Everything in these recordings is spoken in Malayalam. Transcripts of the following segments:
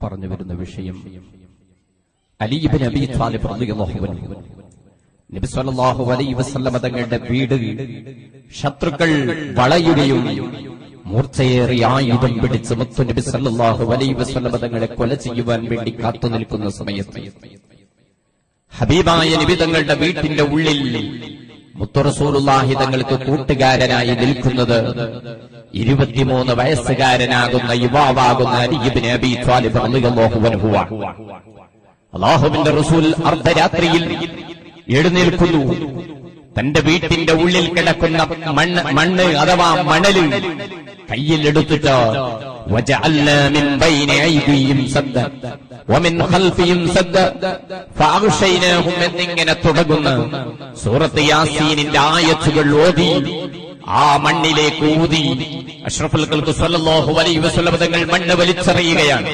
പറഞ്ഞു വരുന്ന വിഷയം അലീബിൻ അബി താലിബ് റളിയല്ലാഹു അൻഹു നബി സല്ലല്ലാഹു അലൈഹി വസല്ലമ തങ്ങളുടെ വീട് ശത്രുക്കൾ വളയുകയും മൂർച്ചയേറിയ ആയുധം പിടിച്ച് മുത്തു നബി സല്ലല്ലാഹു അലൈഹി വസല്ലമ തങ്ങളെ കൊല ചെയ്യുവാൻ വേണ്ടി കാത്തു നിൽക്കുന്ന സമയത്ത് ഹബീബായ നബി തങ്ങളുടെ വീട്ടിന്റെ ഉള്ളിൽ മുത്തുറസൂലുള്ളാഹി തങ്ങൾക്ക് കൂട്ടുകാരനായി നിൽക്കുന്നത് ഇരുപത്തിമൂന്ന് വയസ്സുകാരനാകുന്ന യുവാവാകുന്ന അലിബിൻ അബി ത്വാലിബ് റളിയല്ലാഹു അൻഹുവാണ് അള്ളാഹുവിന്റെ റസൂൽ അർദ്ധരാത്രിയിൽ എഴുന്നേൽക്കുന്നു തന്റെ വീട്ടിന്റെ ഉള്ളിൽ കിടക്കുന്ന മണ്ണ് മണ്ണ് അഥവാ മണല് കയ്യിൽ എടുത്തിട്ട് وجعلنا من بين أيديهم سدا ومن خلفهم سدا فأغشيناهم എന്നിങ്ങനെ തുടങ്ങുന്ന സൂറത്ത് യാസീനിന്റെ ആയത്തുകൾ ഓതി ആ മണ്ണിലേക്ക് ഊതി അഷ്റഫുൽ ഖൽഖ് സല്ലല്ലാഹു അലൈഹി വസല്ലം തങ്ങൾ മണ്ണ് വലിച്ചെറിയുകയാണ്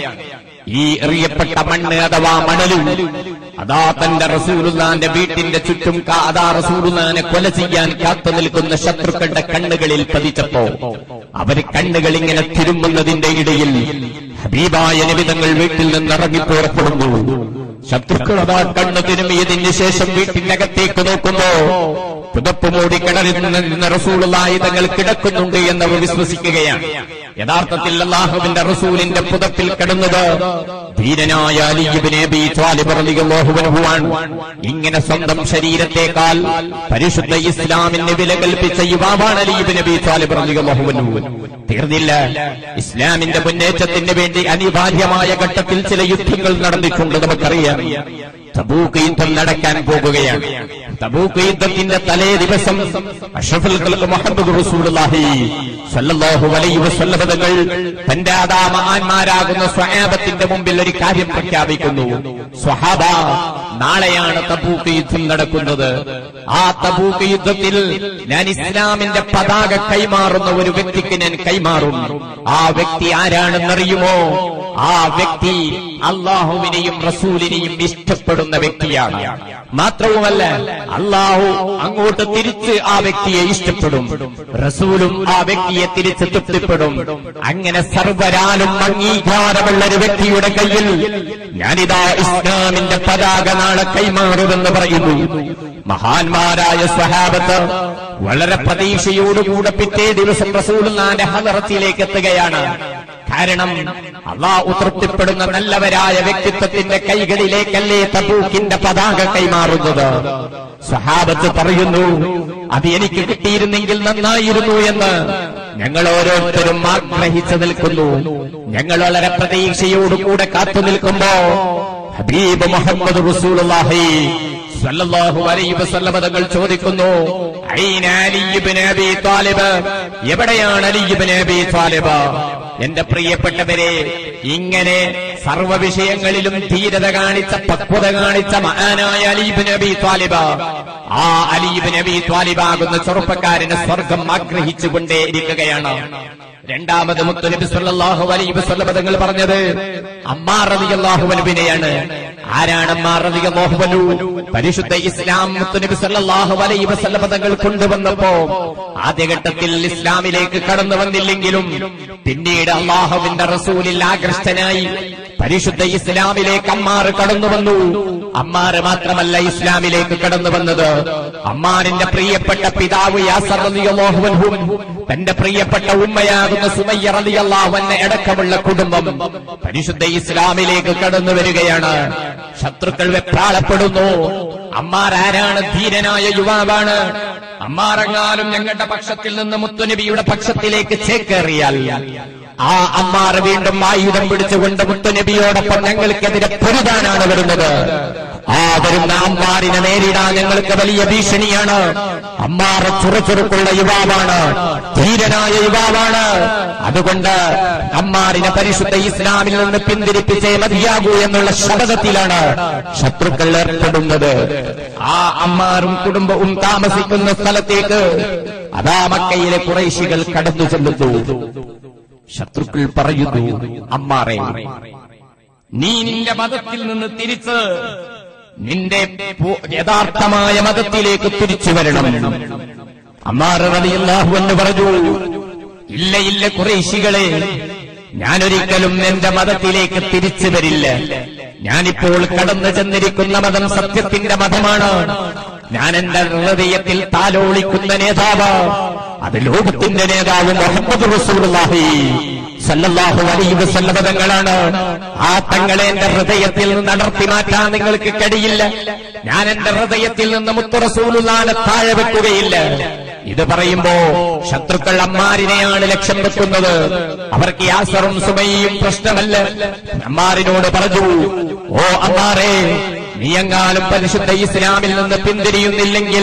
ഈ എറിയപ്പെട്ട മണ്ണ് അഥവാ മണലും അതാ തന്റെ റസൂലുള്ളാന്റെ വീട്ടിന്റെ ചുറ്റും കാ- അതാ റസൂലുള്ളാനെ കൊല ചെയ്യാൻ കാത്തു നിൽക്കുന്ന ശത്രുക്കളുടെ കണ്ണുകളിൽ പതിച്ചപ്പോ അവര് കണ്ണുകൾ ഇങ്ങനെ തിരുമ്പുന്നതിന്റെ ഇടയിൽ ഹബീബായ നിമിതങ്ങൾ വീട്ടിൽ നിന്ന് ഇറങ്ങി പുറപ്പെടുന്നു ശത്രുക്കൾ അതാ കണ്ണു തിരുമിയതിന് ശേഷം വീട്ടിനകത്തേക്ക് നോക്കുമ്പോ പുതപ്പ് മൂടി കിണറിൽ നിന്ന് റസൂളുള്ളാഹി തങ്ങൾ കിടക്കുന്നുണ്ട് എന്നവർ വിശ്വസിക്കുകയാണ് യഥാർത്ഥത്തിൽ അള്ളാഹുവിന്റെ റസൂലിന്റെ പുതപ്പിൽ കിടന്നത് ധീരനായ അലിയുബിനെ അബീ ത്വാലിബ് റളിയല്ലാഹു അൻഹുവാണ് ഇങ്ങനെ സ്വന്തം ശരീരത്തെക്കാൾ പരിശുദ്ധ ഇസ്ലാമിന് വില കൽപ്പിച്ച യുവാവാണ് അലിയുബിൻ അബീ ത്വാലിബ് റളിയല്ലാഹു അൻഹു തീർന്നില്ല ഇസ്ലാമിന്റെ മുന്നേറ്റത്തിന് വേണ്ടി അനിവാര്യമായ ഘട്ടത്തിൽ ചില യുദ്ധങ്ങൾ നടന്നിട്ടുണ്ട് നമുക്കറിയാം തബൂക്ക് യുദ്ധം നടക്കാൻ പോകുകയാണ് തബൂക്ക് യുദ്ധത്തിന്റെ തലേ ദിവസം അഷ്റഫുൽ ഖൽഖ് മുഹമ്മദ് റസൂലുള്ളാഹി സല്ലല്ലാഹു അലൈഹി വസല്ലം തങ്ങൾ തന്റെ ആദാ മഹാന്മാരാകുന്ന സ്വഹാബത്തിന്റെ മുമ്പിൽ ഒരു കാര്യം പ്രഖ്യാപിക്കുന്നു സ്വഹാബ നാളെയാണ് തബൂക്ക് യുദ്ധം നടക്കുന്നത് ആ തബൂക്ക് യുദ്ധത്തിൽ ഞാൻ ഇസ്ലാമിന്റെ പതാക കൈമാറുന്ന ഒരു വ്യക്തിക്ക് ഞാൻ കൈമാറും ആ വ്യക്തി ആരാണെന്നറിയുമോ ആ വ്യക്തി അള്ളാഹുവിനെയും റസൂലിനെയും ഇഷ്ടപ്പെടുന്ന വ്യക്തിയാണ് മാത്രവുമല്ല അള്ളാഹു അങ്ങോട്ട് തിരിച്ച് ആ വ്യക്തിയെ ഇഷ്ടപ്പെടും റസൂലും ആ വ്യക്തിയെ തിരിച്ച് തൃപ്തിപ്പെടും അങ്ങനെ സർവരാലും അംഗീകാരമുള്ള ഒരു വ്യക്തിയുടെ കയ്യിൽ ഞാനിതാ ഇസ്ലാമിന്റെ പതാക നാളെ കൈമാറുമെന്ന് പറയുന്നു മഹാന്മാരായ സ്വഹാബത്ത് വളരെ പ്രതീക്ഷയോടുകൂടെ പിറ്റേ ദിവസം റസൂലുള്ളാന്റെ ഹദറത്തിലേക്ക് എത്തുകയാണ് കാരണം അള്ളാഹു തൃപ്തിപ്പെടുന്ന നല്ലവരായ വ്യക്തിത്വത്തിന്റെ കൈകളിലേക്കല്ലേ തബൂക്കിന്റെ പതാക കൈമാറുന്നത് സ്വഹാബത്ത് പറയുന്നു അത് എനിക്ക് കിട്ടിയിരുന്നെങ്കിൽ നന്നായിരുന്നു എന്ന് ഞങ്ങൾ ഓരോരുത്തരും ആഗ്രഹിച്ചു നിൽക്കുന്നു ഞങ്ങൾ വളരെ പ്രതീക്ഷയോടുകൂടെ കാത്തു നിൽക്കുമ്പോ ഹബീബ് മുഹമ്മദ് റസൂലുള്ളാഹി സല്ലല്ലാഹു അലൈഹി വസല്ലമ തങ്ങൾ ചോദിക്കുന്നു ഐന അലി ഇബ്നു അബീ താലിബ് എവിടെയാണ് അലി ഇബ്നു അബീ താലിബ് എന്റെ പ്രിയപ്പെട്ടവരെ ഇങ്ങനെ സർവ്വ വിഷയങ്ങളിലും ധീരത കാണിച്ച പക്വത കാണിച്ച മഹാനായ അലീബ് നബി ത്വാലിബ ആ അലീബ് നബി ത്വാലിബാകുന്ന ചെറുപ്പക്കാരന് സ്വർഗം ആഗ്രഹിച്ചുകൊണ്ടേ ഇരിക്കുകയാണ് രണ്ടാമത് മുത്തുനബി സല്ലല്ലാഹു അലൈഹി വസല്ലം തങ്ങൾ പറഞ്ഞത് അമ്മാർ റളിയല്ലാഹു അൻഹുവിനെയാണ് ആരാണ് അമ്മാർ റളിയല്ലാഹു അൻഹു പരിശുദ്ധ ഇസ്ലാം മുത്തുനബി സല്ലല്ലാഹു അലൈഹി വസല്ലം തങ്ങൾ കൊണ്ടുവന്നപ്പോ ആദ്യഘട്ടത്തിൽ ഇസ്ലാമിലേക്ക് കടന്നു വന്നില്ലെങ്കിലും പിന്നീട് അള്ളാഹുവിന്റെ റസൂലിൽ ആകൃഷ്ടനായി പരിശുദ്ധ ഇസ്ലാമിലേക്ക് അമ്മാറ് കടന്നു വന്നു അമ്മാറ് മാത്രമല്ല ഇസ്ലാമിലേക്ക് കടന്നു വന്നത് അമ്മാറിന്റെ പ്രിയപ്പെട്ട പിതാവ് യാസർ റളിയല്ലാഹു അൻഹു തന്റെ പ്രിയപ്പെട്ട ഉമ്മയാകുന്ന സുമയ്യ റളിയല്ലാഹു അൻഹ അടക്കമുള്ള കുടുംബം പരിശുദ്ധ ഇസ്ലാമിലേക്ക് കടന്നു വരികയാണ് ശത്രുക്കൾ വെപ്രാളപ്പെടുന്നു അമ്മാർ ആരാണ് ധീരനായ യുവാവാണ് അമ്മാറെങ്ങാനും ഞങ്ങളുടെ പക്ഷത്തിൽ നിന്ന് മുത്തുനബിയുടെ പക്ഷത്തിലേക്ക് ചേക്കേറിയാൽ ആ അമ്മാർ വീണ്ടും ആയുധം പിടിച്ചുകൊണ്ട് മുത്തുനബിയോടൊപ്പം ഞങ്ങൾക്കെതിരെ പൊരുതാനാണ് വരുന്നത് ആ വരുന്ന അമ്മാറിനെ നേരിടാൻ ഞങ്ങൾക്ക് വലിയ ഭീഷണിയാണ് അമ്മാർ ചുറുചുറുക്കുള്ള യുവാവാണ് ധീരനായ യുവാവാണ് അതുകൊണ്ട് അമ്മാറിനെ പരിശുദ്ധ ഇസ്ലാമിൽ നിന്ന് പിന്തിരിപ്പിച്ചേ മതിയാകൂ എന്നുള്ള ശബ്ദത്തിലാണ് ശത്രുക്കൾ ഏർപ്പെടുന്നത് ആ അമ്മാറും കുടുംബവും താമസിക്കുന്ന സ്ഥലത്തേക്ക് അതാ മക്കയിലെ കുറേശികൾ കടന്നു ചെല്ലുന്നു ശത്രുക്കൾ പറയുന്നു അമ്മാറെ നീ നിന്റെ മതത്തിൽ നിന്ന് തിരിച്ച് നിന്റെ പൂ- യഥാർത്ഥമായ മതത്തിലേക്ക് തിരിച്ചു വരണം അമ്മാർ റളിയല്ലാഹു എന്ന് പറഞ്ഞു ഇല്ല ഇല്ല കുറേശികളെ ഞാനൊരിക്കലും എന്റെ മതത്തിലേക്ക് തിരിച്ചു വരില്ല ഞാനിപ്പോൾ കടന്നു ചെന്നിരിക്കുന്ന മതം സത്യത്തിന്റെ മതമാണ് ഞാൻ എന്റെ ഹൃദയത്തിൽ താലോളിക്കുന്ന നേതാവ് അത് ലോകത്തിന്റെ നേതാവ് മുഹമ്മദ് റസൂലുള്ളാഹി സല്ലല്ലാഹു അലൈഹി വസല്ലമ തങ്ങളാണ് ആ തങ്ങളെ എന്റെ ഹൃദയത്തിൽ നിന്ന് അടർത്തി മാറ്റാൻ നിങ്ങൾക്ക് കഴിയില്ല ഞാൻ എന്റെ ഹൃദയത്തിൽ നിന്ന് മുത്തുറസൂലുള്ളാനെ താഴെ വെക്കുകയില്ല ഇത് പറയുമ്പോ ശത്രുക്കൾ അമ്മാരിനെയാണ് ലക്ഷ്യം വെക്കുന്നത് അവർക്ക് യാസറും സുമയും പ്രശ്നമല്ല അമ്മാരിനോട് പറഞ്ഞു ഓ അമ്മാറേ നീയെങ്ങാനും പരിശുദ്ധ ഇസ്ലാമിൽ നിന്ന് പിന്തിരിയുന്നില്ലെങ്കിൽ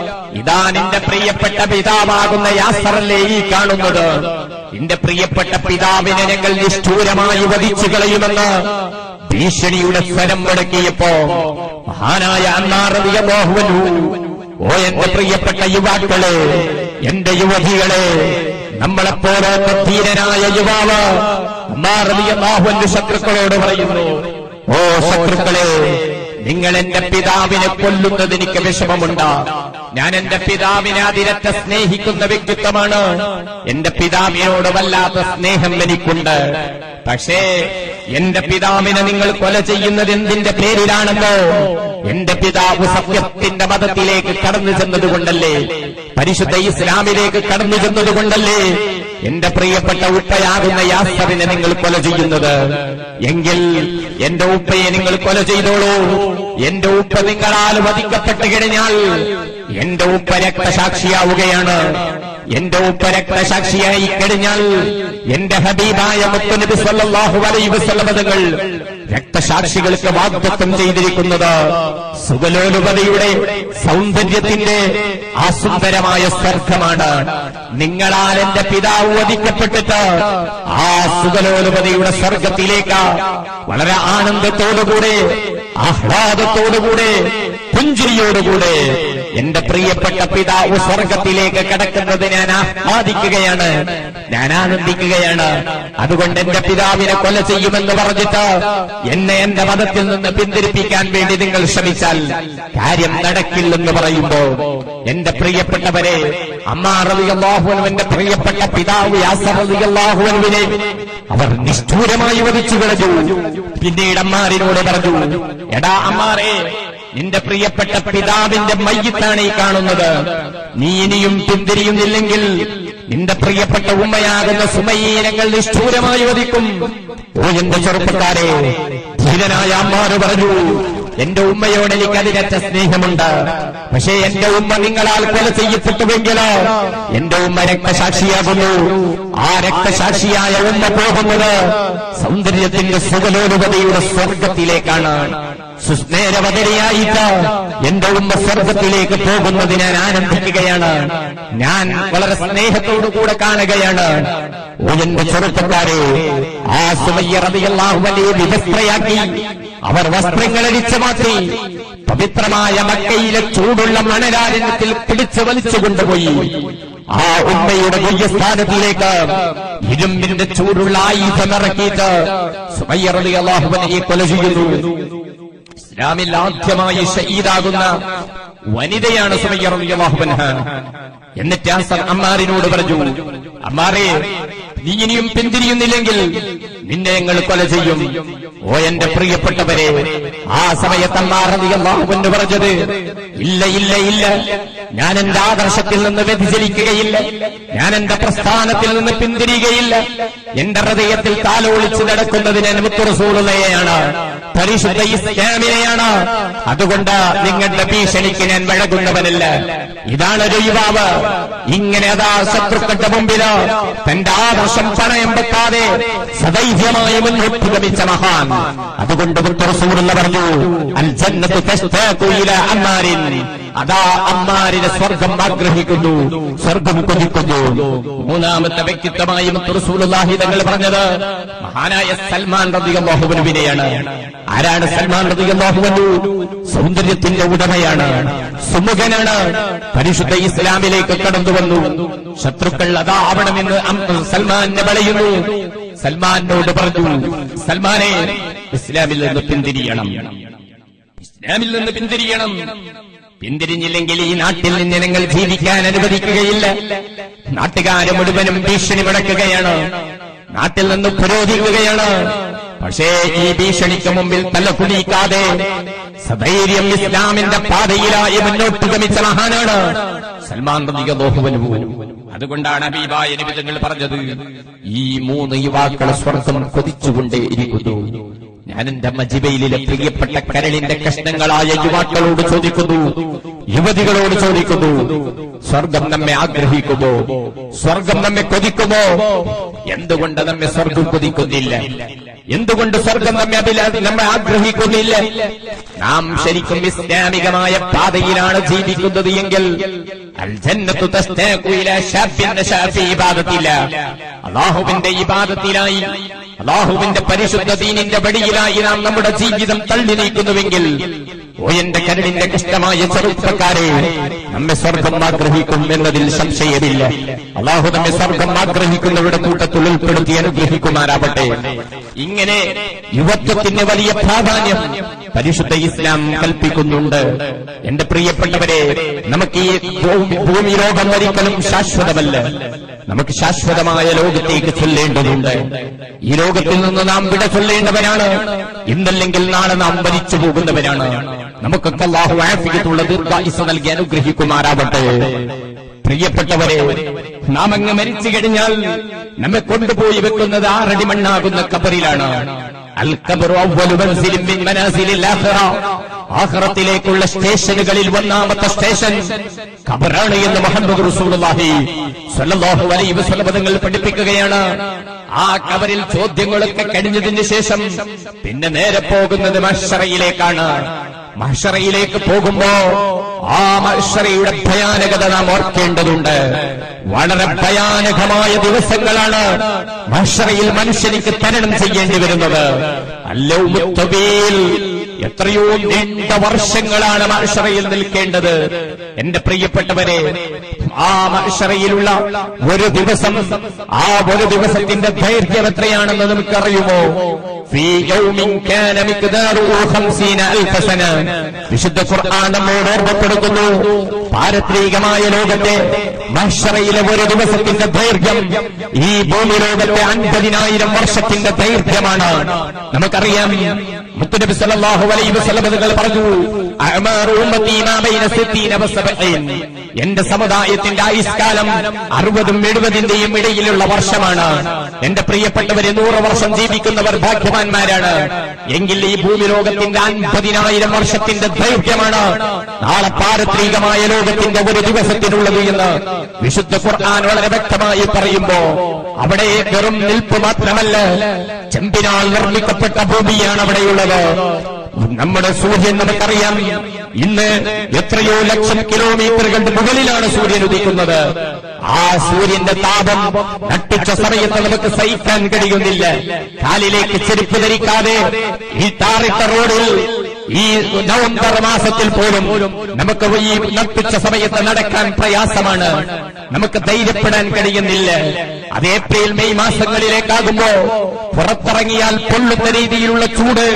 ഇതാ നിന്റെ പ്രിയപ്പെട്ട പിതാവാകുന്ന യാസറല്ലേ ഈ കാണുന്നത് നിന്റെ പ്രിയപ്പെട്ട പിതാവിനെ ഞങ്ങൾ നിഷ്ഠൂരമായി വധിച്ചു കളയുമെന്ന് ഭീഷണിയുടെ സ്വരം മുടക്കിയപ്പോ മഹാനായ അന്നാറിയ മോഹുവനു ഓ എന്റെ പ്രിയപ്പെട്ട യുവാക്കളെ എന്റെ യുവതികളെ നമ്മളെപ്പോലെ ധീരനായ യുവാവ് അമ്മാറിയ മോഹുവന്റെ ശത്രുക്കളോട് പറയുന്നു ഓ ശത്രുക്കളെ നിങ്ങൾ എന്റെ പിതാവിനെ കൊല്ലുന്നത് എനിക്ക് വിഷമമുണ്ട് ഞാൻ എന്റെ പിതാവിനെ അതിരറ്റ സ്നേഹിക്കുന്ന വ്യക്തിത്വമാണ് എന്റെ പിതാവിനോട് വല്ലാത്ത സ്നേഹം എനിക്കുണ്ട് പക്ഷേ എന്റെ പിതാവിനെ നിങ്ങൾ കൊല ചെയ്യുന്നത് എന്തിന്റെ പേരിലാണെന്നോ എന്റെ പിതാവ് സത്യത്തിന്റെ മതത്തിലേക്ക് കടന്നു ചെന്നതുകൊണ്ടല്ലേ പരിശുദ്ധ ഇസ്ലാമിലേക്ക് കടന്നു ചെന്നതുകൊണ്ടല്ലേ എന്റെ പ്രിയപ്പെട്ട ഉപ്പയാകുന്ന യാസറിനെ നിങ്ങൾ കൊല ചെയ്യുന്നത് എങ്കിൽ എന്റെ ഉപ്പയെ നിങ്ങൾ കൊല ചെയ്തോളൂ എന്റെ ഉപ്പ നിങ്ങളാൽ വധിക്കപ്പെട്ട് കഴിഞ്ഞാൽ എന്റെ ഉപ്പ രക്തസാക്ഷിയാവുകയാണ് എന്റെ ഉപ്പ രക്തസാക്ഷിയായി കഴിഞ്ഞാൽ എന്റെ ഹബീബായ മുത്തനബി സല്ലല്ലാഹു അലൈഹി വസല്ലമ തങ്ങൾ രക്തസാക്ഷികൾക്ക് വാഗ്ദത്വം ചെയ്തിരിക്കുന്നത് സുഖലോലുപതയുടെ സൗന്ദര്യത്തിന്റെ ആസുന്ദരമായ സ്വർഗമാണ് നിങ്ങളാൽ എന്റെ പിതാവ് വധിക്കപ്പെട്ടിട്ട് ആ സുഖലോലുപതയുടെ സ്വർഗത്തിലേക്ക് വളരെ ആനന്ദത്തോടുകൂടെ ആഹ്ലാദത്തോടുകൂടെ പുഞ്ചിരിയോടുകൂടെ എന്റെ പ്രിയപ്പെട്ട പിതാവ് സ്വർഗത്തിലേക്ക് കടക്കുന്നത് ഞാൻ ആഹ്ലാദിക്കുകയാണ് ഞാൻ ആനന്ദിക്കുകയാണ് അതുകൊണ്ട് എന്റെ പിതാവിനെ കൊല ചെയ്യുമെന്ന് പറഞ്ഞിട്ട് എന്നെ എന്റെ മതത്തിൽ നിന്ന് പിന്തിരിപ്പിക്കാൻ വേണ്ടി നിങ്ങൾ ശ്രമിച്ചാൽ കാര്യം നടക്കില്ലെന്ന് പറയുമ്പോ എന്റെ പ്രിയപ്പെട്ടവരെ അമ്മാറിയാഹുവനുവിന്റെ പ്രിയപ്പെട്ട പിതാവ് യാസറിയാഹുവനുവിനെ അവർ നിഷ്ഠൂരമായി വധിച്ചു കളഞ്ഞു പിന്നീട് അമ്മാറിനോട് പറഞ്ഞു എടാ അമ്മാറേ നിന്റെ പ്രിയപ്പെട്ട പിതാവിന്റെ മയ്യത്താണ് ഈ കാണുന്നത് നീ ഇനിയും പിന്തിരിയുന്നില്ലെങ്കിൽ നിന്റെ പ്രിയപ്പെട്ട ഉമ്മയാകുന്ന സുമയെ ഞങ്ങൾ നിഷ്ഠൂരമായി വധിക്കും ഓ എന്റെ ചെറുപ്പക്കാരെ ധീരനായ അമ്മാര് പറഞ്ഞു എന്റെ ഉമ്മയോട് എനിക്ക് അതിരറ്റ സ്നേഹമുണ്ട് പക്ഷേ എന്റെ ഉമ്മ നിങ്ങളാൽ കൊല ചെയ്യപ്പെട്ടുവെങ്കിലോ എന്റെ ഉമ്മ രക്തസാക്ഷിയാകുന്നു ആ രക്തസാക്ഷിയായ ഉമ്മ പോകുന്നത് സൗന്ദര്യത്തിന്റെ സുഖലോലുപതയുടെ സ്വർഗത്തിലേക്കാണ് സുസ്നേരവതരിയായിട്ട് എന്റെ ഉമ്മ സ്വർഗത്തിലേക്ക് പോകുന്നത് ഞാൻ ആനന്ദിക്കുകയാണ് ഞാൻ വളരെ സ്നേഹത്തോടു കൂടെ കാണുകയാണ് ഓ എന്റെ ചെറുപ്പക്കാരെ ആ സുമയ്യറിയാഹു വലിയ വിവസ്ത്രയാക്കി അവർ വസ്ത്രങ്ങൾ അടിച്ചു മാറ്റി പവിത്രമായ മക്കയിലെ ചൂടുള്ള മണരാരണ്യത്തിൽ പിടിച്ചു വലിച്ചു കൊണ്ടുപോയി ആ ഉമ്മയുടെ ഗുഹ്യസ്ഥാനത്തിലേക്ക് ഇരുമ്പിന്റെ ചൂടുള്ള ആയുധം ഇറക്കിയിട്ട് സുമയ്യറലി അള്ളാഹുവനെ കൊല ചെയ്യുന്നു ഇസ്ലാമിൽ ആദ്യമായി ഷഹീദാകുന്ന വനിതയാണ് സുമയ്യറിയാഹുബൻഹ എന്നിട്ട് ആ സ- അമ്മാറിനോട് പറഞ്ഞു അമ്മാറെ നീ ഇനിയും പിന്തിരിയുന്നില്ലെങ്കിൽ നിന്നെ ഞങ്ങൾ കൊല ചെയ്യും ഓ എന്റെ പ്രിയപ്പെട്ടവരെ ആ സമയത്ത് അമ്മാറിയാഹുബന് പറഞ്ഞത് ഇല്ല ഇല്ല ഇല്ല ഞാൻ എന്റെ ആദർശത്തിൽ നിന്ന് വ്യതിചലിക്കുകയില്ല ഞാൻ എന്റെ പ്രസ്ഥാനത്തിൽ നിന്ന് പിന്തിരിയുകയില്ല എന്റെ ഹൃദയത്തിൽ താലോളിച്ച് നടക്കുന്നതിന് മുത്തുറസൂളുകയാണ് പരിശുദ്ധ ഇസ്ലാമിനെയാണ് അതുകൊണ്ട് നിങ്ങളുടെ ഭീഷണിക്ക് ഞാൻ വഴങ്ങുന്നവനല്ല ഇതാണ് ഒരു യുവാവ് ഇങ്ങനെ അതാ ശത്രുക്കളുടെ മുമ്പില് തന്റെ ആദർശം പണയം വെക്കാതെ സദൈര്യമായി മുന്നോട്ട് ഗമിച്ച മഹാൻ അതുകൊണ്ട് മുത്തറസൂറുള്ള പറഞ്ഞു അൽ ജന്നത്തു തസ്താഖു ഇലാ അമ്മാരിൻ അതാ അമ്മാരിനെ സ്വർഗം ആഗ്രഹിക്കുന്നു സ്വർഗം കൊതിക്കുന്നു മൂന്നാമത്തെ വ്യക്തിത്വമായി മുത്തറസൂലുള്ളാഹി തങ്ങൾ പറഞ്ഞത് മഹാനായ സൽമാൻ റളിയല്ലാഹുവിനെയാണ് ആരാണ് സൽമാൻ റളിയല്ലാഹുവനു സൗന്ദര്യത്തിന്റെ ഉടമയാണ് സുമുഖനാണ് പരിശുദ്ധ ഇസ്ലാമിലേക്ക് കടന്നു വന്നു ശത്രുക്കൾ അതാ ആവണമെന്ന് അം- സൽമാനെ വളയുന്നു സൽമാനോട് പറഞ്ഞു സൽമാനെ ഇസ്ലാമിൽ നിന്ന് പിന്തിരിയണം ഇസ്ലാമിൽ നിന്ന് പിന്തിരിയണം പിന്തിരിഞ്ഞില്ലെങ്കിൽ ഈ നാട്ടിൽ നിന്ന് നിങ്ങൾ ജീവിക്കാൻ അനുവദിക്കുകയില്ല നാട്ടുകാരെ മുഴുവനും ഭീഷണി മുടക്കുകയാണ് നാട്ടിൽ നിന്ന് പുരോഗിക്കുകയാണ് പക്ഷേ ഈ ഭീഷണിക്ക് മുമ്പിൽ തല കുടിക്കാതെ സധൈര്യം ഇസ്ലാമിന്റെ പാതയിലായി മുന്നോട്ട് ഗമിച്ച മഹാനാണ് സൽമാൻ റളിയല്ലാഹു അതുകൊണ്ടാണ് അബീബായ നിമിതങ്ങൾ പറഞ്ഞത് ഈ മൂന്ന് യുവാക്കളെ സ്വർഗം കൊതിച്ചുകൊണ്ടേയിരിക്കുന്നു ഞാൻ എന്റെ മജിബയിലെ പ്രിയപ്പെട്ട കരളിന്റെ കഷ്ണങ്ങളായ യുവാക്കളോട് ചോദിക്കുന്നു യുവതികളോട് ചോദിക്കുന്നു സ്വർഗം നമ്മെ ആഗ്രഹിക്കുമോ സ്വർഗം നമ്മെ കൊതിക്കുമോ എന്തുകൊണ്ട് നമ്മെ സ്വർഗം കൊതിക്കുന്നില്ല എന്തുകൊണ്ട് സ്വർഗം നമ്മെ അഭില- നമ്മെ ആഗ്രഹിക്കുന്നില്ല നാം ശരിക്കും ഇസ്ലാമികമായ പാതയിലാണ് ജീവിക്കുന്നത് എങ്കിൽ അൽ ജന്നത്തു തസ്താഖു ഇലാ ശാഫിൻ നശാ ഫീ ഇബാദത്തില്ല അല്ലാഹുവിന്റെ ഇബാദത്തിലായി അള്ളാഹുവിന്റെ പരിശുദ്ധ ദീനിന്റെ വഴിയിലായി നാം നമ്മുടെ ജീവിതം തള്ളി നീക്കുന്നുവെങ്കിൽ ഓ എന്റെ കരടിന്റെ കഷ്ടമായ ചെറുപ്പക്കാരെ നമ്മെ സ്വർഗം ആഗ്രഹിക്കും എന്നതിൽ സംശയമില്ല അള്ളാഹു നമ്മെ സ്വർഗം ആഗ്രഹിക്കുന്നവരുടെ കൂട്ടത്തിൽ ഉൾപ്പെടുത്തി അനുഗ്രഹിക്കുമാരാവട്ടെ ഇങ്ങനെ യുവത്വത്തിന് വലിയ പ്രാധാന്യം പരിശുദ്ധ ഇസ്ലാം കൽപ്പിക്കുന്നുണ്ട് എന്റെ പ്രിയപ്പെട്ടവരെ നമുക്ക് ഈ ഭൂമി- ഭൂമി ലോകം ഒരിക്കലും ശാശ്വതമല്ല നമുക്ക് ശാശ്വതമായ ലോകത്തേക്ക് ചൊല്ലേണ്ടതുണ്ട് ഈ ലോകത്തിൽ നിന്ന് നാം വിട ചൊല്ലേണ്ടവരാണ് ഇന്നല്ലെങ്കിൽ നാളെ നാം മരിച്ചു പോകുന്നവരാണ് നമുക്കൊക്കെ അള്ളാഹു ആഫിയത്തുള്ള ദീർഘായുസ് നൽകി അനുഗ്രഹിക്കുമാറാവട്ടെ പ്രിയപ്പെട്ടവരെ നാം അങ്ങ് മരിച്ചു കഴിഞ്ഞാൽ നമ്മെ കൊണ്ടുപോയി വെക്കുന്നത് ആറടി മണ്ണാകുന്ന കബറിലാണ് അൽ ഖബറു അവ്വലു മൻസിലിൻ മിൻ മനാസിലിൽ ആഖിറ ആഖിറത്തിലേക്കുള്ള സ്റ്റേഷനുകളിൽ ഒന്നാമത്തെ സ്റ്റേഷൻ ഖബറാണ് എന്ന് മുഹമ്മദ് റസൂലുള്ളാഹി സ്വല്ലല്ലാഹു അലൈഹി വസല്ലം തങ്ങൾ പഠിപ്പിക്കുകയാണ് ആ കബറിൽ ചോദ്യങ്ങളൊക്കെ കഴിഞ്ഞതിന് ശേഷം പിന്നെ നേരെ പോകുന്നത് മഹ്ശറയിലേക്കാണ് മഹ്ശറയിലേക്ക് പോകുമ്പോ ആ മഹ്ശറയുടെ ഭയാനകത നാം ഓർക്കേണ്ടതുണ്ട് വളരെ ഭയാനകമായ ദിവസങ്ങളാണ് മഹ്ശറയിൽ മനുഷ്യനിക്ക് തരണം ചെയ്യേണ്ടി വരുന്നത് അല്ലൗമുത്തബീൽ എത്രയോ നീണ്ട വർഷങ്ങളാണ് മഹ്ശറയിൽ നിൽക്കേണ്ടത് എന്റെ പ്രിയപ്പെട്ടവരെ ആ മഹ്ശറയിലുള്ള ഒരു ദിവസം ആ ഒരു ദിവസത്തിന്റെ ദൈർഘ്യം എത്രയാണെന്ന് നമുക്കറിയുമോ ഫീ യൗമിൻ കാന മിഖ്ദാറുഹു 50 അൽഫ സന വിശുദ്ധ ഖുർആൻ നമ്മോട് ഓർമ്മപ്പെടുത്തുന്നു പാരത്രികമായ ലോകത്തെ മഹ്ശറയിലെ ഒരു ദിവസത്തിന്റെ ദൈർഘ്യം ഈ ഭൂമി ലോകത്തെ അൻപതിനായിരം വർഷത്തിന്റെ ദൈർഘ്യമാണ് നമുക്കറിയാം മുത്തുനബി സല്ലല്ലാഹു അലൈഹി വസല്ലം തങ്ങൾ പറഞ്ഞു അഅ്മാറു ഉമ്മത്തി മാ ബൈന 60 വ 70 എന്റെ സമുദായത്തിന്റെ ആയുഷ്കാലം അറുപതും എഴുപതിന്റെയും ഇടയിലുള്ള വർഷമാണ് എന്റെ പ്രിയപ്പെട്ടവരെ നൂറ് വർഷം ജീവിക്കുന്നവർ ഭാഗ്യവാന്മാരാണ് എങ്കിൽ ഈ ഭൂമി ലോകത്തിന്റെ അൻപതിനായിരം വർഷത്തിന്റെ ദൈർഘ്യമാണ് നാളെ പാരത്രികമായ ലോകത്തിന്റെ ഒരു ദിവസത്തിനുള്ളത് എന്ന് വിശുദ്ധ ഖുർആൻ വളരെ വ്യക്തമായി പറയുമ്പോ അവിടെ വെറും നിൽപ്പ് മാത്രമല്ല ചെമ്പിനാൽ നിർമ്മിക്കപ്പെട്ട ഭൂമിയാണ് അവിടെയുള്ളത് നമ്മുടെ സൂര്യൻ നമുക്കറിയാം ഇന്ന് എത്രയോ ലക്ഷം കിലോമീറ്ററുകളുടെ മുകളിലാണ് സൂര്യൻ ഉദിക്കുന്നത് ആ സൂര്യന്റെ താപം നട്ടുച്ച സമയത്ത് നമുക്ക് സഹിക്കാൻ കഴിയുന്നില്ല കാലിലേക്ക് ചെരുപ്പ് ധരിക്കാതെ ഈ ടാറിട്ട റോഡിൽ ഈ നവംബർ മാസത്തിൽ പോലും നമുക്ക് ഈ നട്ടുച്ച സമയത്ത് നടക്കാൻ പ്രയാസമാണ് നമുക്ക് ധൈര്യപ്പെടാൻ കഴിയുന്നില്ല അത് ഏപ്രിൽ മെയ് മാസങ്ങളിലേക്കാകുമ്പോ പുറത്തിറങ്ങിയാൽ പൊള്ളുന്ന രീതിയിലുള്ള ചൂട്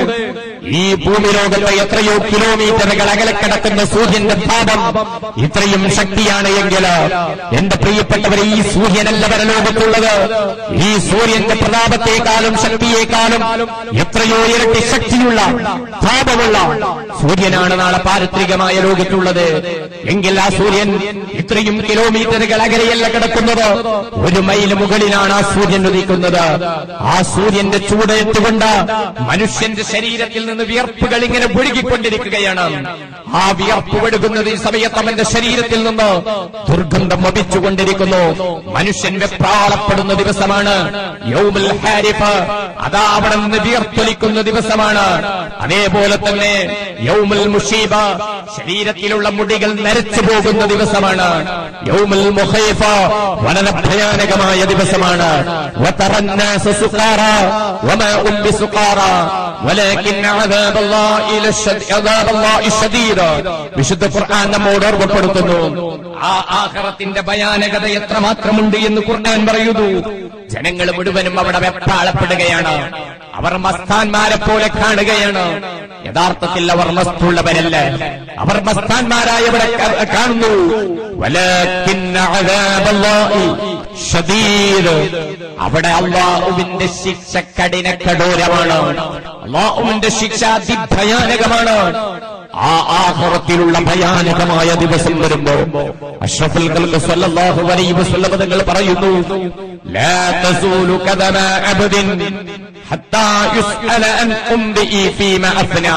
ഈ ഭൂമി ലോകത്തെ എത്രയോ കിലോമീറ്ററുകൾ അകലെ കിടക്കുന്ന സൂര്യന്റെ താപം ഇത്രയും ശക്തിയാണ് എങ്കിൽ എന്റെ പ്രിയപ്പെട്ടവരെ ഈ സൂര്യനല്ല പരലോകത്തുള്ളത് ഈ സൂര്യന്റെ പ്രതാപത്തെക്കാളും ശക്തിയേക്കാളും എത്രയോ ഇരട്ടി ശക്തിയുള്ള താപമുള്ള സൂര്യനാണ് നാളെ പാരത്രികമായ ലോകത്തുള്ളത് എങ്കിൽ ആ സൂര്യൻ ഇത്രയും കിലോമീറ്ററുകൾ അകലെയല്ല കിടക്കുന്നത് ഒരു മൈൽ മുകളിലാണ് ആ സൂര്യൻ ഉദിക്കുന്നത് ആ സൂര്യന്റെ ചൂടേറ്റുകൊണ്ട് മനുഷ്യന്റെ ശരീരത്തിൽ നിന്ന് വിയർപ്പുകൾ ഇങ്ങനെ ഒഴുകിക്കൊണ്ടിരിക്കുകയാണ് ആ വിയർപ്പ് ഒഴുകുന്നത് ഈ സമയത്ത് അവന്റെ ശരീരത്തിൽ നിന്ന് ദുർഗന്ധം വപിച്ചുകൊണ്ടിരിക്കുന്നു മനുഷ്യൻ വെപ്രാളപ്പെടുന്ന ദിവസമാണ് യൗമുൽ ഹാരിഫ് അതാ അവിടെ നിന്ന് വിയർത്തൊലിക്കുന്ന ദിവസമാണ് അതേപോലെ തന്നെ യൗമുൽ മുഷീബ ശരീരത്തിലുള്ള മുടികൾ നരച്ചു പോകുന്ന ദിവസമാണ് യൗമുൽ മുഹൈഫ വളരെ ഭയാനകമായ ദിവസമാണ് وترى الناس سكارى وما هم بسكارى ولكن عذاب الله للشد- عذاب الله شديد വിശുദ്ധ ഖുർആൻ നമ്മോട് ഓർമ്മപ്പെടുത്തുന്നു ആ ആഖിറത്തിന്റെ ഭയാനകത എത്രമാത്രമുണ്ട് എന്ന് ഖുർആൻ പറയുന്നു ജനങ്ങൾ മുഴുവനും അവിടെ വെപ്പാളപ്പെടുകയാണ് അവർ മസ്താന്മാരെ പോലെ കാണുകയാണ് യഥാർത്ഥത്തിൽ അവർ മസ്തുള്ളവരല്ല അവർ മസ്താന്മാരായവരെ ക- കാണുന്നു വലാകിന്ന അദാബല്ലാഹി ഷദീദ് അവിടെ അള്ളാഹുവിന്റെ ശിക്ഷ കഠിന കഠോരമാണ് അള്ളാഹുവിന്റെ ശിക്ഷ അതിഭയാനകമാണ് ആ ആഹ്റത്തിലുള്ള ഭയാനകമായ ദിവസം വരുമ്പോ അഷ്റഫുൽ ഖൽഖ് സ്വല്ലല്ലാഹു അലൈഹി വസല്ലം തങ്ങൾ പറയുന്നു ലാ തസൂലു കദമ അബ്ദിൻ ഹത്താ യുസ്അല അൻ ഉംബിഇ ഫീമ അഫ്നാ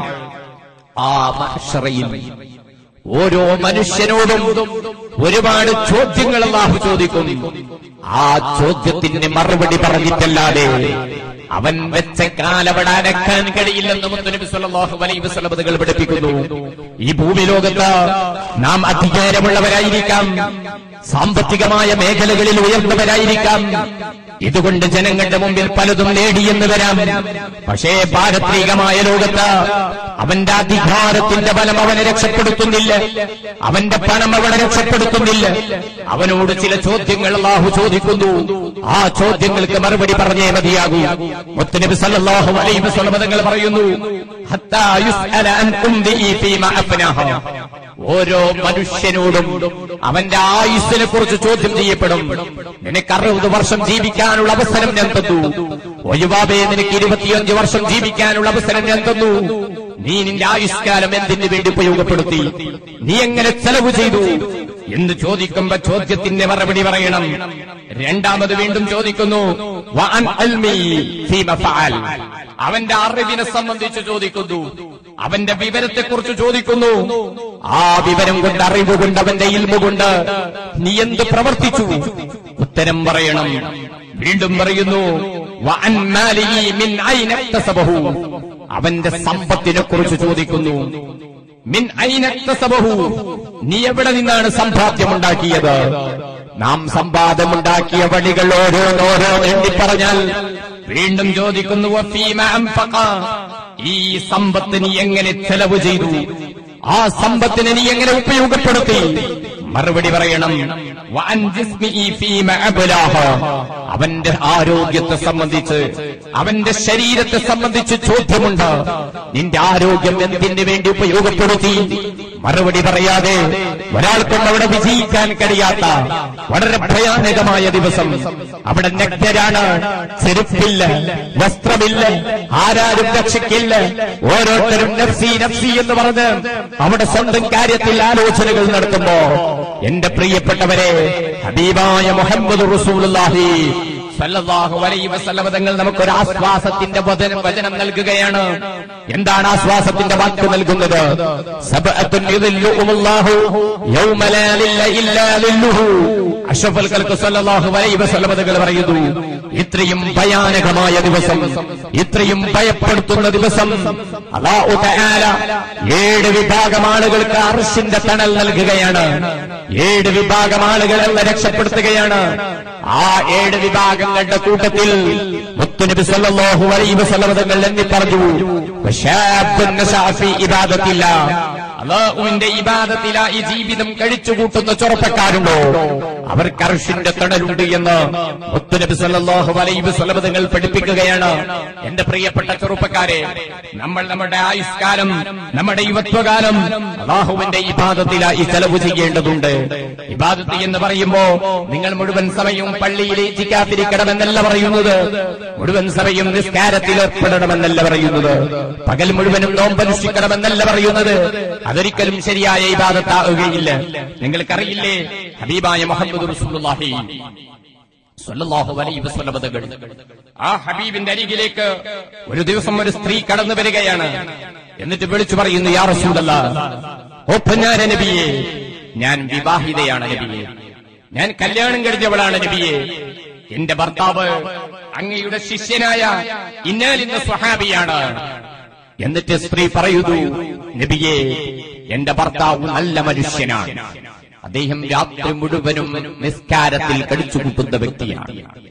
ആ മഹ്ശറയിൽ ഓരോ മനുഷ്യനോടും ഒരുപാട് ചോദ്യങ്ങൾ അള്ളാഹു ചോദിക്കും ആ ചോദ്യത്തിന് മറുപടി പറഞ്ഞിട്ടല്ലാതെ അവൻ വെച്ച കാലവിടെ അനക്കാൻ കഴിയില്ലെന്ന് മുത്തനബി സല്ലല്ലാഹു അലൈഹി വസല്ലം തങ്ങൾ പഠിപ്പിക്കുന്നു ഈ ഭൂമി ലോകത്ത് നാം അധികാരമുള്ളവരായിരിക്കാം സാമ്പത്തികമായ മേഖലകളിൽ ഉയർന്നവരായിരിക്കാം ഇതുകൊണ്ട് ജനങ്ങളുടെ മുമ്പിൽ പലതും നേടിയെന്ന് വരാം പക്ഷേ പാരത്രികമായ ലോകത്ത് അവന്റെ അധികാരത്തിന്റെ ബലം അവനെ രക്ഷപ്പെടുത്തുന്നില്ല അവന്റെ പണം അവനെ രക്ഷപ്പെടുത്തുന്നില്ല അവനോട് ചില ചോദ്യങ്ങൾ അള്ളാഹു ചോദിക്കുന്നു ആ ചോദ്യങ്ങൾക്ക് മറുപടി പറഞ്ഞേ മതിയാകൂ മുത്തനബി സല്ലല്ലാഹു അലൈഹി വസല്ലം തങ്ങൾ പറയുന്നു ഹത്താ യുസ്അല അൻ ഉംദിഇ ഫീമ അഫ്നാഹ ഓരോ മനുഷ്യനോടും അവന്റെ ആയുസ്സിനെ കുറിച്ച് ചോദ്യം ചെയ്യപ്പെടും നിനക്ക് അറുപത് വർഷം ജീവിക്കാനുള്ള അവസരം ഞാൻ തന്നു ഒയുവാബെ നിനക്ക് ഇരുപത്തിയഞ്ച് വർഷം ജീവിക്കാനുള്ള അവസരം ഞാൻ തന്നു നീ നിന്റെ ആയുഷ്കാലം എന്തിനു വേണ്ടി ഉപയോഗപ്പെടുത്തി നീ എങ്ങനെ ചെലവ് ചെയ്തു എന്ന് ചോദിക്കുമ്പോ ചോദ്യത്തിന്റെ മറുപടി പറയണം രണ്ടാമത് വീണ്ടും ചോദിക്കുന്നു വഅൻ അൽമി ഫീമ ഫഅൽ. അവന്റെ അറിവിനെ സംബന്ധിച്ച് ചോദിക്കുന്നു അവന്റെ വിവരത്തെക്കുറിച്ച് ചോദിക്കുന്നു ആ വിവരം കൊണ്ട് അറിവ് കൊണ്ട് അവന്റെ ഇൽമ കൊണ്ട് നീ എന്ത് പ്രവർത്തിച്ചു ഉത്തരം പറയണം വീണ്ടും പറയുന്നു വഅൻ മാലിഹി മിൻ ഐന ഇക്തസബഹു. അവന്റെ സമ്പത്തിനെ കുറിച്ച് ചോദിക്കുന്നു മിൻ ഐനക്തസബഹു നീ എവിടെ നിന്നാണ് സമ്പാദ്യമുണ്ടാക്കിയത് നാം സമ്പാദമുണ്ടാക്കിയ വഴികൾ ഓരോന്നോരോ എണ്ണി പറഞ്ഞാൽ വീണ്ടും ചോദിക്കുന്നു വഫീമ അൻഫഖ. ഈ സമ്പത്ത് നീ എങ്ങനെ ചെലവ് ചെയ്തു ആ സമ്പത്തിനെ നീ എങ്ങനെ ഉപയോഗപ്പെടുത്തി മറുപടി പറയണം വഅൻ ജിസ്മിഇ ഫീമ അബ്ലാഹ. അവന്റെ ആരോഗ്യത്തെ സംബന്ധിച്ച് അവന്റെ ശരീരത്തെ സംബന്ധിച്ച് ചോദ്യമുണ്ട് നിന്റെ ആരോഗ്യം എന്തിനു വേണ്ടി ഉപയോഗപ്പെടുത്തി മറുപടി പറയാതെ ഒരാൾക്കും അവിടെ വിജയിക്കാൻ കഴിയാത്ത വളരെ ഭയാനകമായ ദിവസം അവിടെ നഗ്നരാണ് ചെരുപ്പില്ല വസ്ത്രമില്ല ആരാരും രക്ഷിക്കില്ല ഓരോരുത്തരും നഫ്സി നഫ്സി എന്ന് പറഞ്ഞ് അവിടെ സ്വന്തം കാര്യത്തിൽ ആലോചനകൾ നടത്തുമ്പോ എന്റെ പ്രിയപ്പെട്ടവരെ ഹബീബായ മുഹമ്മദ് റസൂലുള്ളാഹി സല്ലല്ലാഹു അലൈഹി വസല്ലമ തങ്ങൾ നമുക്കൊരു ആശ്വാസത്തിന്റെ വചനം വചനം നൽകുകയാണ് എന്താണ് ആശ്വാസത്തിന്റെ വാക്ക് നൽകുന്നത് സബഅത്തുൻ യുദില്ലുഹുമുല്ലാഹു യൗമ ലാ ലില്ല ഇല്ലാ ലില്ലുഹു അഷ്റഫുൽ ഖൽഖ് സല്ലല്ലാഹു അലൈഹി വസല്ലമ തങ്ങൾ പറയുന്നു ഇത്രയും ഭയാനകമായ ദിവസം ഇത്രയും ഭയപ്പെടുത്തുന്ന ദിവസം അല്ലാഹു തആല ഏഴ് വിഭാഗം ആളുകൾക്ക് അർശിന്റെ തണൽ നൽകുകയാണ് ഏഴ് വിഭാഗം ആളുകളെ രക്ഷപ്പെടുത്തുകയാണ് ആ ഏഴ് വിഭാഗങ്ങളുടെ കൂട്ടത്തിൽ മുത്തുനബി സല്ലല്ലാഹു അലൈഹി വസല്ലം തങ്ങൾ എണ്ണി പറഞ്ഞു വശാബുൻ നശഅ ഫീ ഇബാദത്തില്ല അള്ളാഹുവിന്റെ ഇബാദത്തിലായി ജീവിതം കഴിച്ചു കൂട്ടുന്ന ചെറുപ്പക്കാരുണ്ടോ അവർക്ക് അർഷിന്റെ തണലുണ്ട് എന്ന് മുത്തുനബി സല്ലല്ലാഹു അലൈഹി വസല്ലം തങ്ങൾ പഠിപ്പിക്കുകയാണ് എന്റെ പ്രിയപ്പെട്ട ചെറുപ്പക്കാരെ നമ്മൾ നമ്മുടെ ആയുഷ്കാലം നമ്മുടെ യുവത്വകാലം അള്ളാഹുവിന്റെ ഇബാദത്തിലായി ചെലവ് ചെയ്യേണ്ടതുണ്ട് ഇബാദത്ത് എന്ന് പറയുമ്പോ നിങ്ങൾ മുഴുവൻ സമയവും പള്ളിയിൽ ഇരിക്കാതിരിക്കണമെന്നല്ല പറയുന്നത് മുഴുവൻ സമയം നിസ്കാരത്തിൽ ഏർപ്പെടണമെന്നല്ല പറയുന്നത് പകൽ മുഴുവനും നോമ്പനുഷ്ഠിക്കണമെന്നല്ല പറയുന്നത് അതൊരിക്കലും ശരിയായ ഇബാദത്താവുകയില്ല നിങ്ങൾക്കറിയില്ലേ ഹബീബായ മുഹമ്മദ് റസൂലുള്ളാഹി സ്വല്ലല്ലാഹു അലൈഹി വസല്ലം തങ്ങൾ ആ ഹബീബിന്റെ അരികിലേക്ക് ഒരു ദിവസം ഒരു സ്ത്രീ കടന്നു വരികയാണ് എന്നിട്ട് വിളിച്ചു പറയുന്നു യാ റസൂലല്ല ഓ പൊന്നാര നബിയെ ഞാൻ വിവാഹിതയാണ് നബിയെ ഞാൻ കല്യാണം കഴിഞ്ഞവളാണ് നബിയെ എന്റെ ഭർത്താവ് അങ്ങയുടെ ശിഷ്യനായ ഇന്നാലിന്ന സ്വഹാബിയാണ് എന്നിട്ട് സ്ത്രീ പറയുന്നു നബിയെ എന്റെ ഭർത്താവ് നല്ല മനുഷ്യനാണ് അദ്ദേഹം രാത്രി മുഴുവനും നിസ്കാരത്തിൽ കടിച്ചു കൂട്ടുന്ന വ്യക്തിയാണ്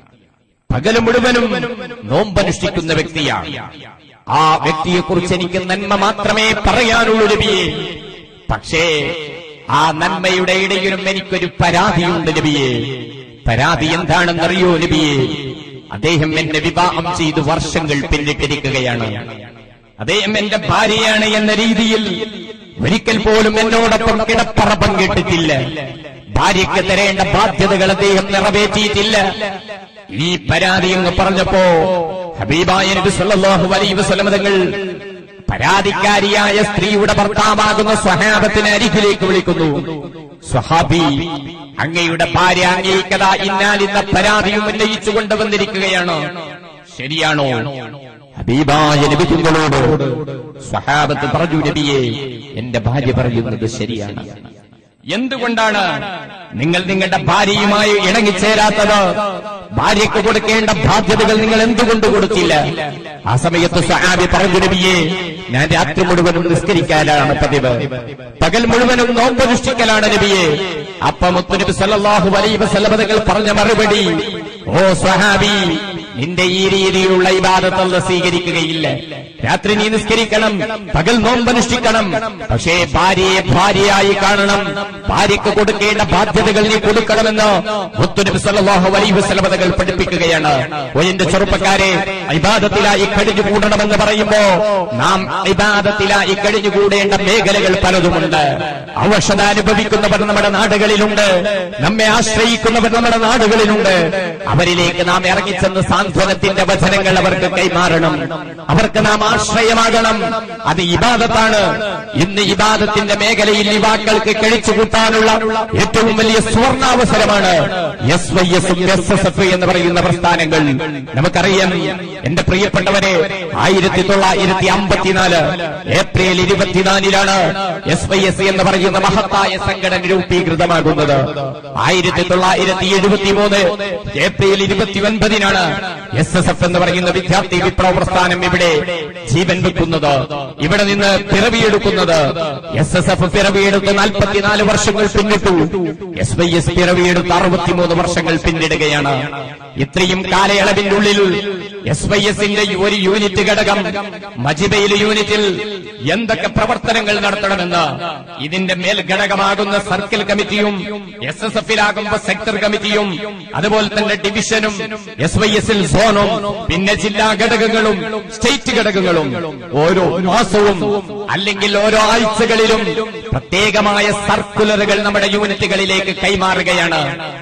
പകല് മുഴുവനും നോമ്പനുഷ്ഠിക്കുന്ന വ്യക്തിയാണ് ആ വ്യക്തിയെക്കുറിച്ച് എനിക്ക് നന്മ മാത്രമേ പറയാനുള്ളൂ നബിയെ പക്ഷേ ആ നന്മയുടെ ഇടയിലും എനിക്കൊരു പരാതിയുണ്ട് നബിയെ പരാതി എന്താണെന്നറിയോ നബിയെ അദ്ദേഹം എന്നെ വിവാഹം ചെയ്ത് വർഷങ്ങൾ പിന്നിട്ടിരിക്കുകയാണ് അദ്ദേഹം എന്റെ ഭാര്യയാണ് എന്ന രീതിയിൽ ഒരിക്കൽ പോലും എന്നോടൊപ്പം കിടപ്പറ പങ്കിട്ടിട്ടില്ല ഭാര്യയ്ക്ക് തരേണ്ട ബാധ്യതകൾ അദ്ദേഹം നിറവേറ്റിയിട്ടില്ല ഈ പരാതി എന്ന് പറഞ്ഞപ്പോ ഹബീബായ നബി സല്ലല്ലാഹു അലൈഹി വസല്ലം തങ്ങൾ പരാതിക്കാരിയായ സ്ത്രീയുടെ ഭർത്താവാകുന്ന സ്വഹാബത്തിന് അരികിലേക്ക് വിളിക്കുന്നു സ്വഹാബി അങ്ങയുടെ ഭാര്യ അങ്ങേക്കത ഇന്നാലിന്ന പരാതിയും ഉന്നയിച്ചു കൊണ്ടുവന്നിരിക്കുകയാണ് ശരിയാണോ ഹബീബായ നബിക്കുങ്ങളോട് സ്വഹാബത്ത് പറഞ്ഞു നബിയെ എന്റെ ഭാര്യ പറയുന്നത് ശരിയാണ് എന്തുകൊണ്ടാണ് നിങ്ങൾ നിങ്ങളുടെ ഭാര്യയുമായി ഇണങ്ങിച്ചേരാത്തത് ഭാര്യയ്ക്ക് കൊടുക്കേണ്ട ബാധ്യതകൾ നിങ്ങൾ എന്തുകൊണ്ട് കൊടുത്തില്ല ആ സമയത്ത് സഹാബി പറഞ്ഞു നബിയെ ഞാൻ രാത്രി മുഴുവനും നിസ്കരിക്കാനാണ് പതിവ് പകൽ മുഴുവനും നോമ്പനുഷ്ഠിക്കലാണ് നബിയെ അപ്പൊ മുത്തുനബി സല്ലല്ലാഹു അലൈഹി വസല്ലമകൾ പറഞ്ഞ മറുപടി ഓ സ്വഹാബി നിന്റെ ഈ രീതിയിലുള്ള ഇബാദത്തല്ല സ്വീകരിക്കുകയില്ല രാത്രി നീ നിസ്കരിക്കണം പകൽ നോമ്പനുഷ്ഠിക്കണം പക്ഷേ ഭാര്യയെ ഭാര്യയായി കാണണം ഭാര്യയ്ക്ക് കൊടുക്കേണ്ട ബാധ്യതകൾ നീ കൊടുക്കണമെന്ന് മുത്തുനബി സല്ലല്ലാഹു അലൈഹി വസല്ലം തങ്ങൾ പഠിപ്പിക്കുകയാണ് ഓ എന്റെ ചെറുപ്പക്കാരെ ഇബാദത്തിലായി കഴിഞ്ഞുകൂടണമെന്ന് പറയുമ്പോ നാം ഇബാദത്തിലായി കഴിഞ്ഞുകൂടേണ്ട മേഖലകൾ പലതുമുണ്ട് അവശത അനുഭവിക്കുന്നവർ നമ്മുടെ നാടുകളിലുണ്ട് നമ്മെ ആശ്രയിക്കുന്നവർ നമ്മുടെ നാടുകളിലുണ്ട് അവരിലേക്ക് നാം ഇറങ്ങിച്ചെന്ന് സാന്ത്വനത്തിന്റെ വചനങ്ങൾ അവർക്ക് കൈമാറണം അവർക്ക് നാം ആശ്രയമാകണം അത് ഇബാദത്താണ് ഇന്ന് ഇബാദത്തിന്റെ മേഖലയിൽ യുവാക്കൾക്ക് കഴിച്ചുകൂട്ടാനുള്ള ഏറ്റവും വലിയ സുവർണാവസരമാണ് എസ് വൈ എസും എസ് എസ് എഫ് എന്ന് പറയുന്ന പ്രസ്ഥാനങ്ങൾ നമുക്കറിയാം എന്റെ പ്രിയപ്പെട്ടവരെ ആയിരത്തി തൊള്ളായിരത്തി അമ്പത്തിനാല് ഏപ്രിൽ ഇരുപത്തിനാലിലാണ് എസ് വൈ എസ് എന്ന് പറയുന്ന മഹത്തായ സംഘടന രൂപീകൃതമാകുന്നത് ആയിരത്തി തൊള്ളായിരത്തി എഴുപത്തി മൂന്ന് ഏപ്രിൽ ഇരുപത്തി ഒൻപതിനാണ് എസ് എസ് എഫ് എന്ന് പറയുന്ന വിദ്യാർത്ഥി വിപ്ലവ പ്രസ്ഥാനം ഇവിടെ ജീവൻ വെക്കുന്നത് ഇവിടെ നിന്ന് പിറവിയെടുക്കുന്നത് എസ് എസ് എഫ് പിറവിയെടുത്ത് നാൽപ്പത്തിനാല് വർഷങ്ങൾ പിന്നിട്ടു എസ് വൈ എസ് പിറവിയെടുത്ത് അറുപത്തിമൂന്ന് വർഷങ്ങൾ പിന്നിടുകയാണ് ഇത്രയും കാലയളവിന്റെ ഉള്ളിൽ എസ് വൈ എസിന്റെ ഒരു യൂണിറ്റ് ഘടകം മജിബയിൽ യൂണിറ്റിൽ എന്തൊക്കെ പ്രവർത്തനങ്ങൾ നടത്തണമെന്ന് ഇതിന്റെ മേൽ ഘടകമാകുന്ന സർക്കിൾ കമ്മിറ്റിയും എസ് എസ് എഫിലാകുമ്പോ സെക്ടർ കമ്മിറ്റിയും അതുപോലെ തന്നെ ഡിവിഷനും എസ് വൈ എസിൽ സോണും പിന്നെ ജില്ലാ ഘടകങ്ങളും സ്റ്റേറ്റ് ഘടകങ്ങളും ഓരോ മാസവും അല്ലെങ്കിൽ ഓരോ ആഴ്ചകളിലും പ്രത്യേകമായ സർക്കുലറുകൾ നമ്മുടെ യൂണിറ്റുകളിലേക്ക് കൈമാറുകയാണ്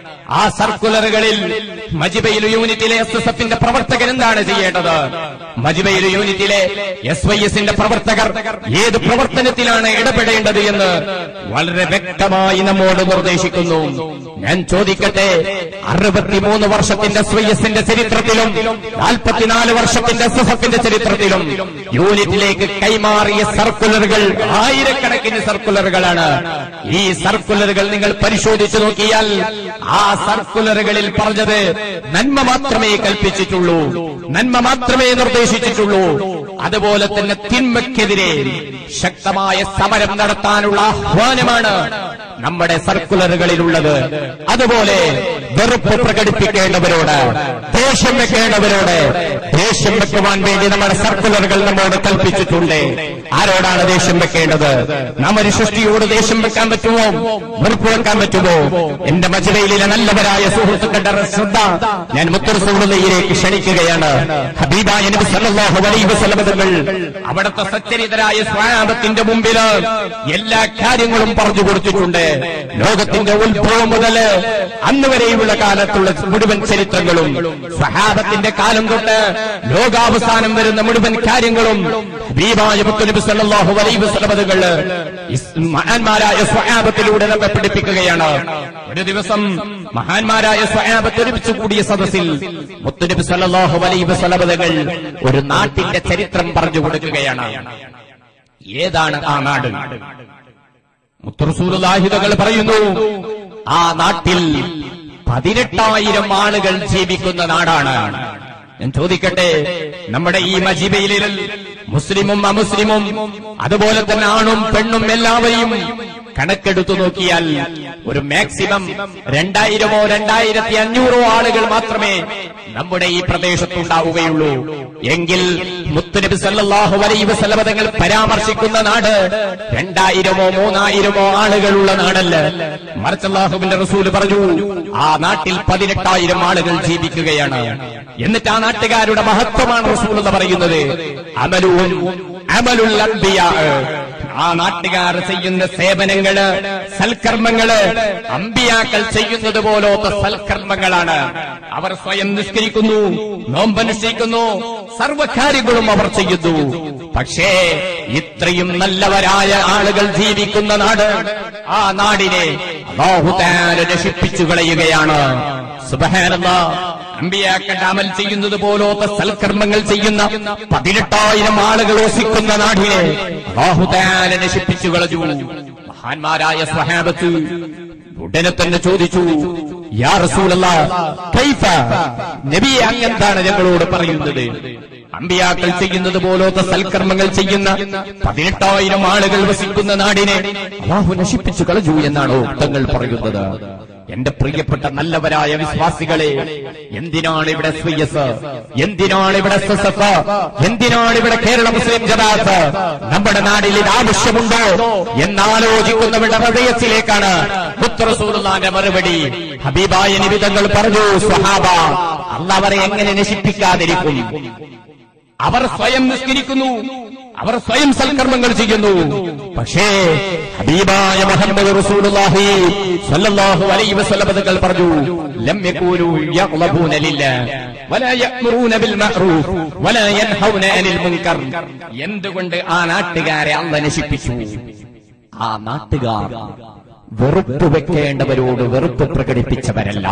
ആ സർക്കുലറുകളിൽ മജിബയിൽ യൂണിറ്റിലെ എസ് എസ് എഫിന്റെ പ്രവർത്തകർ എന്താണ് ചെയ്യേണ്ടത് മജിബയിൽ യൂണിറ്റിലെ എസ് വൈ എസിന്റെ പ്രവർത്തകർ ഏത് പ്രവർത്തനത്തിലാണ് ഇടപെടേണ്ടത് എന്ന് വളരെ വ്യക്തമായി നമ്മോട് നിർദ്ദേശിക്കുന്നു ഞാൻ ചോദിക്കട്ടെ അറുപത്തിമൂന്ന് വർഷത്തിന്റെ എസ് വൈ എസിന്റെ ചരിത്രത്തിലും നാൽപ്പത്തിനാല് വർഷത്തിന്റെ എസ് എസ് എഫിന്റെ ചരിത്രത്തിലും യൂണിറ്റിലേക്ക് കൈമാറിയ സർക്കുലറുകൾ ആയിരക്കണക്കിന് സർക്കുലറുകളാണ് ഈ സർക്കുലറുകൾ നിങ്ങൾ പരിശോധിച്ചു നോക്കിയാൽ ആ സർക്കുലറുകളിൽ പറഞ്ഞത് നന്മ മാത്രമേ കൽപ്പിച്ചിട്ടുള്ളൂ നന്മ മാത്രമേ നിർദ്ദേശിച്ചിട്ടുള്ളൂ അതുപോലെ തന്നെ തിന്മയ്ക്കെതിരെ ശക്തമായ സമരം നടത്താനുള്ള ആഹ്വാനമാണ് നമ്മുടെ സർക്കുലറുകളിലുള്ളത് അതുപോലെ വെറുപ്പ് പ്രകടിപ്പിക്കേണ്ടവരോട് ദേഷ്യം വെക്കേണ്ടവരോട് ദേഷ്യം വെക്കുവാൻ വേണ്ടി നമ്മുടെ സർക്കുലറുകൾ നമ്മോട് കൽപ്പിച്ചിട്ടുണ്ട് ആരോടാണ് ദേഷ്യം വെക്കേണ്ടത് നാം ഒരു സൃഷ്ടിയോട് ദേഷ്യം വെക്കാൻ പറ്റുമോ വെറുപ്പ് വെക്കാൻ പറ്റുമോ എന്റെ മജിലയിലെ നല്ലവരായ സുഹൃത്തുക്കളുടെ ശ്രദ്ധ ഞാൻ മുത്തറസൂളിലേക്ക് ക്ഷണിക്കുകയാണ് ഹബീബായ നബി സല്ലല്ലാഹു അലൈഹി വസല്ലം തങ്ങൾ അവിടുത്തെ സച്ചരിതരായ സ്വാമത്തിന്റെ മുമ്പിൽ എല്ലാ കാര്യങ്ങളും പറഞ്ഞു കൊടുത്തിട്ടുണ്ട് ലോകത്തിന്റെ ഉത്ഭവം മുതല് അന്ന് വരെയുള്ള കാലത്തുള്ള മുഴുവൻ ചരിത്രങ്ങളും സ്വഹാബത്തിന്റെ കാലം തൊട്ട് ലോകാവസാനം വരുന്ന മുഴുവൻ കാര്യങ്ങളും ഹബീബായ മുത്തുനബി സല്ലല്ലാഹു അലൈഹി വസല്ലം തങ്ങൾ മഹാന്മാരായ സ്വഹാബത്തിലൂടെ നമ്മെ പഠിപ്പിക്കുകയാണ് ഒരു ദിവസം മഹാന്മാരായ സ്വഹാബത്ത് ഒരുമിച്ച് കൂടിയ സദസ്സിൽ മുത്തുനബി സല്ലല്ലാഹു അലൈഹി വസല്ലം തങ്ങൾ ഒരു നാട്ടിന്റെ ചരിത്രം പറഞ്ഞു കൊടുക്കുകയാണ് ഏതാണ് ആ നാട് മുത്തറസൂലാഹിതകൾ പറയുന്നു ആ നാട്ടിൽ പതിനെട്ടായിരം ആളുകൾ ജീവിക്കുന്ന നാടാണ് ഞാൻ ചോദിക്കട്ടെ നമ്മുടെ ഈ മജീബയിൽ മുസ്ലിമും അമുസ്ലിമും അതുപോലെ തന്നെ ആണും പെണ്ണും എല്ലാവരെയും കണക്കെടുത്തു നോക്കിയാൽ ഒരു മാക്സിമം രണ്ടായിരമോ രണ്ടായിരത്തി അഞ്ഞൂറോ ആളുകൾ മാത്രമേ നമ്മുടെ ഈ പ്രദേശത്തുണ്ടാവുകയുള്ളൂ എങ്കിൽ മുത്തുനബി സല്ലല്ലാഹു അലൈഹി വസല്ലം തങ്ങൾ പരാമർശിക്കുന്ന നാട് രണ്ടായിരമോ മൂന്നായിരമോ ആളുകളുള്ള നാടല്ല മറിച്ച് അല്ലാഹുവിന്റെ റസൂൽ പറഞ്ഞു ആ നാട്ടിൽ പതിനെട്ടായിരം ആളുകൾ ജീവിക്കുകയാണ് എന്നിട്ട് ആ നാട്ടുകാരുടെ മഹത്വമാണ് റസൂൽ എന്ന് പറയുന്നത് അമലുവും അമലുൽ അൻബിയാ ആ നാട്ടുകാർ ചെയ്യുന്ന സേവനങ്ങള് സൽക്കർമ്മങ്ങള് അമ്പിയാക്കൾ ചെയ്യുന്നത് പോലത്തെ സൽക്കർമ്മങ്ങളാണ് അവർ സ്വയം നിഷ്കരിക്കുന്നു നോമ്പനുഷ്ഠിക്കുന്നു സർവകാര്യങ്ങളും അവർ ചെയ്യുന്നു പക്ഷേ ഇത്രയും നല്ലവരായ ആളുകൾ ജീവിക്കുന്ന നാട് ആ നാടിനെ അല്ലാഹുതആല നശിപ്പിച്ചു കളയുകയാണ് സുബ്ഹാനല്ലാ അമ്പിയാക്കളുടെ അമൽ ചെയ്യുന്നത് പോലത്തെ സൽക്കർമ്മങ്ങൾ ചെയ്യുന്ന പതിനെട്ടായിരം ആളുകൾ വസിക്കുന്ന നാടിനെ അല്ലാഹുതആല നശിപ്പിച്ചു കളഞ്ഞു മഹാന്മാരായ സ്വഹാബത്ത് ഉടനെ തന്നെ ചോദിച്ചു യാ റസൂലല്ല കൈഫ നബിയെ അങ്ങെന്താണ് ഞങ്ങളോട് പറയുന്നത് അമ്പിയാക്കൾ ചെയ്യുന്നത് പോലത്തെ സൽക്കർമ്മങ്ങൾ ചെയ്യുന്ന പതിനെട്ടായിരം ആളുകൾ വസിക്കുന്ന നാടിനെ അള്ളാഹു നശിപ്പിച്ചു കളഞ്ഞു എന്നാണോ തങ്ങൾ പറയുന്നത് എന്റെ പ്രിയപ്പെട്ട നല്ലവരായ വിശ്വാസികളെ എന്തിനാണ് ഇവിടെ എസ് എസ് എന്തിനാണ് ഇവിടെ എസ് എസ് എഫ് എന്തിനാണ് ഇവിടെ കേരള മുസ്ലിം ജമാഅത്ത് നമ്മുടെ നാടിൽ ഇത് ആവശ്യമുണ്ടോ എന്നാലോചിക്കുന്നവരുടെ ഹൃദയത്തിലേക്കാണ് മുത്തറസൂറുള്ളാന്റെ മറുപടി ഹബീബായ നിബിതങ്ങൾ പറഞ്ഞു സ്വഹാബ അന്ന് അവരെ എങ്ങനെ നശിപ്പിക്കാതിരിക്കും അവർ സ്വയം നിസ്കരിക്കുന്നു അവർ സ്വയം സൽക്കർമ്മങ്ങൾ ചെയ്യുന്നു പക്ഷേ ഹബീബായ മുഹമ്മദ് റസൂലുള്ളാഹി സ്വല്ലല്ലാഹു അലൈഹി വസല്ലം തങ്ങൾ പറഞ്ഞു ലം യകൂലു യഗ്ലബൂന ലില്ലാഹ് വലാ യഅ്മുറൂന ബിൽ മഅറൂഫ് വലാ യൻഹൗന അനിൽ മുൻകർ എന്തുകൊണ്ട് ആ നാട്ടുകാരെ അല്ല നശിപ്പിച്ചു ആ നാട്ടുകാർ വെറുപ്പ് വെക്കേണ്ടവരോട് വെറുപ്പ് പ്രകടിപ്പിച്ചവരല്ല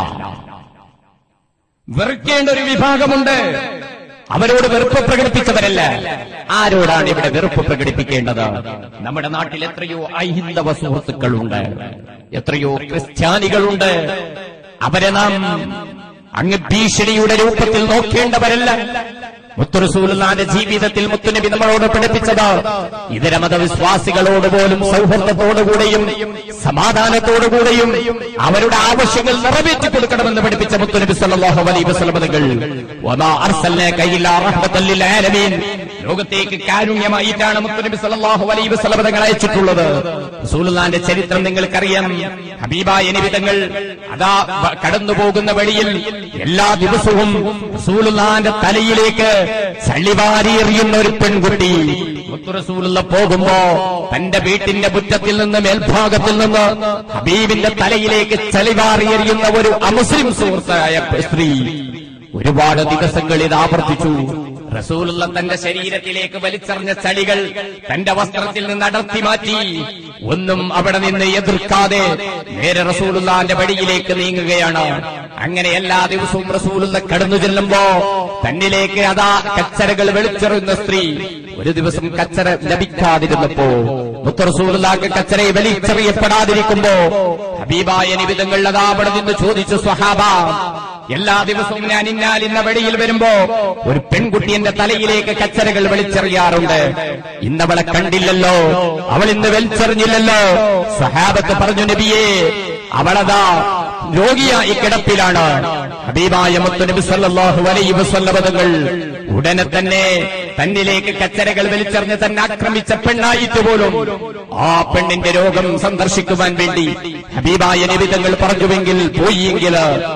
വെറുക്കേണ്ട ഒരു വിഭാഗമുണ്ട് അവരോട് വെറുപ്പ് പ്രകടിപ്പിച്ചവരല്ല ആരോടാണ് ഇവിടെ വെറുപ്പ് പ്രകടിപ്പിക്കേണ്ടത് നമ്മുടെ നാട്ടിൽ എത്രയോ അഹിന്ദവ സുഹൃത്തുക്കളുണ്ട് എത്രയോ ക്രിസ്ത്യാനികളുണ്ട് അവരെ നാം അങ്ങ് ഭീഷണിയുടെ രൂപത്തിൽ നോക്കേണ്ടവരല്ല മുത്തുറസൂലുള്ളാന്റെ ജീവിതത്തിൽ മുത്തുനബി നമ്മളോട് പഠിപ്പിച്ചത് ഇതര മതവിശ്വാസികളോട് പോലും സൗഹൃദത്തോടുകൂടെയും സമാധാനത്തോടുകൂടെയും അവരുടെ ആവശ്യങ്ങൾ നിറവേറ്റി കൊടുക്കണമെന്ന് പഠിപ്പിച്ച മുത്തുനബി സല്ലല്ലാഹു അലൈഹി വസല്ലം തങ്ങൾ വമാ അർസൽനാക ഇല്ലാ റഹ്മത്തൽ ലിൽ ആലമീൻ ലോകത്തേക്ക് കാരുണ്യമായിട്ടാണ് മുത്തുനബി സല്ലല്ലാഹു അലൈഹി വസല്ലം തങ്ങൾ അയച്ചിട്ടുള്ളത് റസൂലുള്ളാന്റെ ചരിത്രം നിങ്ങൾക്കറിയാം ഹബീബായ നിബിതങ്ങൾ അതാ വ- കടന്നു പോകുന്ന വഴിയിൽ എല്ലാ ദിവസവും റസൂലുള്ളാന്റെ തലയിലേക്ക് ചളിവാരി എറിയുന്ന ഒരു പെൺകുട്ടി മുത്തുറസൂലുള്ള പോകുമ്പോ തന്റെ വീട്ടിന്റെ മുറ്റത്തിൽ നിന്ന് മേൽഭാഗത്തിൽ നിന്ന് ഹബീബിന്റെ തലയിലേക്ക് ചളിവാരി എറിയുന്ന ഒരു അമുസ്ലിം സുഹൃത്തായ സ്ത്രീ ഒരുപാട് ദിവസങ്ങൾ ഇത് ആവർത്തിച്ചു റസൂലുള്ള തന്റെ ശരീരത്തിലേക്ക് വലിച്ചെറിഞ്ഞ ചളികൾ തന്റെ വസ്ത്രത്തിൽ നിന്ന് അടർത്തി മാറ്റി ഒന്നും അവിടെ നിന്ന് എതിർക്കാതെ നേരെ റസൂലുള്ളാന്റെ വഴിയിലേക്ക് നീങ്ങുകയാണ് അങ്ങനെ എല്ലാ ദിവസവും റസൂലുള്ള കടന്നു ചെല്ലുമ്പോ തന്നിലേക്ക് അതാ കച്ചരകൾ വെളിച്ചെറിയുന്ന സ്ത്രീ ഒരു ദിവസം കച്ചര ലഭിക്കാതിരുന്നപ്പോ മുത്തറസൂലുള്ളാക്ക് കച്ചരയെ വലിച്ചെറിയപ്പെടാതിരിക്കുമ്പോ ഹബീബായ നിബിതങ്ങൾ അതാ അവിടെ നിന്ന് ചോദിച്ചു സ്വഹാബ എല്ലാ ദിവസവും ഞാൻ ഇന്നാൽ ഇന്ന വഴിയിൽ വരുമ്പോ ഒരു പെൺകുട്ടി എന്റെ തലയിലേക്ക് കച്ചരകൾ വലിച്ചെറിയാറുണ്ട് ഇന്നവളെ കണ്ടില്ലല്ലോ അവൾ ഇന്ന് വലിച്ചെറിഞ്ഞില്ലല്ലോ സഹാബത്ത് പറഞ്ഞു നബിയേ അവളതാ രോഗിയായി കിടപ്പിലാണ് ഹബീബായ മുത്തുനബി സല്ലല്ലാഹു അലൈഹി വസല്ലം തങ്ങൾ ഉടനെ തന്നെ തന്നിലേക്ക് കച്ചരകൾ വലിച്ചെറിഞ്ഞ് തന്നെ ആക്രമിച്ച പെണ്ണായിട്ട് പോലും ആ പെണ്ണിന്റെ രോഗം സന്ദർശിക്കുവാൻ വേണ്ടി ഹബീബായ നിബിതങ്ങൾ പറഞ്ഞുവെങ്കിൽ പോയിയെങ്കിൽ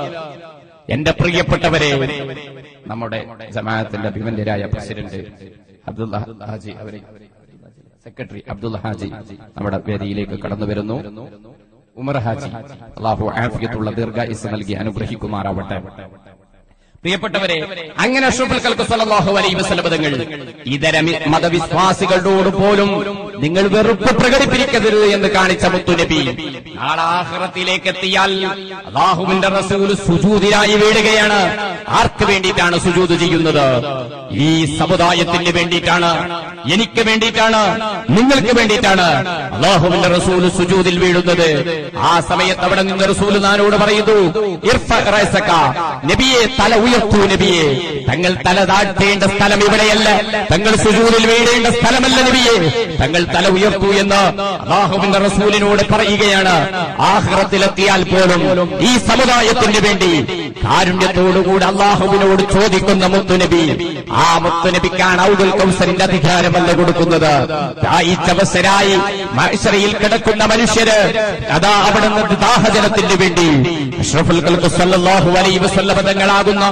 എന്റെ പ്രിയപ്പെട്ടവരെ നമ്മുടെ ജമാഅത്തിന്റെ അഭിമന്യരായ പ്രസിഡന്റ് അബ്ദുള്ള ഹാജി അവരെ സെക്രട്ടറി അബ്ദുള്ള ഹാജി നമ്മുടെ വേദിയിലേക്ക് കടന്നു വരുന്നു ഉമർ ഹാജി അള്ളാഹു ആഫിയത്തുള്ള ദീർഘായുസ് നൽകി അനുഗ്രഹിക്കുമാറാവട്ടെ പ്രിയപ്പെട്ടവരെ അങ്ങനെ അഷ്റഫുൽ ഖൽഖ് സല്ലല്ലാഹു അലൈഹി വസല്ലം തങ്ങൾ ഇതര മി- മതവിശ്വാസികളോട് പോലും നിങ്ങൾ വെറുപ്പ് പ്രകടിപ്പിക്കരുത് എന്ന് കാണിച്ച മുത്തുനബി നാളെ ആഖിറത്തിലേക്ക് എത്തിയാൽ അള്ളാഹുവിന്റെ റസൂൽ സുജൂദിനായി വീഴുകയാണ് ആർക്ക് വേണ്ടിയിട്ടാണ് സുജൂദ് ചെയ്യുന്നത് ഈ സമുദായത്തിന് വേണ്ടിയിട്ടാണ് എനിക്ക് വേണ്ടിയിട്ടാണ് നിങ്ങൾക്ക് വേണ്ടിയിട്ടാണ് അള്ളാഹുവിന്റെ റസൂൽ സുജൂദിൽ വീഴുന്നത് ആ സമയത്ത് അവിടെ നിന്ന് റസൂൽ നാനോട് പറയുന്നു ഇർഫ റഅസക. നബിയെ തല ഉയർത്തൂ നബിയെ തങ്ങൾ തല താഴ്ത്തേണ്ട സ്ഥലം ഇവിടെയല്ല തങ്ങൾ സുജൂദിൽ വീഴേണ്ട സ്ഥലമല്ല നബിയെ തങ്ങൾ തല ഉയർത്തൂ എന്ന് അള്ളാഹുവിന്റെ റസൂലിനോട് പറയുകയാണ് ആഹ്റത്തിലെത്തിയാൽ പോലും ഈ സമുദായത്തിന് വേണ്ടി കാരുണ്യത്തോടുകൂടി അള്ളാഹുവിനോട് ചോദിക്കുന്ന മുത്തുനബി ആ മുത്തുനബിക്കാണ് ഔദുൽ കൗസറിന്റെ അധികാരമല്ല കൊടുക്കുന്നത് ദാഹിച്ചവസരായി മഹ്ശറയിൽ കിടക്കുന്ന മനുഷ്യര് അതാ അവിടെ നിന്ന് ദാഹജലത്തിന് വേണ്ടി അഷ്റഫുൽ ഖൽഖ് സല്ലല്ലാഹു അലൈഹി വസല്ലം തങ്ങളാകുന്ന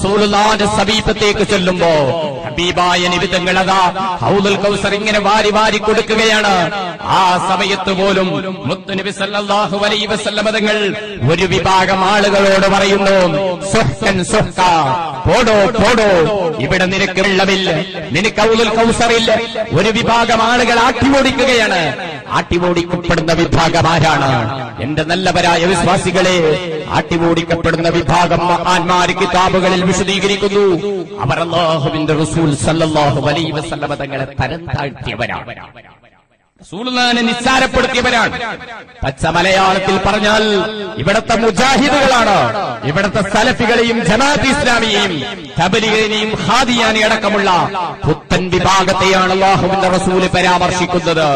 മുത്തുറസൂലുള്ളാഹിന്റെ സമീപത്തേക്ക് ചെല്ലുമ്പോ ഹബീബായ നിബിതങ്ങൾ അതാ ഹൗദുൽ കൗസർ ഇങ്ങനെ വാരി വാരി മാറിക്കൊടുക്കുകയാണ് ആ സമയത്ത് പോലും മുത്തുനബി സല്ലല്ലാഹു അലൈഹി വസല്ലമ തങ്ങൾ ഒരു വിഭാഗം ആളുകളോട് പറയുന്നു സുഹ്കൻ സുഹ്ക പോടോ പോടോ ഇവിടെ നിനക്ക് വെള്ളമില്ല നിനക്ക് ഔലുൽ കൗസറില്ല ഒരു വിഭാഗം ആളുകൾ ആട്ടിയോടിക്കുകയാണ് ആട്ടിയോടിക്കപ്പെടുന്ന വിഭാഗം ആരാണ് എന്റെ നല്ലവരായ വിശ്വാസികളെ ആട്ടിയോടിക്കപ്പെടുന്ന വിഭാഗം മഹാന്മാര് കിതാബുകളിൽ വിശദീകരിക്കുന്നു അവർ അള്ളാഹുവിന്റെ റസൂൽ സല്ലല്ലാഹു അലൈഹി വസല്ലമ തങ്ങളെ തരം താഴ്ത്തിയവരാണ് റസൂലുള്ളാഹിനെ നിസ്സാരപ്പെടുത്തിയവരാണ് പച്ച മലയാളത്തിൽ പറഞ്ഞാൽ ഇവിടത്തെ മുജാഹിദുകളാണ് ഇവിടത്തെ സലഫികളെയും ജമാഅത്ത് ഇസ്ലാമിയെയും തബലിഗിനെയും ഹാദിയാനി അടക്കമുള്ള പുത്തൻ വിഭാഗത്തെയാണ് അള്ളാഹുവിന്റെ റസൂല് പരാമർശിക്കുന്നത്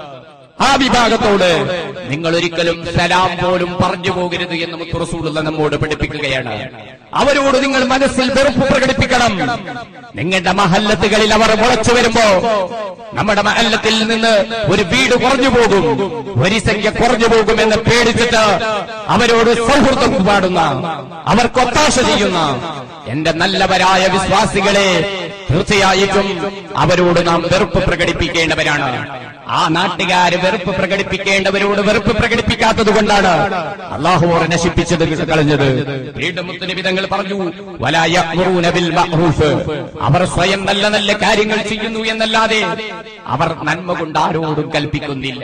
ആ വിഭാഗത്തോട് നിങ്ങൾ ഒരിക്കലും സലാം പോലും പറഞ്ഞു പോകരുത് എന്ന് മുത്ത് റസൂലുള്ള നമ്മോട് പഠിപ്പിക്കുകയാണ് അവരോട് നിങ്ങൾ മനസ്സിൽ വെറുപ്പ് പ്രകടിപ്പിക്കണം നിങ്ങളുടെ മഹല്ലത്തുകളിൽ അവർ മുളച്ചു വരുമ്പോ നമ്മുടെ മഹല്ലത്തിൽ നിന്ന് ഒരു വീട് കുറഞ്ഞു പോകും ഒരു സംഖ്യ കുറഞ്ഞു പോകുമെന്ന് പേടിച്ചിട്ട് അവരോട് സൗഹൃദം പാടുന്ന അവർക്ക് ഒത്താശ ചെയ്യുന്ന എന്റെ നല്ലവരായ വിശ്വാസികളെ തീർച്ചയായിട്ടും അവരോട് നാം വെറുപ്പ് പ്രകടിപ്പിക്കേണ്ടവരാണ് ആ നാട്ടുകാര് വെറുപ്പ് പ്രകടിപ്പിക്കേണ്ടവരോട് വെറുപ്പ് പ്രകടിപ്പിക്കാത്തത് കൊണ്ടാണ് അള്ളാഹുവോറെ നശിപ്പിച്ചത് കളഞ്ഞത് വീണ്ടും മുത്തുനിബിതങ്ങൾ പറഞ്ഞു "വലാ യഅ്മുറൂന ബിൽ മഅ്റൂഫ്." അവർ സ്വയം നല്ല നല്ല കാര്യങ്ങൾ ചെയ്യുന്നു എന്നല്ലാതെ അവർ നന്മ കൊണ്ട് ആരോടും കൽപ്പിക്കുന്നില്ല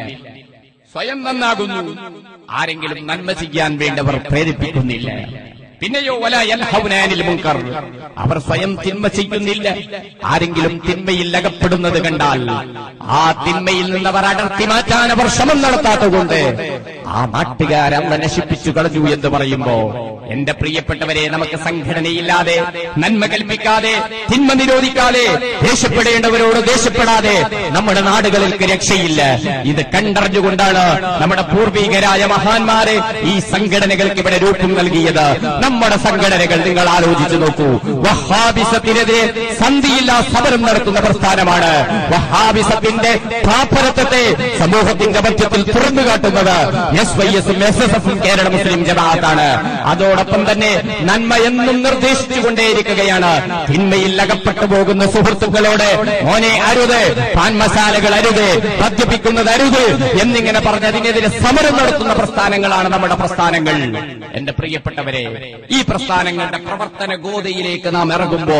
സ്വയം നന്നാകുന്നു ആരെങ്കിലും നന്മ ചെയ്യാൻ വേണ്ടവർ പ്രേരിപ്പിക്കുന്നില്ല പിന്നെയോ വല യൻഹൗനാനിൽ മുൻകർ അവർ സ്വയം തിന്മ ചെയ്യുന്നില്ല ആരെങ്കിലും തിന്മയിൽ അകപ്പെടുന്നത് കണ്ടാൽ ആ തിന്മയിൽ നിന്ന് അവർ അടർത്തി മാറ്റാൻ അവർ ശ്രമം നടത്താത്തതുകൊണ്ട് ആ നാട്ടുകാരല്ല നശിപ്പിച്ചു കളഞ്ഞു എന്ന് പറയുമ്പോ എന്റെ പ്രിയപ്പെട്ടവരെ നമുക്ക് സംഘടനയില്ലാതെ നന്മ കൽപ്പിക്കാതെ തിന്മ നിരോധിക്കാതെ ദേഷ്യപ്പെടേണ്ടവരോട് ദേഷ്യപ്പെടാതെ നമ്മുടെ നാടുകൾക്ക് രക്ഷയില്ല ഇത് കണ്ടറിഞ്ഞുകൊണ്ടാണ് നമ്മുടെ പൂർവികരായ മഹാന്മാരെ ഈ സംഘടനകൾക്ക് ഇവിടെ രൂപം നൽകിയത് നമ്മുടെ സംഘടനകൾ നിങ്ങൾ ആലോചിച്ചു നോക്കൂ വഹാബിസത്തിനെതിരെ സന്ധിയില്ലാ സമരം നടത്തുന്ന പ്രസ്ഥാനമാണ് വഹാബിസത്തിന്റെ പാപ്പരത്വത്തെ സമൂഹത്തിന്റെ മധ്യത്തിൽ തുറന്നു കാട്ടുന്നത് എസ് വൈ എസും എസ് എസ് എഫും കേരള മുസ്ലിം ജമാഅത്താണ് അതോടൊപ്പം തന്നെ നന്മ എന്നും നിർദ്ദേശിച്ചുകൊണ്ടേയിരിക്കുകയാണ് തിന്മയിൽ അകപ്പെട്ടു പോകുന്ന സുഹൃത്തുക്കളോട് മോനെ അരുത് പാൻ മസാലകൾ അരുത് മദ്യപിക്കുന്നത് അരുത് എന്നിങ്ങനെ പറഞ്ഞ് അതിനെതിരെ സമരം നടത്തുന്ന പ്രസ്ഥാനങ്ങളാണ് നമ്മുടെ പ്രസ്ഥാനങ്ങൾ എന്റെ പ്രിയപ്പെട്ടവരെ ഈ പ്രസ്ഥാനങ്ങളുടെ പ്രവർത്തന ഗോതയിലേക്ക് നാം ഇറങ്ങുമ്പോ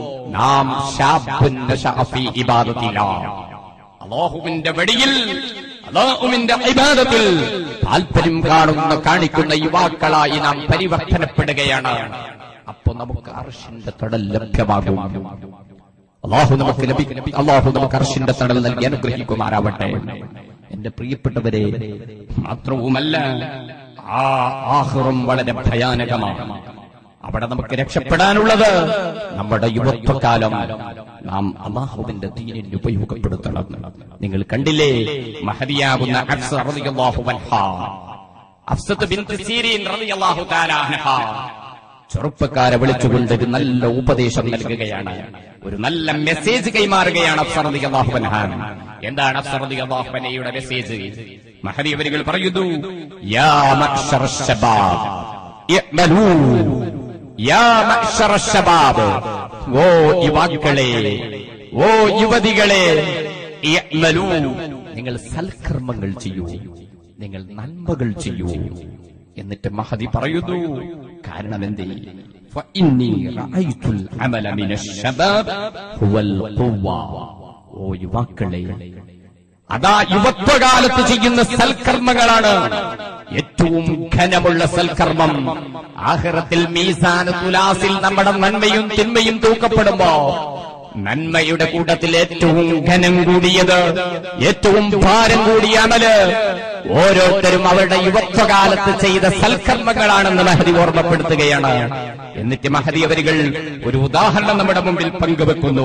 നാം ഷാബുന്ന ഷാഫി ഇബാദത്തിലാണ് അള്ളാഹുവിന്റെ വെടിയിൽ അള്ളാഹുവിന്റെ ഇബാദത്തിൽ താല്പര്യം കാണുന്ന കാണിക്കുന്ന യുവാക്കളായി നാം പരിവർത്തനപ്പെടുകയാണ് അപ്പൊ നമുക്ക് അർഷിന്റെ തടൽ ലഭ്യമാകും അള്ളാഹു നമുക്ക് ലഭി അള്ളാഹു നമുക്ക് അർഷിന്റെ തടൽ നൽകി അനുഗ്രഹിക്കുമാറാവട്ടെ എന്റെ പ്രിയപ്പെട്ടവരെ മാത്രവുമല്ല ആ ആഹ്റം വളരെ ഭയാനകമാണ് അവിടെ നമുക്ക് രക്ഷപ്പെടാനുള്ളത് നമ്മുടെ യുവത്വകാലം നാം അള്ളാഹുവിന്റെ ദീനിന് ഉപയോഗപ്പെടുത്തണം നിങ്ങൾ കണ്ടില്ലേ മഹതിയാകുന്ന ഹഫ്സ റളിയല്ലാഹു അൻഹാ ഹഫ്സത്ത് ബിൻത് സീരീൻ റളിയല്ലാഹു തആല അൻഹാ ചെറുപ്പക്കാരെ വിളിച്ചുകൊണ്ട് ഒരു നല്ല ഉപദേശം നൽകുകയാണ് ഒരു നല്ല മെസ്സേജ് കൈമാറുകയാണ് അഫ്സർ റളിയല്ലാഹു അൻഹാ എന്താണ് അഫ്സർ റളിയല്ലാഹു അൻഹയുടെ മെസ്സേജ് മഹദി അവരുകൾ പറയുന്നു യാ മഅ്ശറ ശബാബ് ഇഅ്മലൂ യാ മഅ്ശറ ശബാബ് ഓ യുവാക്കളെ ഓ യുവതികളെ ഇഅ്മലൂ നിങ്ങൾ സൽക്കർമ്മങ്ങൾ ചെയ്യൂ നിങ്ങൾ നന്മകൾ ചെയ്യൂ എന്നിട്ട് മഹദി പറയുന്നു കാരണം എന്തേ فإني رأيت العمل من الشباب هو القوة ഓ യുവാക്കളെ അതാ യുവത്വകാലത്ത് ചെയ്യുന്ന സൽക്കർമ്മങ്ങളാണ് ഏറ്റവും ഘനമുള്ള സൽക്കർമ്മം ആഹ്റത്തിൽ മീസാന തുലാസിൽ നമ്മുടെ നന്മയും തിന്മയും തൂക്കപ്പെടുമ്പോ നന്മയുടെ കൂട്ടത്തിൽ ഏറ്റവും ഘനം കൂടിയത് ഏറ്റവും ഭാരം കൂടിയ അമല് ഓരോരുത്തരും അവരുടെ യുവത്വകാലത്ത് ചെയ്ത സൽക്കർമ്മങ്ങളാണെന്ന് മഹതി ഓർമ്മപ്പെടുത്തുകയാണ് എന്നിട്ട് മഹതി അവരുകൾ ഒരു ഉദാഹരണം നമ്മുടെ മുമ്പിൽ പങ്കുവെക്കുന്നു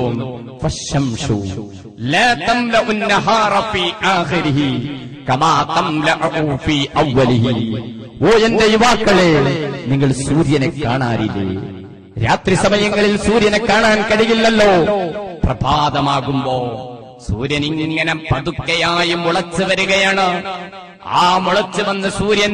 ഫശംഷു ലാ തംലഉ النهار في آخره كما تملأه في أوله ഓ എന്റെ യുവാക്കളെ നിങ്ങൾ സൂര്യനെ കാണാറില്ലേ രാത്രി സമയങ്ങളിൽ സൂര്യനെ കാണാൻ കഴിയില്ലല്ലോ പ്രഭാതമാകുമ്പോ സൂര്യൻ ഇങ്ങനെ പതുക്കെയായി മുളച്ചു വരികയാണ് ആ മുളച്ചു വന്ന സൂര്യൻ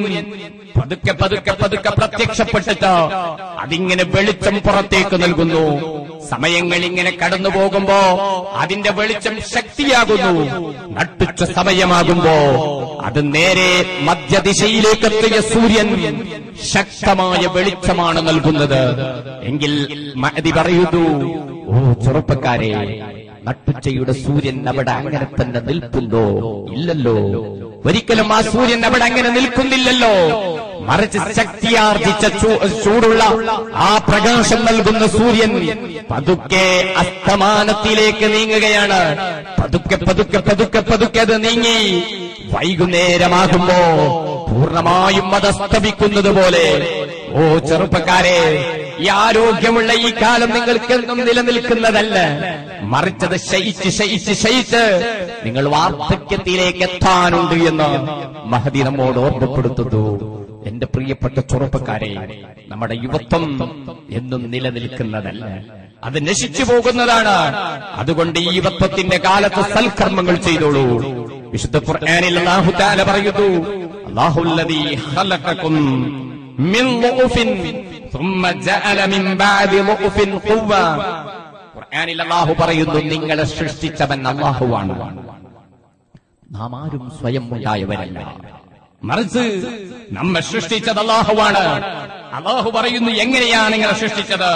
പതുക്കെ പതുക്കെ പതുക്കെ പ്രത്യക്ഷപ്പെട്ടിട്ട് അതിങ്ങനെ വെളിച്ചം പുറത്തേക്ക് നൽകുന്നു സമയങ്ങൾ ഇങ്ങനെ കടന്നു പോകുമ്പോ അതിന്റെ വെളിച്ചം ശക്തിയാകുന്നു നട്ടുച്ച സമയമാകുമ്പോ അത് നേരെ മധ്യദിശയിലേക്ക് എത്തിയ സൂര്യൻ ശക്തമായ വെളിച്ചമാണ് നൽകുന്നത് എങ്കിൽ മഹതി പറയുന്നു ഓ ചെറുപ്പക്കാരെ നട്ടുച്ചയുടെ സൂര്യൻ അവിടെ അങ്ങനെ തന്നെ നിൽക്കുന്നോ ഇല്ലല്ലോ ഒരിക്കലും ആ സൂര്യൻ അവിടെ അങ്ങനെ നിൽക്കുന്നില്ലല്ലോ മറിച്ച് ശക്തിയാർജിച്ച ചൂ- ചൂടുള്ള ആ പ്രകാശം നൽകുന്ന സൂര്യൻ പതുക്കെ അസ്തമാനത്തിലേക്ക് നീങ്ങുകയാണ് പതുക്കെ പതുക്കെ പതുക്കെ പതുക്കെ അത് നീങ്ങി വൈകുന്നേരമാകുമ്പോ പൂർണ്ണമായും അത് അസ്തമിക്കുന്നത് പോലെ ഓ ചെറുപ്പക്കാരെ ഈ ആരോഗ്യമുള്ള ഈ കാലം നിങ്ങൾക്കെന്നും നിലനിൽക്കുന്നതല്ല മറിച്ചത് ശയിച്ച് ശയിച്ച് ശയിച്ച് നിങ്ങൾ വാർദ്ധക്യത്തിലേക്ക് എത്താനുണ്ട് എന്ന് മഹതി നമ്മോട് ഓർമ്മപ്പെടുത്തുന്നു എന്റെ പ്രിയപ്പെട്ട ചെറുപ്പക്കാരെ നമ്മുടെ യുവത്വം എന്നും നിലനിൽക്കുന്നതല്ല അത് നശിച്ചു പോകുന്നതാണ് അതുകൊണ്ട് ഈ യുവത്വത്തിന്റെ കാലത്ത് സൽക്കർമ്മങ്ങൾ ചെയ്തോളൂ വിശുദ്ധ ഖുർആനിൽ അല്ലാഹു തആല പറയുന്നു അല്ലാഹുല്ലദീ ഖലഖക്കും മിൻ ളുഉഫിൻ ثم جعل من بعد ضعف قوة ഖുർആനിൽ അല്ലാഹു പറയുന്നു നിങ്ങളെ സൃഷ്ടിച്ചവൻ അല്ലാഹുവാണ് നാം ആരും സ്വയം ഉണ്ടായവരല്ല മറിച്ച് നമ്മെ സൃഷ്ടിച്ചത് അല്ലാഹുവാണ് അല്ലാഹു പറയുന്നു എങ്ങനെയാണ് നിങ്ങളെ സൃഷ്ടിച്ചത്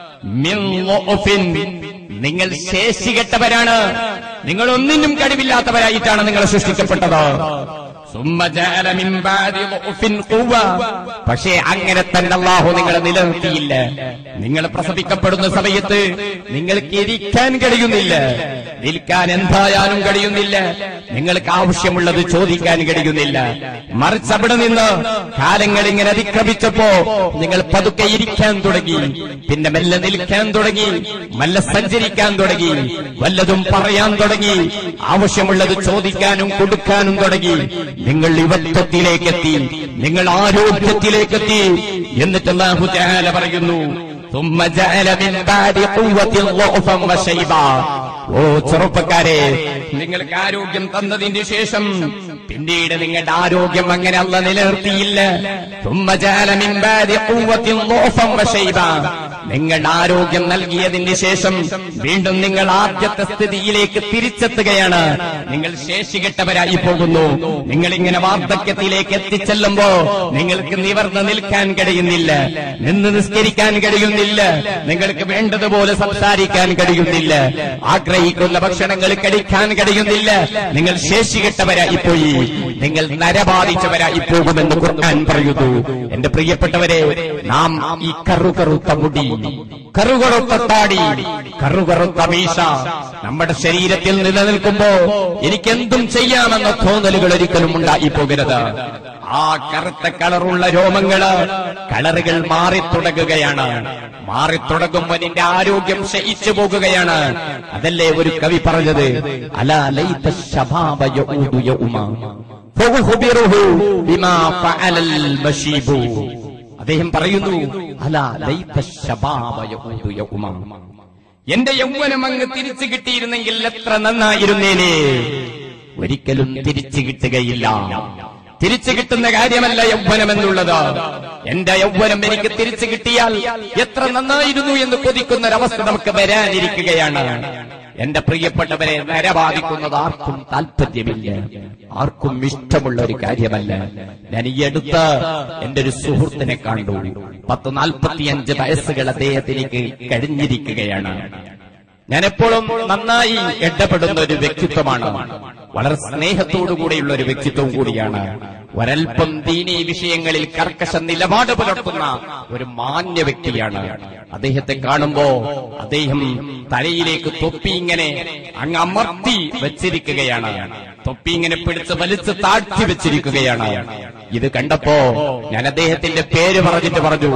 മിൻ ളുഉഫിൻ. നിങ്ങൾ ശേഷികെട്ടവരാണ് നിങ്ങൾ ഒന്നിനും കഴിവില്ലാത്തവരായിട്ടാണ് നിങ്ങൾ സൃഷ്ടിക്കപ്പെട്ടത് സുമ്മ ജഅല മിൻ ബാദി ളുഉഫിൻ ഖുവ്വ. പക്ഷേ അങ്ങനെ തന്നെ അള്ളാഹു നിങ്ങളെ നിലനിർത്തിയില്ല നിങ്ങൾ പ്രസവിക്കപ്പെടുന്ന സമയത്ത് നിങ്ങൾക്ക് ഇരിക്കാൻ കഴിയുന്നില്ല നിൽക്കാൻ എന്തായാലും കഴിയുന്നില്ല നിങ്ങൾക്ക് ആവശ്യമുള്ളത് ചോദിക്കാൻ കഴിയുന്നില്ല മറിച്ച് അവിടെ നിന്ന് കാലങ്ങൾ ഇങ്ങനെ അതിക്രമിച്ചപ്പോ നിങ്ങൾ പതുക്കെ ഇരിക്കാൻ തുടങ്ങി പിന്നെ മെല്ലെ നിൽക്കാൻ തുടങ്ങി മെല്ലെ സഞ്ചരിക്കാൻ തുടങ്ങി വല്ലതും പറയാൻ തുടങ്ങി ആവശ്യമുള്ളത് ചോദിക്കാനും കൊടുക്കാനും തുടങ്ങി നിങ്ങൾ യുവത്വത്തിലേക്കെത്തി നിങ്ങൾ ആരോഗ്യത്തിലേക്കെത്തി എന്നിട്ട് അല്ലാഹു തആല പറയുന്നു ثم جعل من بعد قوة ضعفا وشيبا ഓ ചെറുപ്പക്കാരെ നിങ്ങൾക്ക് ആരോഗ്യം തന്നതിന് ശേഷം പിന്നീട് നിങ്ങളുടെ ആരോഗ്യം അങ്ങനെ അല്ല നിലനിർത്തിയില്ല ثم جعل من بعد قوة ضعفا وشيبا നിങ്ങളുടെ ആരോഗ്യം നൽകിയതിന് ശേഷം വീണ്ടും നിങ്ങൾ ആദ്യത്തെ സ്ഥിതിയിലേക്ക് തിരിച്ചെത്തുകയാണ് നിങ്ങൾ ശേഷികെട്ടവരായി പോകുന്നു നിങ്ങൾ ഇങ്ങനെ വാർദ്ധക്യത്തിലേക്ക് എത്തിച്ചെല്ലുമ്പോ നിങ്ങൾക്ക് നിവർന്ന് നിൽക്കാൻ കഴിയുന്നില്ല നിന്ന് നിസ്കരിക്കാൻ കഴിയുന്നില്ല നിങ്ങൾക്ക് വേണ്ടതുപോലെ സംസാരിക്കാൻ കഴിയുന്നില്ല ആഗ്രഹിക്കുന്ന ഭക്ഷണങ്ങൾ കഴിക്കാൻ കഴിയുന്നില്ല നിങ്ങൾ ശേഷികെട്ടവരായി പോയി നിങ്ങൾ നരബാധിച്ചവരായി പോകുമെന്ന് ഖുർആൻ പറയുന്നു എന്റെ പ്രിയപ്പെട്ടവരെ നാം ഈ കറുകറുത്ത മുടി കറുകറുത്ത താടി കറുകറുത്ത മീശ നമ്മുടെ ശരീരത്തിൽ നിലനിൽക്കുമ്പോ എനിക്കെന്തും ചെയ്യാമെന്ന തോന്നലുകൾ ഒരിക്കലും ഉണ്ടായി പോകരുത് ആ കറുത്ത കളറുള്ള രോമങ്ങള് കളറുകൾ മാറിത്തുടങ്ങുകയാണ് മാറിത്തുടങ്ങുമ്പോ നിന്റെ ആരോഗ്യം ക്ഷയിച്ചു പോകുകയാണ് അതല്ലേ ഒരു കവി പറഞ്ഞത് അലാ ലൈത ശബാബ യഊദു യൗമ ഫഉഖ്ബിറുഹു ബിമാ ഫഅലൽ മശീബു അദ്ദേഹം പറയുന്നു അലാ ലൈത ശബാബ യഊദു യൗമ എന്റെ യൗവനം അങ്ങ് തിരിച്ചു കിട്ടിയിരുന്നെങ്കിൽ എത്ര നന്നായിരുന്നേനെ ഒരിക്കലും തിരിച്ചു കിട്ടുകയില്ല തിരിച്ചു കിട്ടുന്ന കാര്യമല്ല യൗവനം എന്നുള്ളത് എന്റെ യൗവനം എനിക്ക് തിരിച്ചു കിട്ടിയാൽ എത്ര നന്നായിരുന്നു എന്ന് കൊതിക്കുന്ന ഒരവസ്ഥ നമുക്ക് വരാനിരിക്കുകയാണ് എന്റെ പ്രിയപ്പെട്ടവരെ നരബാധിക്കുന്നത് ആർക്കും താല്പര്യമില്ല ആർക്കും ഇഷ്ടമുള്ള ഒരു കാര്യമല്ല ഞാൻ ഈ അടുത്ത് എന്റെ ഒരു സുഹൃത്തിനെ കണ്ടു പത്ത് നാൽപ്പത്തിയഞ്ച് വയസ്സുകൾ അദ്ദേഹത്തിലേക്ക് കഴിഞ്ഞിരിക്കുകയാണ് ഞാൻ എപ്പോഴും നന്നായി ഇടപെടുന്ന ഒരു വ്യക്തിത്വമാണ് വളരെ സ്നേഹത്തോടുകൂടിയുള്ള ഒരു വ്യക്തിത്വം കൂടിയാണ് ഒരൽപ്പം ദീനീ വിഷയങ്ങളിൽ കർക്കശ നിലപാട് പുലർത്തുന്ന ഒരു മാന്യ വ്യക്തിയാണ് അദ്ദേഹത്തെ കാണുമ്പോ അദ്ദേഹം തലയിലേക്ക് തൊപ്പി ഇങ്ങനെ അങ്ങ് അമർത്തി വെച്ചിരിക്കുകയാണ് തൊപ്പി ഇങ്ങനെ പിടിച്ച് വലിച്ച് താഴ്ത്തി വെച്ചിരിക്കുകയാണ് ഇത് കണ്ടപ്പോ ഞാൻ അദ്ദേഹത്തിന്റെ പേര് പറഞ്ഞിട്ട് പറഞ്ഞു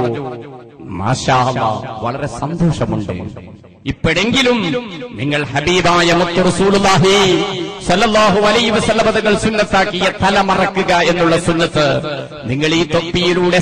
മാഷാ അല്ലാ, വളരെ സന്തോഷമുണ്ട് ഇപ്പോഴെങ്കിലും നിങ്ങൾ ഹബീബായ മുത്തു റസൂലുള്ളാഹി സല്ലല്ലാഹു അലൈഹി വസല്ലം തങ്ങൾ സുന്നത്താക്കിയ തല മറക്കുക എന്നുള്ള സുന്നത്ത് നിങ്ങൾ ഈ തൊപ്പിയിലൂടെ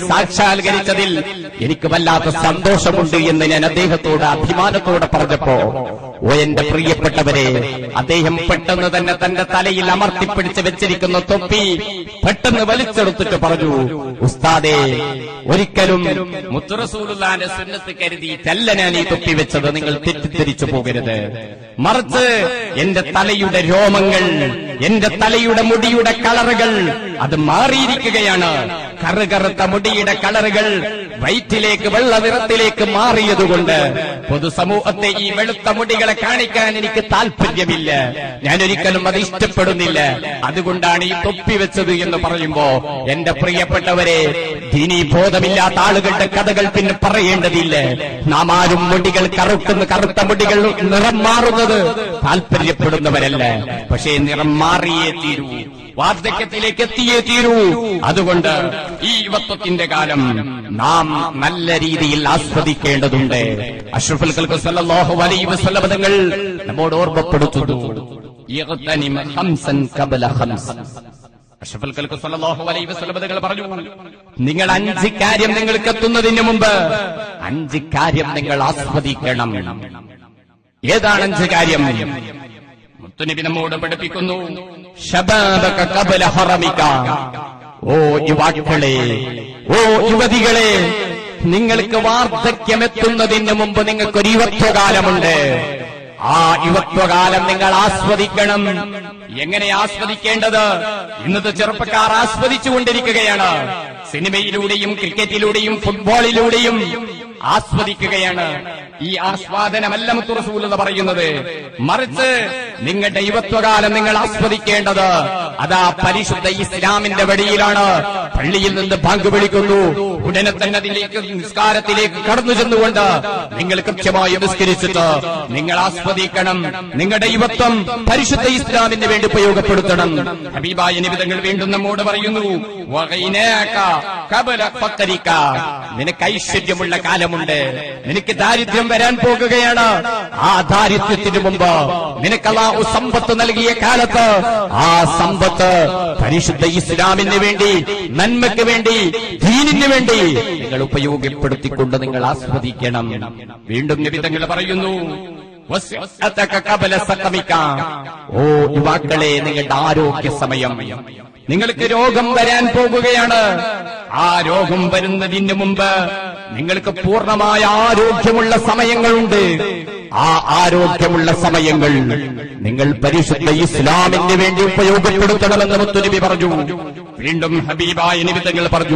സാക്ഷാത്കരിച്ചതിൽ എനിക്ക് വല്ലാത്ത സന്തോഷമുണ്ട് എന്ന് ഞാൻ അദ്ദേഹത്തോട് അഭിമാനത്തോടെ പറഞ്ഞപ്പോ ഓ എന്റെ പ്രിയപ്പെട്ടവരെ അദ്ദേഹം പെട്ടെന്ന് തന്നെ തന്റെ തലയിൽ അമർത്തിപ്പിടിച്ച് വെച്ചിരിക്കുന്ന തൊപ്പി പെട്ടെന്ന് വലിച്ചെടുത്തിട്ട് പറഞ്ഞു ഉസ്താദേ ഒരിക്കലും മുത്തുറസൂലുള്ളാന്റെ സുന്നത്ത് കരുതിയിട്ടല്ല ഞാൻ ഈ തൊപ്പി വെച്ചത് നിങ്ങൾ തെറ്റിദ്ധരിച്ചു പോകരുത് മറിച്ച് എന്റെ തലയുടെ രോമങ്ങൾ എന്റെ തലയുടെ മുടിയുടെ കളറുകൾ അത് മാറിയിരിക്കുകയാണ് കറുകറുത്ത മുടിയുടെ കളറുകൾ വൈറ്റിലേക്ക് വെള്ള നിറത്തിലേക്ക് മാറിയതുകൊണ്ട് പൊതുസമൂഹത്തെ ഈ വെളുത്ത മുടികളെ കാണിക്കാൻ എനിക്ക് താല്പര്യമില്ല ഞാൻ ഒരിക്കലും അത് ഇഷ്ടപ്പെടുന്നില്ല അതുകൊണ്ടാണ് ഈ തൊപ്പി വെച്ചത് എന്ന് പറയുമ്പോ എന്റെ പ്രിയപ്പെട്ടവരെ ഇനി ബോധമില്ലാത്ത ആളുകളുടെ കഥകൾ പിന്നെ പറയേണ്ടതില്ല നാം ആരും മുടികൾ കറുക്കുന്ന കറുത്ത മുടികൾ നിറം മാറുന്നത് താല്പര്യപ്പെടുന്നവരല്ല പക്ഷേ നിറം മാറിയേ തീരൂ വാർദ്ധക്യത്തിലേക്ക് എത്തിയേ തീരൂ അതുകൊണ്ട് ഈ യുവത്വത്തിന്റെ കാലം നാം നല്ല രീതിയിൽ ആസ്വദിക്കേണ്ടതുണ്ട് അഷ്റഫുൽ ഖൽഖ് സല്ലല്ലാഹു അലൈഹി വസല്ലം തങ്ങൾ നമ്മോട് ഓർമ്മപ്പെടുത്തുന്നു ഇഗ്തനിം ഖംസൻ ഖബല ഖംസ് അഷ്റഫുൽ ഖൽഖ് സല്ലല്ലാഹു അലൈഹി വസല്ലം തങ്ങൾ പറഞ്ഞു നിങ്ങൾ അഞ്ച് കാര്യം നിങ്ങൾക്ക് എത്തുന്നതിന് മുമ്പ് അഞ്ച് കാര്യം നിങ്ങൾ ആസ്വദിക്കണം ഏതാണ് അഞ്ച് കാര്യം മുത്തുനബി നമ്മോട് പഠിപ്പിക്കുന്നു ശബാബക കബല ഹറമിക ഓ യുവാക്കളെ ഓ യുവതികളെ നിങ്ങൾക്ക് വാർദ്ധക്യമെത്തുന്നതിന് മുമ്പ് നിങ്ങൾക്കൊരു യുവത്വകാലമുണ്ട് ആ യുവത്വകാലം നിങ്ങൾ ആസ്വദിക്കണം എങ്ങനെ ആസ്വദിക്കേണ്ടത് ഇന്നത്തെ ചെറുപ്പക്കാർ ആസ്വദിച്ചുകൊണ്ടിരിക്കുകയാണ് സിനിമയിലൂടെയും ക്രിക്കറ്റിലൂടെയും ഫുട്ബോളിലൂടെയും ആസ്വദിക്കുകയാണ് ഈ ആസ്വാദനമല്ല മുത്തുറസൂൽ എന്ന് പറയുന്നത് മറിച്ച് നിങ്ങളുടെ യുവത്വകാലം നിങ്ങൾ ആസ്വദിക്കേണ്ടത് അതാ പരിശുദ്ധ ഇസ്ലാമിന്റെ വഴിയിലാണ് പള്ളിയിൽ നിന്ന് ബാങ്ക് വിളിക്കുന്നു ഉടനെ തന്നെ അതിലേക്ക് നിസ്കാരത്തിലേക്ക് കടന്നു ചെന്നുകൊണ്ട് നിങ്ങൾ കൃത്യമായി നിസ്കരിച്ചിട്ട് നിങ്ങൾ ആസ്വദിക്കണം നിങ്ങളുടെ യുവത്വം പരിശുദ്ധ ഇസ്ലാമിന് വേണ്ടി ഉപയോഗപ്പെടുത്തണം ഹബീബായ നിബിതങ്ങൾ വീണ്ടും നമ്മോട് പറയുന്നു വഗൈനാക കബല ഫക്കരിക. നിനക്ക് ഐശ്വര്യമുള്ള കാലമുണ്ട് നിനക്ക് ദാരിദ്ര്യം വരാൻ പോകുകയാണ് ആ ദാരിദ്ര്യത്തിന് മുമ്പ് നിനക്ക് അള്ളാഹു സമ്പത്ത് നൽകിയ കാലത്ത് ആ സമ്പത്ത് പരിശുദ്ധ ഇസ്ലാമിന് വേണ്ടി നന്മയ്ക്ക് വേണ്ടി ദീനിന് വേണ്ടി നിങ്ങൾ ഉപയോഗപ്പെടുത്തിക്കൊണ്ട് നിങ്ങൾ ആസ്വദിക്കണം വീണ്ടും നിബിതങ്ങൾ പറയുന്നു വസ്അതക കബല സഖമിക. ഓ യുവാക്കളെ നിങ്ങളുടെ ആരോഗ്യ സമയം നിങ്ങൾക്ക് രോഗം വരാൻ പോകുകയാണ് ആ രോഗം വരുന്നതിന് മുമ്പ് നിങ്ങൾക്ക് പൂർണ്ണമായ ആരോഗ്യമുള്ള സമയങ്ങളുണ്ട് ആ ആരോഗ്യമുള്ള സമയങ്ങൾ നിങ്ങൾ പരിശുദ്ധ ഇസ്ലാമിന് വേണ്ടി ഉപയോഗപ്പെടുത്തണമെന്ന് മുത്തുനബി പറഞ്ഞു വീണ്ടും ഹബീബായ നിമിത്തങ്ങൾ പറഞ്ഞു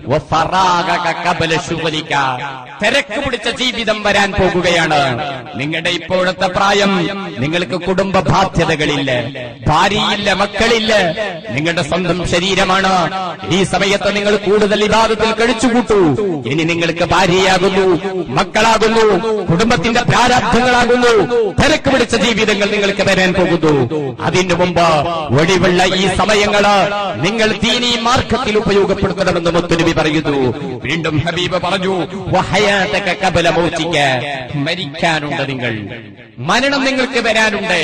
"വഫറാഗക ഖബല ശുഗലിക." തിരക്ക് പിടിച്ച ജീവിതം വരാൻ പോകുകയാണ് നിങ്ങളുടെ ഇപ്പോഴത്തെ പ്രായം നിങ്ങൾക്ക് കുടുംബ ബാധ്യതകളില്ല ഭാര്യയില്ല മക്കളില്ല നിങ്ങളുടെ സ്വന്തം ശരീരമാണ് ഈ സമയത്ത് നിങ്ങൾ കൂടുതൽ വിവാദത്തിൽ കഴിച്ചുകൂട്ടൂ ഇനി നിങ്ങൾക്ക് ഭാര്യയാകുന്നു മക്കളാകുന്നു കുടുംബത്തിന്റെ പ്രാരാബ്ധങ്ങളാകുന്നു തിരക്ക് പിടിച്ച ജീവിതങ്ങൾ നിങ്ങൾക്ക് വരാൻ പോകുന്നു അതിനു മുമ്പ് ഒടിവുള്ള ഈ സമയങ്ങള് നിങ്ങൾ ദീനീ മാർഗത്തിൽ ഉപയോഗപ്പെടുത്തണമെന്ന് മുത്തുനബി പറയുന്നു വീണ്ടും ഹബീബ് പറഞ്ഞു വഹയാതക കബല മൗതിക. മരിക്കാനുണ്ട് നിങ്ങൾ മരണം നിങ്ങൾക്ക് വരാനുണ്ട്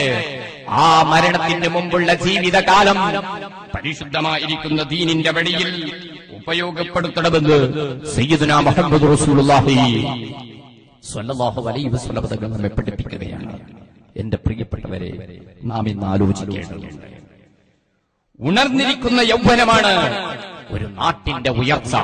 ആ മരണത്തിന് മുമ്പുള്ള ജീവിതകാലം പരിശുദ്ധമായിരിക്കുന്ന ദീനിന്റെ വഴിയിൽ ഉപയോഗപ്പെടുത്തണമെന്ന് സയ്യിദുന മുഹമ്മദ് റസൂലുള്ളാഹി സ്വല്ലല്ലാഹു അലൈഹി വസല്ലം തങ്ങൾ നമ്മെ പഠിപ്പിക്കുകയാണ് എന്റെ പ്രിയപ്പെട്ടവരെ നാം ഇന്ന് ആലോചിക്കേണ്ടതുണ്ട് ഉണർന്നിരിക്കുന്ന യൗവനമാണ് ഒരു നാട്ടിന്റെ ഉയർച്ച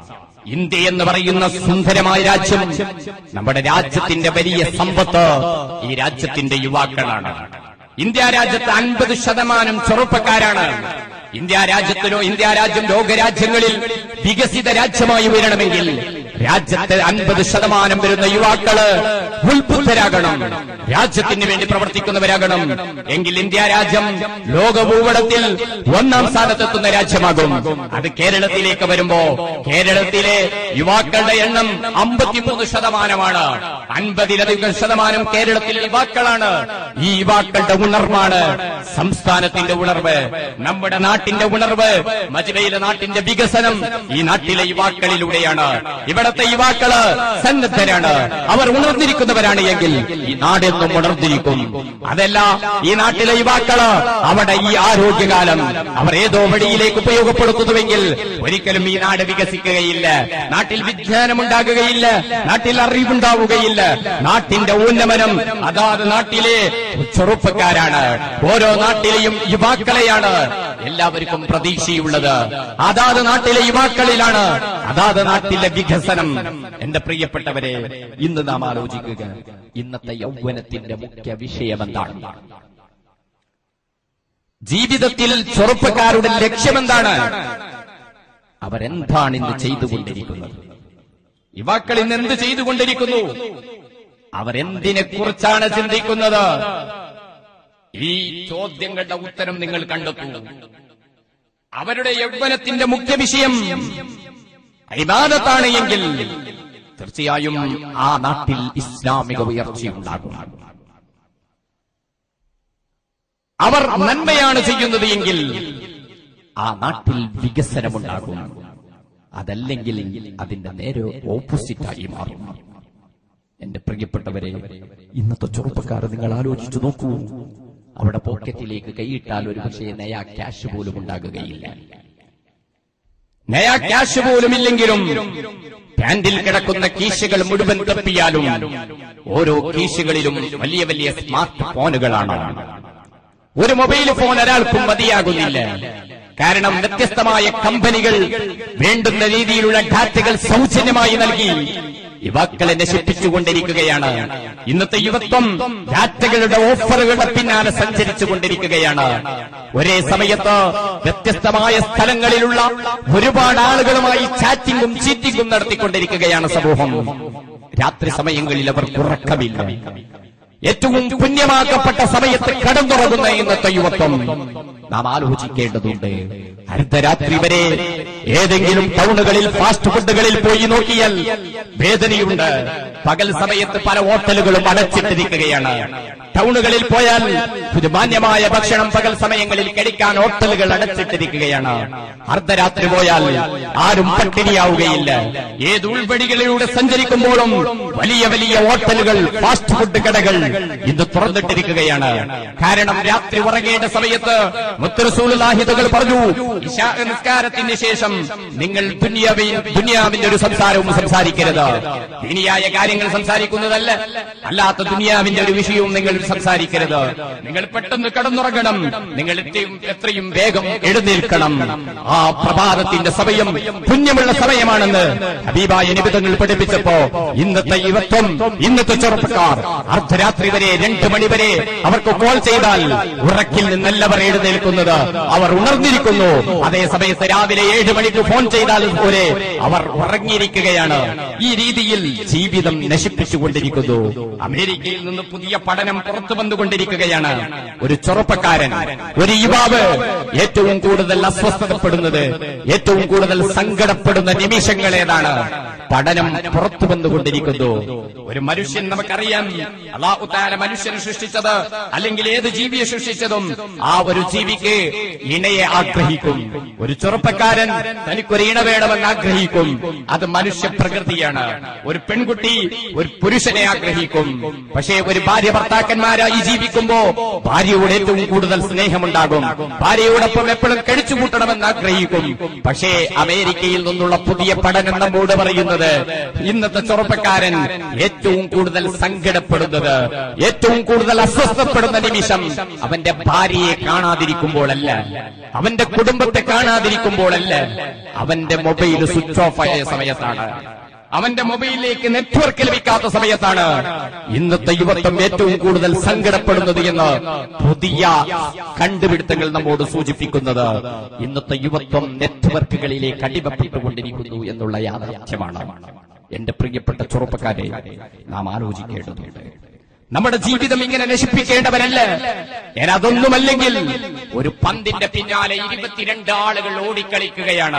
ഇന്ത്യ എന്ന് പറയുന്ന സുന്ദരമായ രാജ്യം നമ്മുടെ രാജ്യത്തിന്റെ വലിയ സമ്പത്ത് ഈ രാജ്യത്തിന്റെ യുവാക്കളാണ് ഇന്ത്യ രാജ്യത്ത് അൻപത് ശതമാനം ചെറുപ്പക്കാരാണ് ഇന്ത്യ രാജ്യത്തിലോ ഇന്ത്യ രാജ്യം ലോകരാജ്യങ്ങളിൽ വികസിത രാജ്യമായി ഉയരണമെങ്കിൽ രാജ്യത്തെ അൻപത് ശതമാനം വരുന്ന യുവാക്കള് ഉത്ബുദ്ധരാകണം രാജ്യത്തിന് വേണ്ടി പ്രവർത്തിക്കുന്നവരാകണം എങ്കിൽ ഇന്ത്യ രാജ്യം ലോക ഭൂപടത്തിൽ ഒന്നാം സ്ഥാനത്തെത്തുന്ന രാജ്യമാകും അത് കേരളത്തിലേക്ക് വരുമ്പോ കേരളത്തിലെ യുവാക്കളുടെ എണ്ണം അമ്പത്തിമൂന്ന് ശതമാനമാണ് അൻപതിലധികം ശതമാനം കേരളത്തിലെ യുവാക്കളാണ് ഈ യുവാക്കളുടെ ഉണർവാണ് സംസ്ഥാനത്തിന്റെ ഉണർവ് നമ്മുടെ നാട്ടിന്റെ ഉണർവ് മജിലയിലെ നാട്ടിന്റെ വികസനം ഈ നാട്ടിലെ യുവാക്കളിലൂടെയാണ് ഇവിടെ ഇവിടത്തെ യുവാക്കള് സന്നദ്ധരാണ് അവർ ഉണർന്നിരിക്കുന്നവരാണ് എങ്കിൽ ഈ നാടെന്നും ഉണർന്നിരിക്കും അതല്ല ഈ നാട്ടിലെ യുവാക്കള് അവിടെ ഈ ആരോഗ്യകാലം അവർ ഏതോ വഴിയിലേക്ക് ഉപയോഗപ്പെടുത്തുന്നുവെങ്കിൽ ഒരിക്കലും ഈ നാട് വികസിക്കുകയില്ല നാട്ടിൽ വിജ്ഞാനമുണ്ടാകുകയില്ല നാട്ടിൽ അറിവുണ്ടാവുകയില്ല നാട്ടിന്റെ ഉന്നമനം അതാത് നാട്ടിലെ ചെറുപ്പക്കാരാണ് ഓരോ നാട്ടിലെയും യുവാക്കളെയാണ് എല്ലാവർക്കും പ്രതീക്ഷയുള്ളത് അതാത് നാട്ടിലെ യുവാക്കളിലാണ് അതാത് നാട്ടിലെ വികസനം എന്റെ പ്രിയപ്പെട്ടവരെ ഇന്ന് നാം ആലോചിക്കുക ഇന്നത്തെ യൗവനത്തിന്റെ മുഖ്യ വിഷയം എന്താണ് ജീവിതത്തിൽ ചെറുപ്പക്കാരുടെ ലക്ഷ്യമെന്താണ് അവരെന്താണ് ഇന്ന് ചെയ്തുകൊണ്ടിരിക്കുന്നത് യുവാക്കൾ ഇന്ന് എന്ത് ചെയ്തുകൊണ്ടിരിക്കുന്നു അവരെന്തിനെ കുറിച്ചാണ് ചിന്തിക്കുന്നത് ഈ ചോദ്യങ്ങളുടെ ഉത്തരം നിങ്ങൾ കണ്ടെത്തൂ അവരുടെ യൗവനത്തിന്റെ മുഖ്യ വിഷയം ഇബാദത്താണ് എങ്കിൽ തീർച്ചയായും ആ നാട്ടിൽ ഇസ്ലാമിക ഉയർച്ചയുണ്ടാകും അവർ നന്മയാണ് ചെയ്യുന്നത് എങ്കിൽ ആ നാട്ടിൽ വികസനമുണ്ടാകും അതല്ലെങ്കിൽ അതിന്റെ നേരെ ഓപ്പോസിറ്റായി മാറും എന്റെ പ്രിയപ്പെട്ടവരെ ഇന്നത്തെ ചെറുപ്പക്കാർ നിങ്ങൾ ആലോചിച്ചു നോക്കൂ അവിടെ പോക്കറ്റിലേക്ക് കൈയിട്ടാൽ ഒരു പക്ഷേ നയാ ക്യാഷ് പോലും ഉണ്ടാകുകയില്ല നയാ ക്യാഷ് പോലും ഇല്ലെങ്കിലും പാന്റിൽ കിടക്കുന്ന കീശകൾ മുഴുവൻ തപ്പിയാലും ഓരോ കീശകളിലും വലിയ വലിയ സ്മാർട്ട് ഫോണുകളാണ് ഒരു മൊബൈൽ ഫോൺ ഒരാൾക്കും മതിയാകുന്നില്ല കാരണം വ്യത്യസ്തമായ കമ്പനികൾ വേണ്ടുന്ന രീതിയിലുള്ള ഡാറ്റകൾ സൗജന്യമായി നൽകി യുവാക്കളെ നശിപ്പിച്ചുകൊണ്ടിരിക്കുകയാണ് ഇന്നത്തെ യുവത്വം ഡാറ്റകളുടെ ഓഫറുകളുടെ പിന്നാലെ സഞ്ചരിച്ചു കൊണ്ടിരിക്കുകയാണ് ഒരേ സമയത്ത് വ്യത്യസ്തമായ സ്ഥലങ്ങളിലുള്ള ഒരുപാട് ആളുകളുമായി ചാറ്റിംഗും ചീറ്റിംഗും നടത്തിക്കൊണ്ടിരിക്കുകയാണ് സമൂഹം രാത്രി സമയങ്ങളിൽ അവർക്ക് ഉറക്കമില്ല ഏറ്റവും പുണ്യമാക്കപ്പെട്ട സമയത്ത് കടന്നുറങ്ങുന്ന ഇന്നത്തെ യുവത്വം നാം ആലോചിക്കേണ്ടതുണ്ട് അർദ്ധരാത്രി വരെ ഏതെങ്കിലും ടൗണുകളിൽ ഫാസ്റ്റ് ഫുഡുകളിൽ പോയി നോക്കിയാൽ വേദനയുണ്ട് പകൽ സമയത്ത് പല ഹോട്ടലുകളും അടച്ചിട്ടിരിക്കുകയാണ് ടൗണുകളിൽ പോയാൽ ഒരു മാന്യമായ ഭക്ഷണം പകൽ സമയങ്ങളിൽ കഴിക്കാൻ ഹോട്ടലുകൾ അടച്ചിട്ടിരിക്കുകയാണ് അർദ്ധരാത്രി പോയാൽ ആരും പട്ടിണിയാവുകയില്ല ഏത് ഉൾവഴികളിലൂടെ സഞ്ചരിക്കുമ്പോഴും വലിയ വലിയ ഹോട്ടലുകൾ ഫാസ്റ്റ് ഫുഡ് കടകൾ ഇന്ന് തുറന്നിട്ടിരിക്കുകയാണ് കാരണം രാത്രി ഉറങ്ങേണ്ട സമയത്ത് മുത്തറസൂലാഹിതകൾ പറഞ്ഞു ഇശാ നിസ്കാരത്തിന് ശേഷം നിങ്ങൾ ദുനിയാവിൻ ദുനിയാവിന്റെ ഒരു സംസാരവും സംസാരിക്കരുത് ദീനിയായ കാര്യങ്ങൾ സംസാരിക്കുന്നതല്ല അല്ലാത്ത ദുനിയാവിന്റെ ഒരു വിഷയവും നിങ്ങൾ സംസാരിക്കരുത് നിങ്ങൾ പെട്ടെന്ന് കടന്നുറങ്ങണം നിങ്ങൾ എത്രയും എത്രയും വേഗം എഴുന്നേൽക്കണം ആ പ്രഭാതത്തിന്റെ സമയം പുണ്യമുള്ള സമയമാണെന്ന് ഹബീബായ നിബിധങ്ങൾ പഠിപ്പിച്ചപ്പോ ഇന്നത്തെ യുവത്വം ഇന്നത്തെ ചെറുപ്പക്കാർ അർദ്ധരാത്രി വരെ രണ്ടു മണി വരെ അവർക്ക് കോൾ ചെയ്താൽ ഉറക്കിൽ നിന്നല്ലവർ എഴുന്നേൽക്കുന്നത് അവർ ഉണർന്നിരിക്കുന്നു അതേ സമയത്ത് രാവിലെ ഏഴ് മണിക്ക് ഫോൺ ചെയ്താൽ പോലെ അവർ ഉറങ്ങിയിരിക്കുകയാണ് ഈ രീതിയിൽ ജീവിതം നശിപ്പിച്ചുകൊണ്ടിരിക്കുന്നു അമേരിക്കയിൽ നിന്ന് പുതിയ പഠനം പുറത്തു വന്നുകൊണ്ടിരിക്കുകയാണ് ഒരു ചെറുപ്പക്കാരൻ ഒരു യുവാവ് ഏറ്റവും കൂടുതൽ അസ്വസ്ഥതപ്പെടുന്നത് ഏറ്റവും കൂടുതൽ സങ്കടപ്പെടുന്ന നിമിഷങ്ങൾ ഏതാണ് പഠനം പുറത്തു വന്നുകൊണ്ടിരിക്കുന്നു ഒരു മനുഷ്യൻ നമുക്കറിയാം അള്ളാഹു താല മനുഷ്യനെ സൃഷ്ടിച്ചത് അല്ലെങ്കിൽ ഏത് ജീവിയെ സൃഷ്ടിച്ചതും ആ ഒരു ജീവിക്ക് ഇണയെ ആഗ്രഹിക്കും ഒരു ചെറുപ്പക്കാരൻ തനിക്കൊരു ഇണ വേണമെന്ന് ആഗ്രഹിക്കും അത് മനുഷ്യ പ്രകൃതിയാണ് ഒരു പെൺകുട്ടി ഒരു പുരുഷനെ ആഗ്രഹിക്കും പക്ഷേ ഒരു ഭാര്യ ഭർത്താക്കന്മാരായി ജീവിക്കുമ്പോ ഭാര്യയോട് ഏറ്റവും കൂടുതൽ സ്നേഹമുണ്ടാകും ഭാര്യയോടൊപ്പം എപ്പോഴും കഴിച്ചുകൂട്ടണമെന്ന് ആഗ്രഹിക്കും പക്ഷേ അമേരിക്കയിൽ നിന്നുള്ള പുതിയ പഠനം നമ്മോട് പറയുന്നത് ഇന്നത്തെ ചെറുപ്പക്കാരൻ ഏറ്റവും കൂടുതൽ സങ്കടപ്പെടുന്നത് ഏറ്റവും കൂടുതൽ അസ്വസ്ഥപ്പെടുന്ന നിമിഷം അവന്റെ ഭാര്യയെ കാണാതിരിക്കുമ്പോഴല്ല അവന്റെ കുടുംബത്തെ കാണാതിരിക്കുമ്പോഴല്ല അവന്റെ മൊബൈൽ സ്വിച്ച് ഓഫ് ആയ സമയത്താണ് അവന്റെ മൊബൈലിലേക്ക് നെറ്റ്വർക്ക് ലഭിക്കാത്ത സമയത്താണ് ഇന്നത്തെ യുവത്വം ഏറ്റവും കൂടുതൽ സങ്കടപ്പെടുന്നത് എന്ന് പുതിയ കണ്ടുപിടുത്തങ്ങൾ നമ്മോട് സൂചിപ്പിക്കുന്നത് ഇന്നത്തെ യുവത്വം നെറ്റ്വർക്കുകളിലേക്ക് അടിമപ്പെട്ടുകൊണ്ടിരിക്കുന്നു എന്നുള്ള യാഥാർത്ഥ്യമാണ് എന്റെ പ്രിയപ്പെട്ട ചെറുപ്പക്കാരെ നാം ആലോചിക്കേണ്ടതുണ്ട് നമ്മുടെ ജീവിതം ഇങ്ങനെ നശിപ്പിക്കേണ്ടവരല്ല ഞാൻ അതൊന്നുമല്ലെങ്കിൽ ഒരു പന്തിന്റെ പിന്നാലെ ഇരുപത്തിരണ്ട് ആളുകൾ ഓടിക്കളിക്കുകയാണ്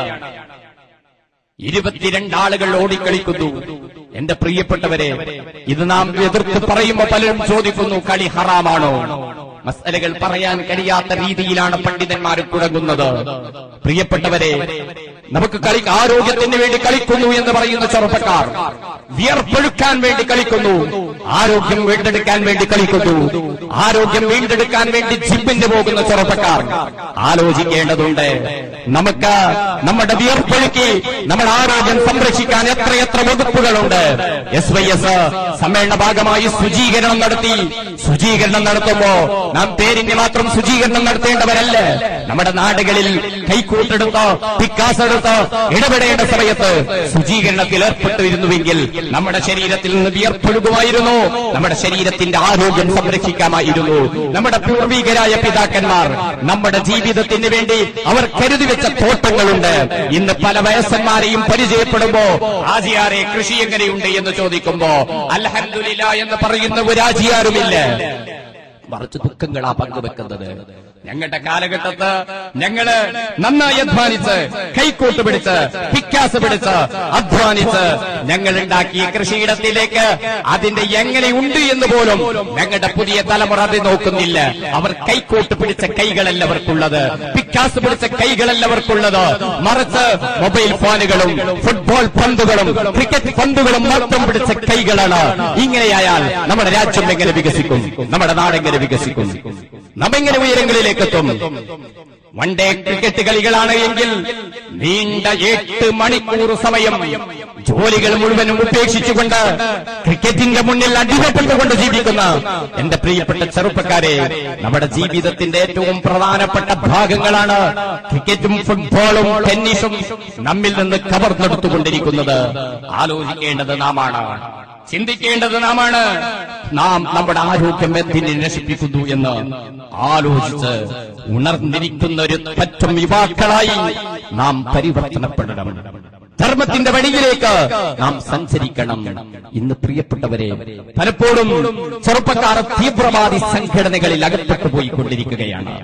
ഇരുപത്തിരണ്ട് ആളുകൾ ഓടിക്കളിക്കുന്നു എന്റെ പ്രിയപ്പെട്ടവരെ ഇത് നാം എതിർത്ത് പറയുമ്പോൾ പലരും ചോദിക്കുന്നു കളി ഹറാമാണോ മസലകൾ പറയാൻ കഴിയാത്ത രീതിയിലാണ് പണ്ഡിതന്മാർ തുടങ്ങുന്നത് പ്രിയപ്പെട്ടവരെ നമുക്ക് കളി ആരോഗ്യത്തിന് വേണ്ടി കളിക്കുന്നു എന്ന് പറയുന്ന ചെറുപ്പക്കാർ വിയർപ്പൊഴുക്കാൻ വേണ്ടി കളിക്കുന്നു ആരോഗ്യം വീണ്ടെടുക്കാൻ വേണ്ടി കളിക്കുന്നു ആരോഗ്യം വീണ്ടെടുക്കാൻ വേണ്ടി ജിമ്മിന് പോകുന്ന ചെറുപ്പക്കാർ ആലോചിക്കേണ്ടതുണ്ട് നമുക്ക് നമ്മുടെ വിയർപ്പൊഴുക്കി നമ്മുടെ ആരോഗ്യം സംരക്ഷിക്കാൻ എത്രയെത്ര വകുപ്പുകളുണ്ട് എസ് വൈ എസ് സമ്മേളന ഭാഗമായി ശുചീകരണം നടത്തി ശുചീകരണം നടത്തുമ്പോ നാം പേരിന് മാത്രം ശുചീകരണം നടത്തേണ്ടവരല്ല നമ്മുടെ നാടുകളിൽ കൈക്കൂട്ടെടുത്ത് പിക്കാസെടുത്ത് ഇടപെടേണ്ട സമയത്ത് ശുചീകരണത്തിൽ ഏർപ്പെട്ടിരുന്നുവെങ്കിൽ നമ്മുടെ ശരീരത്തിൽ നിന്ന് വിയർപ്പൊഴുകുമായിരുന്നു നമ്മുടെ ശരീരത്തിന്റെ ആരോഗ്യം സംരക്ഷിക്കാമായിരുന്നു നമ്മുടെ പൂർവികരായ പിതാക്കന്മാർ നമ്മുടെ ജീവിതത്തിന് വേണ്ടി അവർ കരുതി വെച്ച തോട്ടങ്ങളുണ്ട് ഇന്ന് പല വയസ്സന്മാരെയും പരിചയപ്പെടുമ്പോ ആജിയാറെ കൃഷി എങ്ങനെയുണ്ട് എന്ന് ചോദിക്കുമ്പോ അൽഹംദുലില്ല എന്ന് പറയുന്ന ഒരു ആജിയാരുമില്ല മറിച്ച് ദുഃഖങ്ങളാ പങ്കുവെക്കുന്നത് ഞങ്ങളുടെ കാലഘട്ടത്ത് ഞങ്ങള് നന്നായി അധ്വാനിച്ച് കൈക്കോട്ട് പിടിച്ച് പിക്കാസ് പിടിച്ച് അധ്വാനിച്ച് ഞങ്ങൾ ഉണ്ടാക്കിയ കൃഷിയിടത്തിലേക്ക് അതിന്റെ എങ്ങനെയുണ്ട് എന്ന് പോലും ഞങ്ങളുടെ പുതിയ തലമുറ അത് നോക്കുന്നില്ല അവർ കൈക്കോട്ട് പിടിച്ച കൈകളല്ല അവർക്കുള്ളത് പിക്കാസ് പിടിച്ച കൈകളല്ല അവർക്കുള്ളത് മറിച്ച് മൊബൈൽ ഫോണുകളും ഫുട്ബോൾ പന്തുകളും ക്രിക്കറ്റ് പന്തുകളും മാത്രം പിടിച്ച കൈകളാണ് ഇങ്ങനെയായാൽ നമ്മുടെ രാജ്യം എങ്ങനെ വികസിക്കും നമ്മുടെ നാടെങ്ങനെ വികസിക്കും നമ്മെങ്ങനെ ഉയരങ്ങളിലേക്ക് എത്തും വൺ ഡേ ക്രിക്കറ്റ് കളികളാണ് എങ്കിൽ നീണ്ട എട്ട് മണിക്കൂർ സമയം ജോലികൾ മുഴുവനും ഉപേക്ഷിച്ചുകൊണ്ട് ക്രിക്കറ്റിന്റെ മുന്നിൽ അടിമപ്പെട്ടുകൊണ്ട് ജീവിക്കുന്ന എന്റെ പ്രിയപ്പെട്ട ചെറുപ്പക്കാരെ നമ്മുടെ ജീവിതത്തിന്റെ ഏറ്റവും പ്രധാനപ്പെട്ട ഭാഗങ്ങളാണ് ക്രിക്കറ്റും ഫുട്ബോളും ടെന്നീസും നമ്മിൽ നിന്ന് കവർന്നെടുത്തുകൊണ്ടിരിക്കുന്നത് ആലോചിക്കേണ്ടത് നാമാണ് ചിന്തിക്കേണ്ടത് നാമാണ് നാം നമ്മുടെ ആരോഗ്യം എന്തിനെ നശിപ്പിക്കുന്നു എന്ന് ആലോചിച്ച് ഉണർന്നിരിക്കുന്ന ഒരു പറ്റം യുവാക്കളായി നാം പരിവർത്തനപ്പെടണം ധർമ്മത്തിന്റെ വഴിയിലേക്ക് നാം സഞ്ചരിക്കണം ഇന്ന് പ്രിയപ്പെട്ടവരെ പലപ്പോഴും ചെറുപ്പക്കാർ തീവ്രവാദി സംഘടനകളിൽ അകപ്പെട്ടു പോയിക്കൊണ്ടിരിക്കുകയാണ്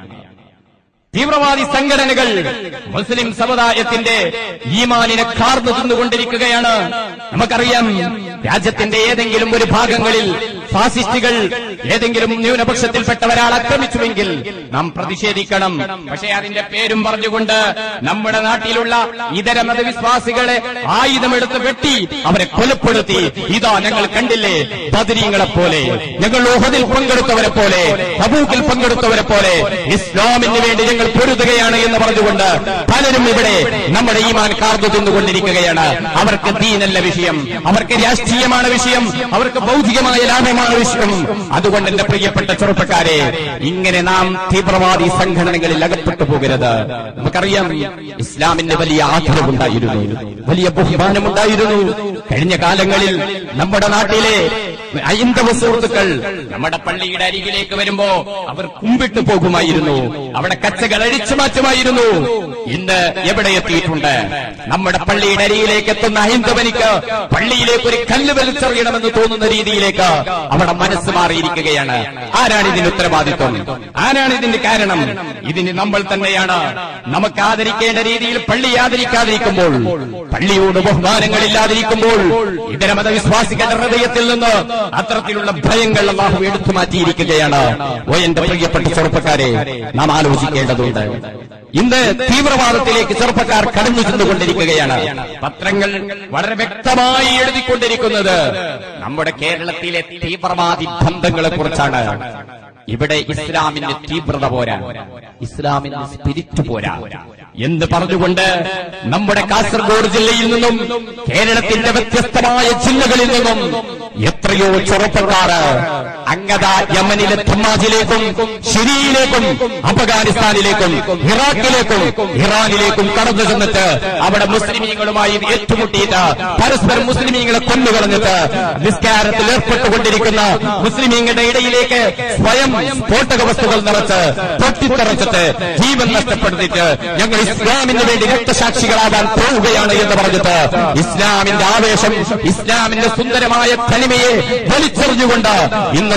തീവ്രവാദി സംഘടനകൾ മുസ്ലിം സമുദായത്തിന്റെ ഈമാനിനെ കാർന്നു തിന്നുകൊണ്ടിരിക്കുകയാണ് നമുക്കറിയാം രാജ്യത്തിന്റെ ഏതെങ്കിലും ഒരു ഭാഗങ്ങളിൽ ഫാസിസ്റ്റുകൾ ഏതെങ്കിലും ന്യൂനപക്ഷത്തിൽപ്പെട്ട ഒരാൾ ആക്രമിച്ചുവെങ്കിൽ നാം പ്രതിഷേധിക്കണം പക്ഷേ അതിന്റെ പേരും പറഞ്ഞുകൊണ്ട് നമ്മുടെ നാട്ടിലുള്ള ഇതര മതവിശ്വാസികളെ ആയുധമെടുത്ത് വെട്ടി അവരെ കൊലപ്പെടുത്തി ഇതാ ഞങ്ങൾ കണ്ടില്ലേ ബദരീങ്ങളെ പോലെ ഞങ്ങൾ ഓഹദിൽ പങ്കെടുത്തവരെ പോലെ തബൂക്കിൽ പങ്കെടുത്തവരെ പോലെ ഇസ്ലാമിന് വേണ്ടി ഞങ്ങൾ പൊരുതുകയാണ് എന്ന് പറഞ്ഞുകൊണ്ട് പലരും ഇവിടെ നമ്മുടെ ഈമാൻ കാർന്നു തിന്നുകൊണ്ടിരിക്കുകയാണ് അവർക്ക് ദീനല്ല വിഷയം അവർക്ക് രാഷ്ട്രീയമാണ് വിഷയം അവർക്ക് ഭൗതികമായ ലാഭമാണ് വിഷയം അതുകൊണ്ട് എന്റെ പ്രിയപ്പെട്ട ചെറുപ്പക്കാരെ ഇങ്ങനെ നാം തീവ്രവാദി സംഘടനകളിൽ അകപ്പെട്ടു പോകരുത് നമുക്കറിയാം ഇസ്ലാമിന് വലിയ ആദരവുണ്ടായിരുന്നു വലിയ ബഹുമാനമുണ്ടായിരുന്നു കഴിഞ്ഞ കാലങ്ങളിൽ നമ്മുടെ നാട്ടിലെ ഹൈന്ദവ സുഹൃത്തുക്കൾ നമ്മുടെ പള്ളിയുടെ അരികിലേക്ക് വരുമ്പോ അവർ കുമ്പിട്ട് പോകുമായിരുന്നു അവിടെ കച്ചകൾ അഴിച്ചു മാറ്റുമായിരുന്നു ഇന്ന് എവിടെ എത്തിയിട്ടുണ്ട് നമ്മുടെ പള്ളിയുടെ അരികിലേക്ക് എത്തുന്ന ഹൈന്ദവനിക്ക് പള്ളിയിലേക്ക് ഒരു കല്ല് വലിച്ചെറിയണമെന്ന് തോന്നുന്ന രീതിയിലേക്ക് അവിടെ മനസ്സ് മാറിയിരിക്കുകയാണ് ആരാണ് ഇതിന് ഉത്തരവാദിത്വം ആരാണ് ഇതിന്റെ കാരണം ഇതിന് നമ്മൾ തന്നെയാണ് നമുക്ക് ആദരിക്കേണ്ട രീതിയിൽ പള്ളി ആദരിക്കാതിരിക്കുമ്പോൾ പള്ളിയോട് ബഹുമാനങ്ങളില്ലാതിരിക്കുമ്പോൾ ഇതര മതവിശ്വാസികളുടെ ഹൃദയത്തിൽ നിന്ന് അത്തരത്തിലുള്ള ഭയങ്ങൾ അള്ളാഹു എടുത്തു മാറ്റിയിരിക്കുകയാണ് ഓ എന്റെ പ്രിയപ്പെട്ട ചെറുപ്പക്കാരെ നാം ആലോചിക്കേണ്ടതുണ്ട് ഇന്ന് തീവ്രവാദത്തിലേക്ക് ചെറുപ്പക്കാർ കടന്നു ചെന്നുകൊണ്ടിരിക്കുകയാണ് പത്രങ്ങൾ വളരെ വ്യക്തമായി എഴുതിക്കൊണ്ടിരിക്കുന്നത് നമ്മുടെ കേരളത്തിലെ തീവ്രവാദി ബന്ധങ്ങളെ കുറിച്ചാണ് ഇവിടെ ഇസ്ലാമിന്റെ തീവ്രത പോരാ ഇസ്ലാമിന്റെ സ്പിരിറ്റ് പോരാ എന്ന് പറഞ്ഞുകൊണ്ട് നമ്മുടെ കാസർഗോഡ് ജില്ലയിൽ നിന്നും കേരളത്തിന്റെ വ്യത്യസ്തമായ ജില്ലകളിൽ നിന്നും എത്രയോ ചെറുപ്പക്കാർ അങ്ങത യമനിലെ തമ്മാജിലേക്കും സിറിയയിലേക്കും അഫ്ഗാനിസ്ഥാനിലേക്കും ഇറാഖിലേക്കും ഇറാനിലേക്കും കടന്നു ചെന്നിട്ട് അവിടെ മുസ്ലിമീങ്ങളുമായി ഏറ്റുമുട്ടിയിട്ട് പരസ്പരം മുസ്ലിമീങ്ങളെ കൊന്നുകളഞ്ഞിട്ട് നിസ്കാരത്തിൽ ഏർപ്പെട്ടുകൊണ്ടിരിക്കുന്ന മുസ്ലിമീങ്ങളുടെ ഇടയിലേക്ക് സ്വയം സ്ഫോടക വസ്തുക്കൾ നിറച്ച് പൊട്ടിത്തെറച്ചിട്ട് ജീവൻ നഷ്ടപ്പെടുത്തിയിട്ട് ഞങ്ങൾ ഇസ്ലാമിന് വേണ്ടി രക്തസാക്ഷികളാവാൻ പോവുകയാണ് എന്ന് പറഞ്ഞിട്ട് ഇസ്ലാമിന്റെ ആവേശം ഇസ്ലാമിന്റെ സുന്ദരമായ തനിമയെ വലിച്ചെറിഞ്ഞുകൊണ്ട് ഇന്ന്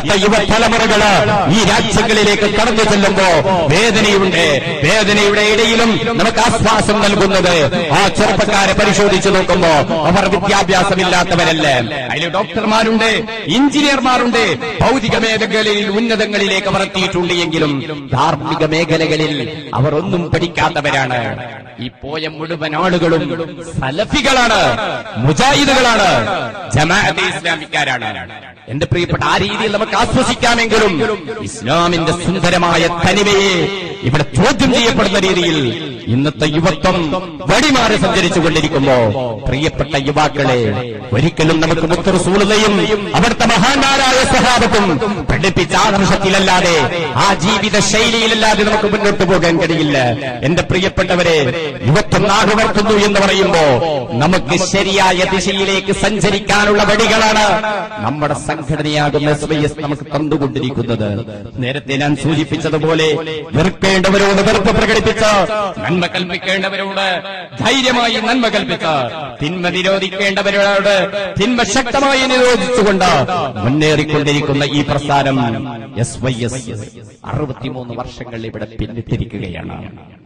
ഇന്നത്തെ യുവതലമുറകള് ഈ രാജ്യങ്ങളിലേക്ക് കടന്നു ചെല്ലുമ്പോ വേദനയുണ്ട് വേദനയുടെ ഇടയിലും നമുക്ക് ആശ്വാസം നൽകുന്നത് ആ ചെറുപ്പക്കാരെ പരിശോധിച്ചു നോക്കുമ്പോ അവർ വിദ്യാഭ്യാസമില്ലാത്തവരല്ല അതിൽ ഡോക്ടർമാരുണ്ട് എഞ്ചിനീയർമാരുണ്ട് ഭൗതിക മേഖലകളിൽ ഉന്നതങ്ങളിലേക്ക് അവർ എത്തിയിട്ടുണ്ട് എങ്കിലും ധാർമ്മിക മേഖലകളിൽ അവർ ഒന്നും പഠിക്കാത്തവരാണ് ഈ പോയ മുഴുവൻ ആളുകളും സലഫികളാണ് മുജാഹിദുകളാണ് ജമാഅത്തെ ഇസ്ലാമിക്കാരാണ് എന്റെ പ്രിയപ്പെട്ട ആ രീതിയിൽ നമുക്ക് ആശ്വസിക്കാമെങ്കിലും ഇസ്ലാമിന്റെ സുന്ദരമായ തനിമയെ ഇവിടെ ചോദ്യം ചെയ്യപ്പെടുന്ന രീതിയിൽ ഇന്നത്തെ യുവത്വം വഴിമാറി സഞ്ചരിച്ചു കൊണ്ടിരിക്കുമ്പോ പ്രിയപ്പെട്ട യുവാക്കളെ ഒരിക്കലും നമുക്ക് മുത്തറസൂളതയും അവിടുത്തെ മഹാന്മാരായ സഹാബത്തും പഠിപ്പിച്ച ആദർശത്തിലല്ലാതെ ആ ജീവിത ശൈലിയിലല്ലാതെ നമുക്ക് മുന്നോട്ട് പോകാൻ കഴിയില്ല എന്റെ പ്രിയപ്പെട്ടവരെ യുവത്വം നാടുവർത്തുന്നു എന്ന് പറയുമ്പോ നമുക്ക് ശരിയായ ദിശയിലേക്ക് സഞ്ചരിക്കാനുള്ള വഴികളാണ് നമ്മുടെ സംഘടനയാകുന്ന എസ് വൈ എസ് നമുക്ക് തന്നുകൊണ്ടിരിക്കുന്നത് നേരത്തെ ഞാൻ സൂചിപ്പിച്ചതുപോലെ വെറുക്കേണ്ടവരോട് വെറുപ്പ് പ്രകടിപ്പിച്ച് നന്മ കൽപ്പിക്കേണ്ടവരോട് ധൈര്യമായി നന്മ കൽപ്പിച്ച് തിന്മ നിരോധിക്കേണ്ടവരോട് തിന്മ ശക്തമായി നിരോധിച്ചുകൊണ്ട് മുന്നേറിക്കൊണ്ടിരിക്കുന്ന ഈ പ്രസ്ഥാനം എസ് വൈ എസ് അറുപത്തിമൂന്ന് വർഷങ്ങൾ ഇവിടെ പിന്നിട്ടിരിക്കുകയാണ്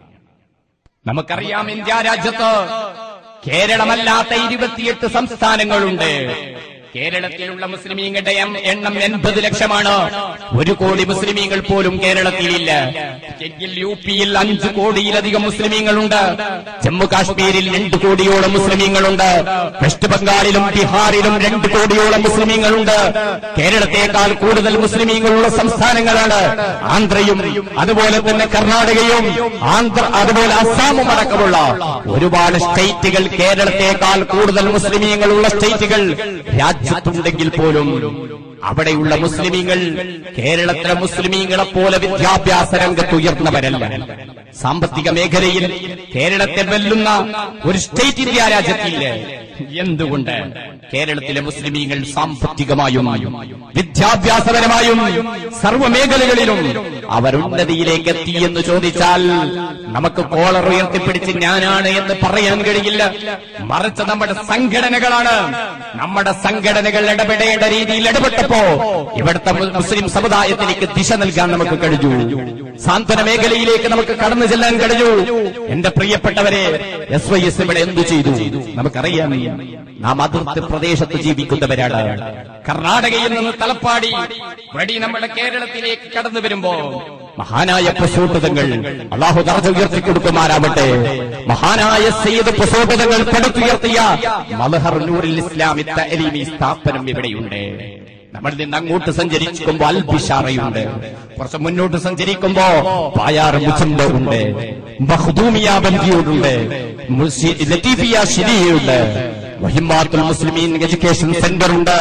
നമുക്കറിയാം ഇന്ത്യ രാജ്യത്ത് കേരളമല്ലാത്ത ഇരുപത്തിയെട്ട് സംസ്ഥാനങ്ങളുണ്ട് കേരളത്തിലുള്ള മുസ്ലിമീങ്ങളുടെ എം- എണ്ണം എൺപത് ലക്ഷമാണ് ഒരു കോടി മുസ്ലിമീങ്ങൾ പോലും കേരളത്തിലില്ല എങ്കിൽ യു പിയിൽ അഞ്ചു കോടിയിലധികം മുസ്ലിമീങ്ങളുണ്ട് ജമ്മു കാശ്മീരിൽ രണ്ട് കോടിയോളം മുസ്ലിമീങ്ങളുണ്ട് വെസ്റ്റ് ബംഗാളിലും ബീഹാറിലും രണ്ട് കോടിയോളം മുസ്ലിമീങ്ങളുണ്ട് കേരളത്തെക്കാൾ കൂടുതൽ മുസ്ലിമീങ്ങളുള്ള സംസ്ഥാനങ്ങളാണ് ആന്ധ്രയും അതുപോലെ തന്നെ കർണാടകയും ആന്ധ്ര അതുപോലെ അസാമും അടക്കമുള്ള ഒരുപാട് സ്റ്റേറ്റുകൾ കേരളത്തെക്കാൾ കൂടുതൽ മുസ്ലിമീങ്ങളുള്ള സ്റ്റേറ്റുകൾ രാജ്യത്തുണ്ടെങ്കിൽ പോലും അവിടെയുള്ള മുസ്ലിമീങ്ങൾ കേരളത്തിലെ മുസ്ലിമീങ്ങളെ പോലെ വിദ്യാഭ്യാസ രംഗത്ത് ഉയർന്നവരല്ല സാമ്പത്തിക മേഖലയിൽ കേരളത്തെ വെല്ലുന്ന ഒരു സ്റ്റേറ്റ് ഇന്ത്യ രാജ്യത്തില്ല എന്തുകൊണ്ട് കേരളത്തിലെ മുസ്ലിമീങ്ങൾ സാമ്പത്തികമായും വിദ്യാഭ്യാസപരമായും സർവ്വ മേഖലകളിലും അവരുന്നതിയിലേക്ക് എത്തി എന്ന് ചോദിച്ചാൽ നമുക്ക് കോളർ ഉയർത്തിപ്പിടിച്ച് ഞാനാണ് എന്ന് പറയാൻ കഴിയില്ല മറിച്ച് നമ്മുടെ സംഘടനകളാണ് നമ്മുടെ സംഘടനകൾ ഇടപെടേണ്ട രീതിയിൽ ഇടപെട്ടപ്പോ ഇവിടുത്തെ മു- മുസ്ലിം സമുദായത്തിലേക്ക് ദിശ നൽകാൻ നമുക്ക് കഴിഞ്ഞു സാന്ത്വന മേഖലയിലേക്ക് നമുക്ക് കടന്നു ചെല്ലാൻ കഴിഞ്ഞു എന്റെ പ്രിയപ്പെട്ടവരെ എസ് വൈ എസ് ഇവിടെ എന്തു ചെയ്തു നമുക്കറിയാം നാം അതിർത്തി പ്രദേശത്ത് ജീവിക്കുന്നവരാണ് കർണാടകയിൽ നിന്ന് തലപ്പാടി വഴി നമ്മുടെ കേരളത്തിലേക്ക് കടന്നു വരുമ്പോ മഹാനായ പ്രസോട്ടതങ്ങൾ അള്ളാഹു ദർജ ഉയർത്തി കൊടുക്കുമാരാവട്ടെ മഹാനായ സയ്യിദ് പ്രസോട്ടതങ്ങൾ പടുത്തുയർത്തിയ മലഹർ നൂറിൽ ഇസ്ലാമി തലീമി സ്ഥാപനം ഇവിടെയുണ്ട് നമ്മൾ നിന്ന് അങ്ങോട്ട് സഞ്ചരിക്കുമ്പോ അൽബിഷാറയുണ്ട് കുറച്ച് മുന്നോട്ട് സഞ്ചരിക്കുമ്പോ പായാർ മുച്ചമ്പ ഉണ്ട് മഹ്ദൂമിയ ബന്ദിയോടുണ്ട് മുസി- ലത്തീഫിയ ഷിരിയുണ്ട് വഹിമാത്തുൽ മുസ്ലിമീൻ എഡ്യൂക്കേഷൻ സെന്റർ ഉണ്ട്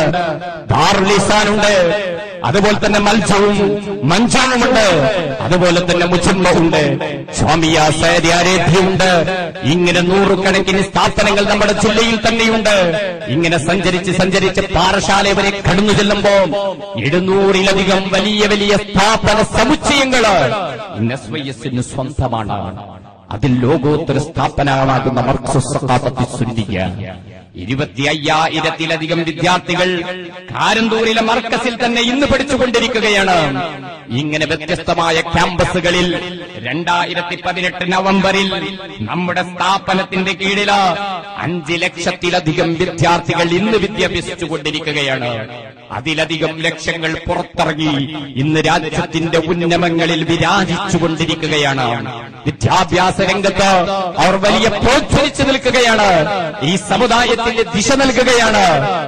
ദാറുൽ ഇസാൻ ഉണ്ട് അതുപോലെ തന്നെ മത്സവും മഞ്ചാവുമുണ്ട് അതുപോലെ തന്നെ മുച്ചമ്പ ഉണ്ട് സ്വാമിയ സൈദി ആരേധ്യമുണ്ട് ഇങ്ങനെ നൂറുകണക്കിന് സ്ഥാപനങ്ങൾ നമ്മുടെ ജില്ലയിൽ തന്നെയുണ്ട് ഇങ്ങനെ സഞ്ചരിച്ച് സഞ്ചരിച്ച് പാറശാല വരെ കടന്നു ചെല്ലുമ്പോ എഴുന്നൂറിലധികം വലിയ വലിയ സ്ഥാപന സമുച്ചയങ്ങള് ഇന്ന് എസ് വൈ എസിന് സ്വന്തമാണ് അതിൽ ലോകോത്തര സ്ഥാപനമാകുന്ന മർക്സസ് സഖാഫത്തി സുന്നിയ ഇരുപത്തി അയ്യായിരത്തിലധികം വിദ്യാർത്ഥികൾ കാരന്തൂരിലെ മർക്കസിൽ തന്നെ ഇന്ന് പഠിച്ചുകൊണ്ടിരിക്കുകയാണ് ഇങ്ങനെ വ്യത്യസ്തമായ ക്യാമ്പസുകളിൽ രണ്ടായിരത്തി പതിനെട്ട് നവംബറിൽ നമ്മുടെ സ്ഥാപനത്തിന്റെ കീഴില് അഞ്ച് ലക്ഷത്തിലധികം വിദ്യാർത്ഥികൾ ഇന്ന് വിദ്യാഭ്യസിച്ചുകൊണ്ടിരിക്കുകയാണ് അതിലധികം ലക്ഷങ്ങൾ പുറത്തിറങ്ങി ഇന്ന് രാജ്യത്തിന്റെ ഉന്നമങ്ങളിൽ വിരാജിച്ചുകൊണ്ടിരിക്കുകയാണ് വിദ്യാഭ്യാസ രംഗത്ത് അവർ വലിയ പ്രോത്സാഹിച്ചു നിൽക്കുകയാണ് ഈ സമുദായത്തിന്റെ ദിശ നൽകുകയാണ്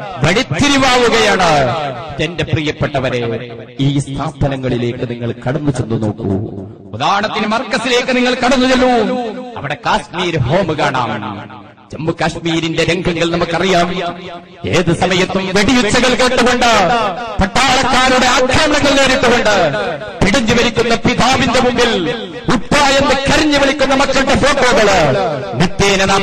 വഴിത്തിരിവാവുകയാണ് എന്റെ പ്രിയപ്പെട്ടവരെ ഈ സ്ഥാപനങ്ങളിലേക്ക് നിങ്ങൾ കടന്നു ചെന്നു നോക്കൂ ഉദാഹരണത്തിന് മർക്കസിലേക്ക് നിങ്ങൾ കടന്നു ചെല്ലൂ അവിടെ കാശ്മീർ ഹോം കാണാം ജമ്മു കാശ്മീരിന്റെ രംഗങ്ങൾ നമുക്കറിയാം ഏത് സമയത്തും വെടിയുച്ചകൾ കേട്ടുകൊണ്ട് പട്ടാളക്കാരുടെ ആക്രമണങ്ങൾ നേരിട്ടുകൊണ്ട് പിടിഞ്ഞു വലിക്കുന്ന പിതാവിന്റെ മുമ്പിൽ ഉപ്പ എന്ന് കരഞ്ഞു വിളിക്കുന്ന മക്കളുടെ ഫോട്ടോകള് നിത്യേന നാം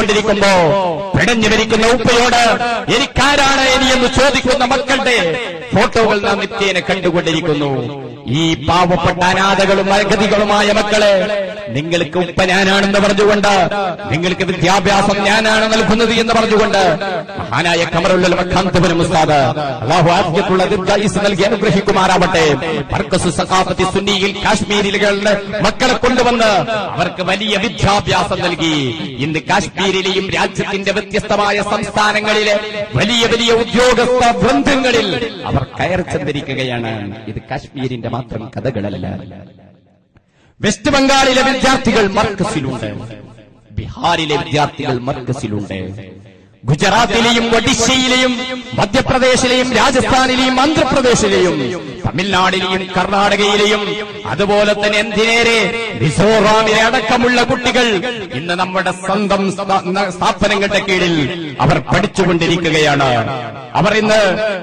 ദർശിച്ചുകൊണ്ടിരിക്കുമ്പോ പിടഞ്ഞു വലിക്കുന്ന ഉപ്പയോട് എനിക്കാരാണ് ഇനി എന്ന് ചോദിക്കുന്ന മക്കളുടെ ഫോട്ടോകൾ നാം നിത്യേന കണ്ടുകൊണ്ടിരിക്കുന്നു ഈ പാവപ്പെട്ട അനാഥകളും അഗതികളുമായ മക്കളെ നിങ്ങൾക്ക് ഉപ്പ ഞാനാണെന്ന് പറഞ്ഞുകൊണ്ട് നിങ്ങൾക്ക് വിദ്യാഭ്യാസം ഞാനാണ് നൽകുന്നത് എന്ന് പറഞ്ഞുകൊണ്ട് മഹാനായ കമറുള്ള മഖാന്തപുരം ഉസ്താദ് അള്ളാഹു ആദ്യത്തുള്ള ദീർഘായുസ് നൽകി അനുഗ്രഹിക്കുമാറാവട്ടെ മർക്കസു സഖാഫത്തി സുന്നിയിൽ കാശ്മീരികളുടെ മക്കളെ കൊണ്ടുവന്ന് അവർക്ക് വലിയ വിദ്യാഭ്യാസം നൽകി ഇന്ന് കാശ്മീരിലെയും രാജ്യത്തിന്റെ വ്യത്യസ്തമായ സംസ്ഥാനങ്ങളിലെ വലിയ വലിയ ഉദ്യോഗസ്ഥ ബന്ധങ്ങളിൽ അവർ കയറി ചെന്നിരിക്കുകയാണ് ഇത് കാശ്മീരിന്റെ മാത്രം കഥകളല്ല വെസ്റ്റ് ബംഗാളിലെ വിദ്യാർത്ഥികൾ മർക്കസിലുണ്ട് ബീഹാറിലെ വിദ്യാർത്ഥികൾ മർക്കസിലുണ്ട് ഗുജറാത്തിലെയും ഒഡീഷയിലെയും മധ്യപ്രദേശിലെയും രാജസ്ഥാനിലെയും ആന്ധ്രാപ്രദേശിലെയും തമിഴ്നാടിലെയും കർണാടകയിലെയും അതുപോലെ തന്നെ എന്തിനേറെ മിസോറാമിലെ അടക്കമുള്ള കുട്ടികൾ ഇന്ന് നമ്മുടെ സ്വന്തം സ്ഥാ- സ്ഥാപനങ്ങളുടെ കീഴിൽ അവർ പഠിച്ചുകൊണ്ടിരിക്കുകയാണ് അവർ ഇന്ന്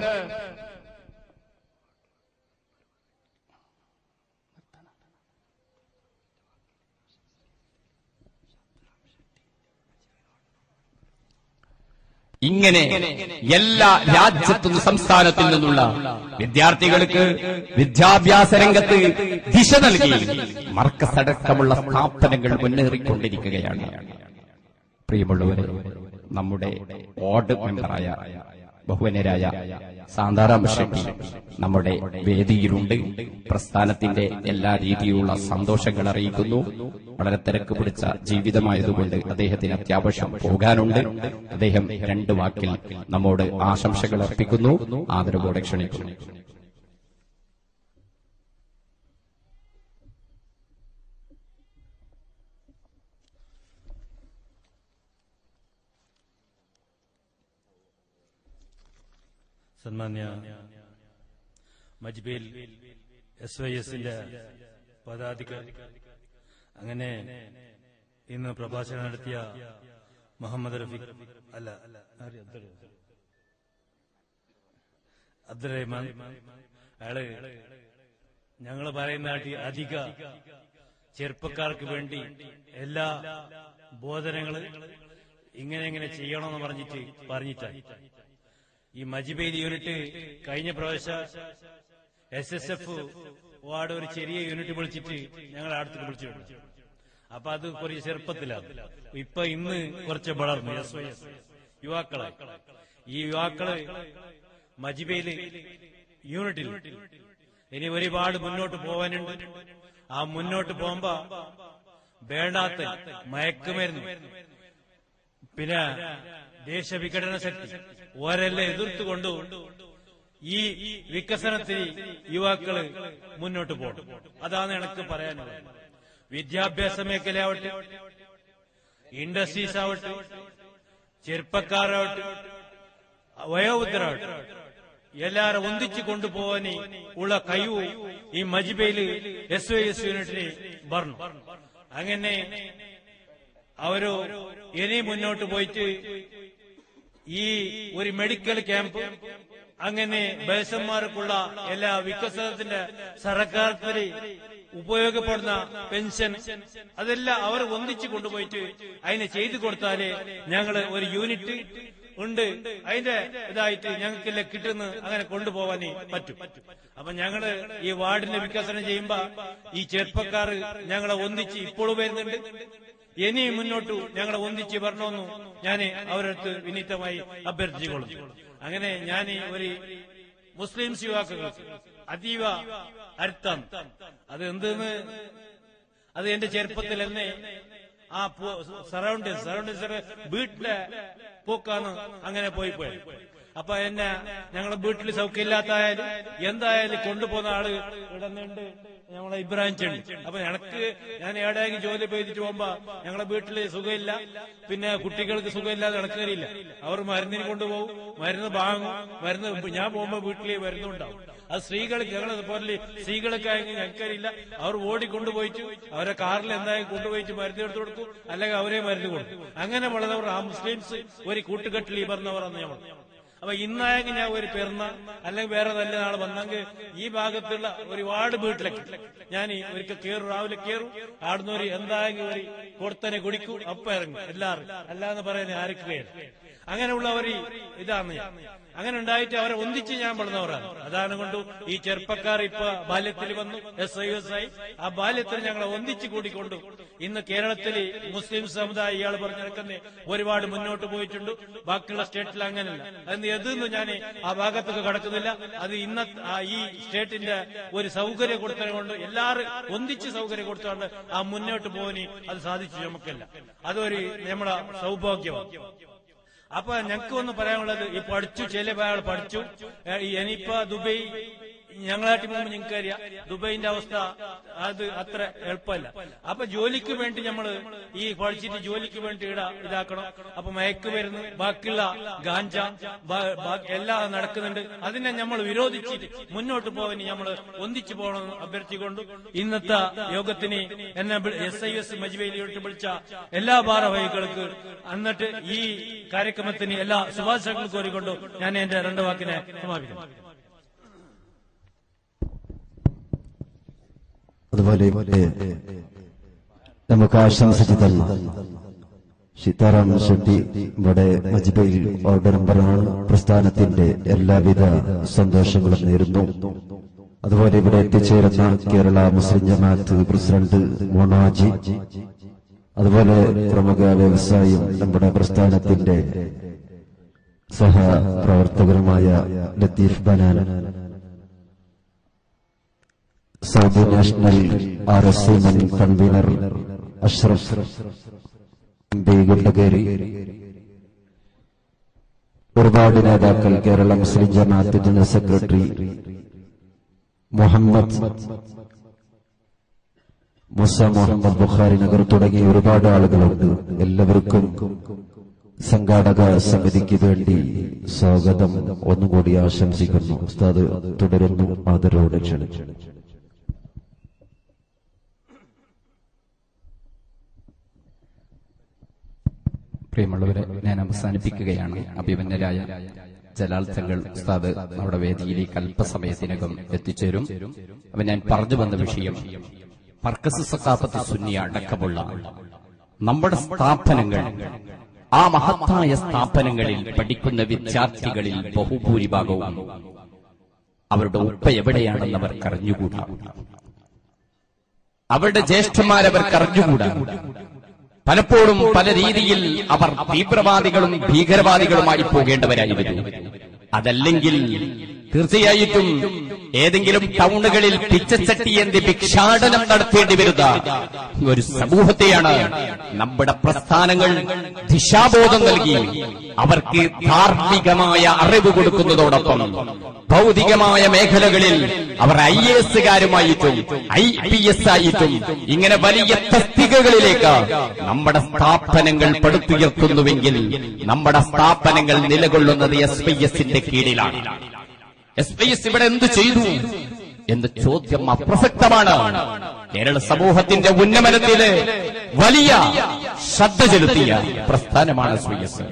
ഇങ്ങനെ എല്ലാ രാജ്യത്തു നിന്ന് സംസ്ഥാനത്തിൽ നിന്നുള്ള വിദ്യാർത്ഥികൾക്ക് വിദ്യാഭ്യാസ രംഗത്ത് ദിശ നൽകി മർക്കസ് അടക്കമുള്ള സ്ഥാപനങ്ങൾ മുന്നേറിക്കൊണ്ടിരിക്കുകയാണ് പ്രിയമുള്ളവരെ നമ്മുടെ വാർഡ് മെമ്പറായ ബഹുവനരായ സാന്താറാം ഷെട്ടി നമ്മുടെ വേദിയിലുണ്ട് പ്രസ്ഥാനത്തിന്റെ എല്ലാ രീതിയിലുള്ള സന്തോഷങ്ങൾ അറിയിക്കുന്നു വളരെ തിരക്ക് പിടിച്ച ജീവിതമായതുകൊണ്ട് അദ്ദേഹത്തിന് അത്യാവശ്യം പോകാനുണ്ട് അദ്ദേഹം രണ്ട് വാക്കിൽ നമ്മോട് ആശംസകൾ അർപ്പിക്കുന്നു ആദരവോടെ ക്ഷണിക്കുന്നു സന്മാന്യ മജ്ബേൽ എസ് വൈ എസിന്റെ പദാധികാരി അങ്ങനെ ഇന്ന് പ്രഭാഷണം നടത്തിയ മുഹമ്മദ് റഫീഖ് അല്ല ആര് അബ്ദുൾ അബ്ദുറഹ്മാൻ അയാള് ഞങ്ങൾ പറയുന്ന നാട്ടിൽ അധിക ചെറുപ്പക്കാർക്ക് വേണ്ടി എല്ലാ ബോധനങ്ങള് ഇങ്ങനെ ഇങ്ങനെ ചെയ്യണമെന്ന് പറഞ്ഞിട്ട് പറഞ്ഞിട്ടാണ് ഈ മജിബൈദ് യൂണിറ്റ് കഴിഞ്ഞ പ്രാവശ്യം എസ് എസ് എഫ് വാർഡ് ഒരു ചെറിയ യൂണിറ്റ് വിളിച്ചിട്ട് ഞങ്ങൾ അടുത്ത് വിളിച്ചു വിട്ടു അപ്പൊ അത് കുറച്ച് ചെറുപ്പത്തിലാണ് ഇപ്പൊ ഇന്ന് കുറച്ച് വളർന്നു എസ് വൈ എസ് യുവാക്കളെ ഈ യുവാക്കള് മജിബയില് യൂണിറ്റിൽ ഇനി ഒരുപാട് മുന്നോട്ട് പോവാനുണ്ട് ആ മുന്നോട്ട് പോകുമ്പോ വേണ്ടാത്ത മയക്കുമരുന്ന് പിന്നെ ദേശവിഘടന ശക്തി ഓരെല്ലാം എതിർത്തുകൊണ്ട് ഈ വികസനത്തിന് യുവാക്കള് മുന്നോട്ട് പോകണം അതാണ് എനിക്ക് പറയാനുള്ളത് വിദ്യാഭ്യാസ മേഖലയാവട്ടെ ഇൻഡസ്ട്രീസ് ആവട്ടെ ചെറുപ്പക്കാരാവട്ടെ വയോവൃദ്ധരാവട്ടെ എല്ലാരും ഒന്നിച്ചു കൊണ്ടുപോകാൻ ഉള്ള കഴിവ് ഈ മജിബയില് എസ് ഒ എസ് യൂണിറ്റിന് പറഞ്ഞു അങ്ങനെ അവര് ഇനി മുന്നോട്ട് പോയിട്ട് ഈ ഒരു മെഡിക്കൽ ക്യാമ്പ് അങ്ങനെ ബേസന്മാർക്കുള്ള എല്ലാ വികസനത്തിന്റെ സർക്കാരത്തിന് ഉപയോഗപ്പെടുന്ന പെൻഷൻ അതെല്ലാം അവർ ഒന്നിച്ചു കൊണ്ടുപോയിട്ട് അതിനെ ചെയ്തു കൊടുത്താലേ ഞങ്ങള് ഒരു യൂണിറ്റ് ഉണ്ട് അതിന്റെ ഇതായിട്ട് ഞങ്ങൾക്കെല്ലാം കിട്ടുന്ന അങ്ങനെ കൊണ്ടുപോകാൻ പറ്റും അപ്പൊ ഞങ്ങള് ഈ വാർഡിന്റെ വികസനം ചെയ്യുമ്പോ ഈ ചെറുപ്പക്കാർ ഞങ്ങളെ ഒന്നിച്ച് ഇപ്പോഴും വരുന്നുണ്ട് ഇനി മുന്നോട്ട് ഞങ്ങളെ ഒന്നിച്ച് വരണമെന്നു ഞാൻ അവരടുത്ത് വിനീതമായി അഭ്യർത്ഥിച്ചുകൊള്ളുന്നു അങ്ങനെ ഞാൻ ഒരു മുസ്ലിം യുവാക്കൾക്ക് അതീവ അർത്ഥം അത് എന്തെന്ന് അത് എന്റെ ചെറുപ്പത്തിൽ എന്നെ ആ സറൗണ്ടിങ് സറൗണ്ടിങ്സ് വീട്ടിലെ പോക്കാന്ന് അങ്ങനെ പോയി പോയി അപ്പൊ എന്നെ ഞങ്ങളെ വീട്ടിൽ സൗകര്യമില്ലാത്തായാലും എന്തായാലും കൊണ്ടുപോകുന്ന ആള് ഇടന്നുണ്ട് ഞങ്ങളെ ഇബ്രാഹിം ചെണ്ടി അപ്പൊ എനക്ക് ഞാൻ ഏടെയെങ്കിലും ജോലി ചെയ്തിട്ട് പോകുമ്പോ ഞങ്ങളെ വീട്ടില് സുഖമില്ല പിന്നെ കുട്ടികൾക്ക് സുഖമില്ലാതെ നടക്കുകയില്ല അവർ മരുന്നിന് കൊണ്ടുപോകും മരുന്ന് വാങ്ങും മരുന്ന് ഞാൻ പോകുമ്പോ വീട്ടിൽ മരുന്നുണ്ടാവും അത് സ്ത്രീകൾക്ക് ഞങ്ങളെ പോലെ സ്ത്രീകളൊക്കെ ആയെങ്കിൽ ഞങ്ങൾക്കറിയില്ല അവർ ഓടിക്കൊണ്ടുപോയിട്ട് അവരെ കാറിൽ എന്തായാലും കൊണ്ടുപോയിട്ട് മരുന്ന് എടുത്തു കൊടുക്കും അല്ലെങ്കിൽ അവരെ മരുന്ന് കൊടുക്കും അങ്ങനെ വളർന്നവർ ആ മുസ്ലിംസ് ഒരു കൂട്ടുകെട്ടിൽ ഈ പറഞ്ഞവർ അന്ന് ഞങ്ങൾ അപ്പൊ ഇന്നായെങ്കിൽ ഞാൻ ഒരു പിറന്ന അല്ലെങ്കിൽ വേറെ നല്ല നാൾ വന്നെങ്കിൽ ഈ ഭാഗത്തുള്ള ഒരുപാട് വീട്ടിലേക്ക് ഞാൻ ഒരിക്കൽ കയറും രാവിലെ കയറും ആടുന്നവര് എന്തായെങ്കിൽ ഒരു കൊടുത്തനെ കുടിക്കും അപ്പൊ ഇറങ്ങും എല്ലാവരും അല്ലാന്ന് പറയാൻ ആർക്കുകയില്ല അങ്ങനെയുള്ള ഒരു ഇതാണ് ഞാൻ അങ്ങനെ ഉണ്ടായിട്ട് അവരെ ഒന്നിച്ച് ഞാൻ വളർന്നവരാണ് അതാണ് കൊണ്ട് ഈ ചെറുപ്പക്കാർ ഇപ്പൊ ബാല്യത്തിൽ വന്നു എസ് ഐ എസ് ആയി ആ ബാല്യത്തിൽ ഞങ്ങളെ ഒന്നിച്ചു കൂടിക്കൊണ്ടു ഇന്ന് കേരളത്തിൽ മുസ്ലിം സമുദായം ഇയാൾ പറഞ്ഞിടക്കുന്ന ഒരുപാട് മുന്നോട്ട് പോയിട്ടുണ്ട് ബാക്കിയുള്ള സ്റ്റേറ്റിൽ അങ്ങനെയല്ല അത് എതെന്ന് ഞാൻ ആ ഭാഗത്തൊക്കെ കടക്കുന്നില്ല അത് ഇന്ന ആ ഈ സ്റ്റേറ്റിന്റെ ഒരു സൗകര്യം കൊടുത്തത് കൊണ്ട് എല്ലാവരും ഒന്നിച്ച് സൗകര്യം കൊടുത്തുകൊണ്ട് ആ മുന്നോട്ട് പോകാൻ അത് സാധിച്ചു നമുക്കല്ല അതൊരു നമ്മുടെ സൗഭാഗ്യമാണ് അപ്പൊ ഞങ്ങൾക്ക് ഒന്ന് പറയാനുള്ളത് ഈ പഠിച്ചു ചില ആൾ പഠിച്ചു ഏ, ഈ ഇനിയിപ്പോ ദുബൈ ഞങ്ങളായിട്ട് മുമ്പ് നിങ്ങൾക്ക് അറിയാം ദുബൈന്റെ അവസ്ഥ അത് അത്ര എളുപ്പമല്ല അപ്പൊ ജോലിക്ക് വേണ്ടി നമ്മൾ ഈ പഠിച്ചിട്ട് ജോലിക്ക് വേണ്ടി ഇട ഇതാക്കണം അപ്പൊ മയക്ക് വരുന്നു ബാക്കിയുള്ള ഗാഞ്ച ബാ- ബാ- എല്ലാം നടക്കുന്നുണ്ട് അതിനെ നമ്മൾ വിരോധിച്ചിട്ട് മുന്നോട്ട് പോകാൻ നമ്മൾ ഒന്നിച്ചു പോകണമെന്ന് അഭ്യർത്ഥിക്കൊണ്ട് ഇന്നത്തെ യോഗത്തിന് എന്നെ എസ് ഐ എസ് മജ്വയിലോട്ട് വിളിച്ച എല്ലാ ഭാരവാഹികൾക്ക് എന്നിട്ട് ഈ കാര്യക്രമത്തിന് എല്ലാ ശുഭാശംസകളും കോരിക്കൊണ്ട് ഞാൻ എന്റെ രണ്ട് വാക്കിനെ സമാപിക്കുന്നു അതുപോലെ നമുക്ക് ആശംസിച്ചു തന്ന സീതാറാം ഷെട്ടി ഇവിടെ മജ്ബയിൽ ഓർഡർ നമ്പറാണ് പ്രസ്ഥാനത്തിന്റെ എല്ലാവിധ സന്തോഷങ്ങളും നേരുന്നു അതുപോലെ ഇവിടെ എത്തിച്ചേരുന്ന കേരള മുസ്ലിം ജമാഅത്ത് പ്രസിഡന്റ് മൊണാജി അതുപോലെ പ്രമുഖ വ്യവസായിയും നമ്മുടെ പ്രസ്ഥാനത്തിന്റെ സഹപ്രവർത്തകരുമായ ലത്തീഫ് ബനാൻ Saudi national R S I മുൻ കൺവീനർ അഷ്റഫ് എം പി ഗുണ്ടകേരി ഒരുപാട് നേതാക്കൾ കേരള മുസ്ലിം ജമാഅത്ത് ജനറൽ സെക്രട്ടറി മുഹമ്മദ് മുസ മുഹമ്മദ് ബുഖാരി നഗർ തുടങ്ങിയ ഒരുപാട് ആളുകളുണ്ട് എല്ലാവർക്കും സംഘാടക സമിതിക്ക് വേണ്ടി സ്വാഗതം ഒന്നുകൂടി ആശംസിക്കുന്നു ഉസ്താദ് തുടരുന്നു ആദരവോടെ ക്ഷണിച്ചു പ്രിയമുള്ളവരെ ഞാൻ അവസാനിപ്പിക്കുകയാണ് അഭിമന്യരായ ജലാൽ തങ്ങൾ ഉസ്താദ് നമ്മുടെ വേദിയിലേക്ക് അല്പസമയത്തിനകം എത്തിച്ചേരും അപ്പൊ ഞാൻ പറഞ്ഞു വന്ന വിഷയം പർക്കസ് സക്കാഫത്ത് സുന്നി അടക്കമുള്ള നമ്മുടെ സ്ഥാപനങ്ങൾ ആ മഹത്തായ സ്ഥാപനങ്ങളിൽ പഠിക്കുന്ന വിദ്യാർത്ഥികളിൽ ബഹുഭൂരിഭാഗവും അവരുടെ ഉപ്പ എവിടെയാണെന്ന് അവർക്ക് അറിഞ്ഞുകൂടാ അവരുടെ ജ്യേഷ്ഠന്മാരവർക്ക് അറിഞ്ഞുകൂടാ പലപ്പോഴും പല രീതിയിൽ അവർ തീവ്രവാദികളും ഭീകരവാദികളുമായി പോകേണ്ടവരായി വരും അതല്ലെങ്കിൽ തീർച്ചയായിട്ടും ഏതെങ്കിലും ടൗണുകളിൽ പിച്ചച്ചട്ടി എന്ത് ഭിക്ഷാടനം നടത്തേണ്ടി വരുന്ന ഒരു സമൂഹത്തെയാണ് നമ്മുടെ പ്രസ്ഥാനങ്ങൾ ദിശാബോധം നൽകി അവർക്ക് ധാർമ്മികമായ അറിവ് കൊടുക്കുന്നതോടൊപ്പം ഭൗതികമായ മേഖലകളിൽ അവർ ഐ എ എസുകാരുമായിട്ടും ഐ പി എസ് ആയിട്ടും ഇങ്ങനെ വലിയ തസ്തികകളിലേക്ക് നമ്മുടെ സ്ഥാപനങ്ങൾ പടുത്തുയർത്തുന്നുവെങ്കിൽ നമ്മുടെ സ്ഥാപനങ്ങൾ നിലകൊള്ളുന്നത് എസ് പി എസിന്റെ കീഴിലാണ് എസ് പി എസ് ഇവിടെ എന്ത് ചെയ്തു എന്ന ചോദ്യം അപ്രസക്തമാണ് കേരള സമൂഹത്തിന്റെ ഉന്നമനത്തില് വലിയ ശ്രദ്ധ ചെലുത്തിയ പ്രസ്ഥാനമാണ് എസ് പി എസ്